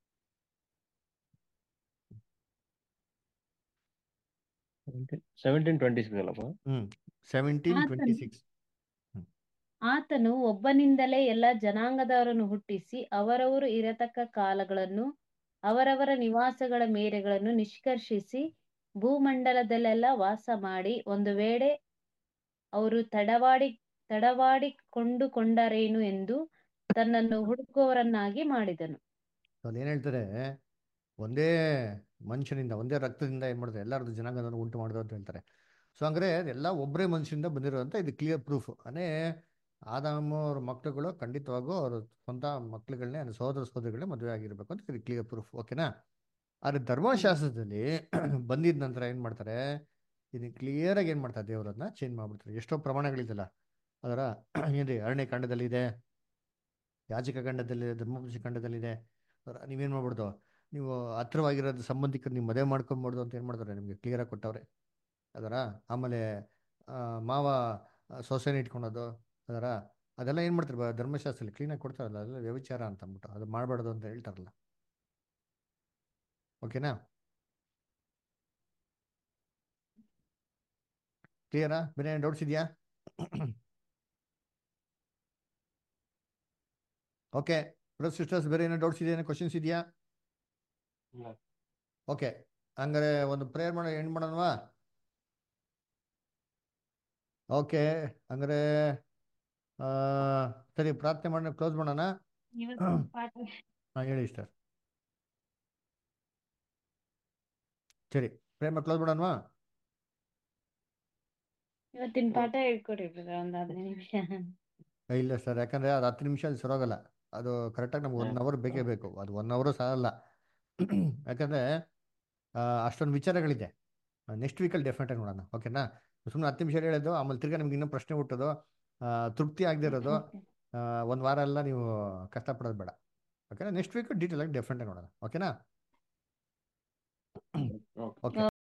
ಸೆವೆಂಟೀನ್ ಟ್ವೆಂಟಿ ಸಿಕ್ಸ್ ಅಲ್ಲಪ್ಪ ಹ್ಮ್ ಸೆವೆಂಟೀನ್ ಟ್ವೆಂಟಿ ಆತನು ಸಿಕ್ಸ್ ಆತನು ಒಬ್ಬನಿಂದಲೇ ಎಲ್ಲ ಜನಾಂಗದವರನ್ನು ಹುಟ್ಟಿಸಿ ಅವರವರು ಇರತಕ್ಕ ಕಾಲಗಳನ್ನು ಅವರವರ ನಿವಾಸಗಳ ಮೇರೆಗಳನ್ನು ನಿಷ್ಕರ್ಷಿಸಿ ಭೂಮಂಡಲದಲ್ಲೆಲ್ಲ ವಾಸ ಮಾಡಿ ಒಂದು ವೇಳೆ ಅವರು ತಡವಾಡಿ ತಡವಾಡಿಕೊಂಡುಕೊಂಡರೇನು ಎಂದು ತನ್ನನ್ನು ಹುಡುಕುವವರನ್ನಾಗಿ ಮಾಡಿದನು ಅಲ್ಲಿ ಏನ್ ಹೇಳ್ತಾರೆ ಒಂದೇ ಮನುಷ್ಯನಿಂದ ಒಂದೇ ರಕ್ತದಿಂದ ಏನ್ ಮಾಡಿದ್ರೆ ಎಲ್ಲರದ್ದು ಜನಾಂಗದವನ್ನು ಉಂಟು ಮಾಡಿದ್ರು ಅಂತ ಹೇಳ್ತಾರೆ ಸೊ ಹಂಗಾರೆ ಅದೆಲ್ಲ ಒಬ್ಬರೇ ಮನುಷ್ಯನಿಂದ ಬಂದಿರೋಂಥ ಇದು ಕ್ಲಿಯರ್ ಪ್ರೂಫ್ ಅನೇ ಆದಾಮ ಅವ್ರ ಮಕ್ಳುಗಳು ಖಂಡಿತವಾಗೂ ಅವ್ರ ಸ್ವಂತ ಮಕ್ಳುಗಳನ್ನೇ ಅಂದ್ರೆ ಸಹೋದರ ಸಹೋದರಿಗಳೇ ಮದುವೆ ಆಗಿರ್ಬೇಕು ಅಂತ ಇದು ಕ್ಲಿಯರ್ ಪ್ರೂಫ್ ಓಕೆನಾ ಆದ್ರೆ ಧರ್ಮಶಾಸ್ತ್ರದಲ್ಲಿ ಬಂದಿದ ನಂತರ ಏನ್ ಮಾಡ್ತಾರೆ ಇದನ್ನ ಕ್ಲಿಯರ್ ಆಗಿ ಏನ್ ಮಾಡ್ತಾರೆ ದೇವರನ್ನ ಚೇಂಜ್ ಮಾಡ್ಬಿಡ್ತಾರೆ ಎಷ್ಟೋ ಪ್ರಮಾಣಗಳಿದೆಯಲ್ಲ ಅದರ ಏನ್ರಿ ಅರಣ್ಯ ಕಾಂಡದಲ್ಲಿದೆ ಯಾಜಕ ಖಂಡದಲ್ಲಿದೆ ಧರ್ಮಪುರುಷ ಖಂಡದಲ್ಲಿದೆ ಅದರ ನೀವೇನ್ ಮಾಡ್ಬಿಡ್ದು ನೀವು ಹತ್ರವಾಗಿರೋದು ಸಂಬಂಧಿಕರು ನೀವು ಮದುವೆ ಮಾಡ್ಕೊಂಬಿಡ್ದು ಅಂತ ಏನು ಮಾಡ್ತಾರೆ ನಿಮಗೆ ಕ್ಲಿಯರಾಗಿ ಕೊಟ್ಟವ್ರೆ ಅದರ ಆಮೇಲೆ ಆ, ಮಾವ ಆ, ಸೊಸೆನ ಇಟ್ಕೊಳೋದು ಅದರ ಅದೆಲ್ಲ ಏನು ಮಾಡ್ತಾರೆ ಬ- ಧರ್ಮಶಾಸ್ತ್ರದಲ್ಲಿ ಕ್ಲೀನಾಗಿ ಕೊಡ್ತಾರಲ್ಲ ಅದೆಲ್ಲ ವ್ಯವಿಚಾರ ಅಂತ ಅಂದ್ಬಿಟ್ಟು ಅದು ಮಾಡಬಾರ್ದು ಅಂತ ಹೇಳ್ತಾರಲ್ಲ ಓಕೆನಾ ಕ್ಲಿಯರಾ ಬೇರೆ ಏನು ಡೌಟ್ಸ್ ಇದೆಯಾ ಓಕೆ ಬ್ರದರ್ ಸಿಸ್ಟರ್ಸ್ ಬೇರೆ ಏನೋ ಡೌಟ್ಸ್ ಇದೆಯಾ ಕ್ವಶನ್ಸ್ ಇದೆಯಾ ಓಕೆ ಹಂಗಾರೆ ಒಂದು ಪ್ರೇಯರ್ ಮಾಡೋ ಎಂಡ್ ಮಾಡೋಣವಾ ಓಕೆ ಹಂಗಾರೆ ಆ, ಸರಿ ಪ್ರಾರ್ಥನೆ ಮಾಡಿ ಕ್ಲೋಸ್ ಮಾಡೋಣ ಇವತ್ತು ಪಾಠ ಹಾಂ ಹೇಳಿ ಸರ್ ಸರಿ ಪ್ರೇಮ ಕ್ಲೋಸ್ ಮಾಡೋಣವಾ ಇವತ್ತಿನ ಪಾಠ ಹೇಳ್ಕೊಡಿ ಬ್ರದರ್ ಒಂದ್ ಹದಿನೈದು ನಿಮಿಷ ಏ, ಇಲ್ಲ ಸರ್ ಯಾಕಂದ್ರೆ ಅದು ಹತ್ತು ನಿಮಿಷ ಅಲ್ಲಿ ಸರೋಗಲ್ಲ ಅದು ಕರೆಕ್ಟಾಗಿ ನಮ್ಗೆ ಒನ್ ಅವರ್ ಬೇಕೇ ಬೇಕು ಅದು ಒನ್ ಅವರು ಸಾಲಲ್ಲ ಯಾಕಂದ್ರೆ ಆ, ಅಷ್ಟೊಂದು ವಿಚಾರಗಳಿದೆ ನೆಕ್ಸ್ಟ್ ವೀಕಲ್ಲಿ ಡೆಫಿನೆಟಾಗಿ ನೋಡೋಣ ಓಕೆನಾ ಸುಮ್ಮನೆ ಹತ್ತು ನಿಮಿಷ ಹೇಳೋದು ಆಮೇಲೆ ತಿರ್ಗಾ ನಿಮ್ಗೆ ಇನ್ನೂ ಪ್ರಶ್ನೆ ಹುಟ್ಟೋದು ಆ, ತೃಪ್ತಿ ಆಗದೆ ಇರೋದು ಒಂದು ವಾರ ಎಲ್ಲ ನೀವು ಕಷ್ಟಪಡೋದು ಬೇಡ ಓಕೆನಾ ನೆಕ್ಸ್ಟ್ ವೀಕ್ ಡೀಟೇಲ್ ಆಗಿ ಡೆಫಿನೆಟಾಗಿ ನೋಡೋಣ ಓಕೆನಾ ಓಕೆ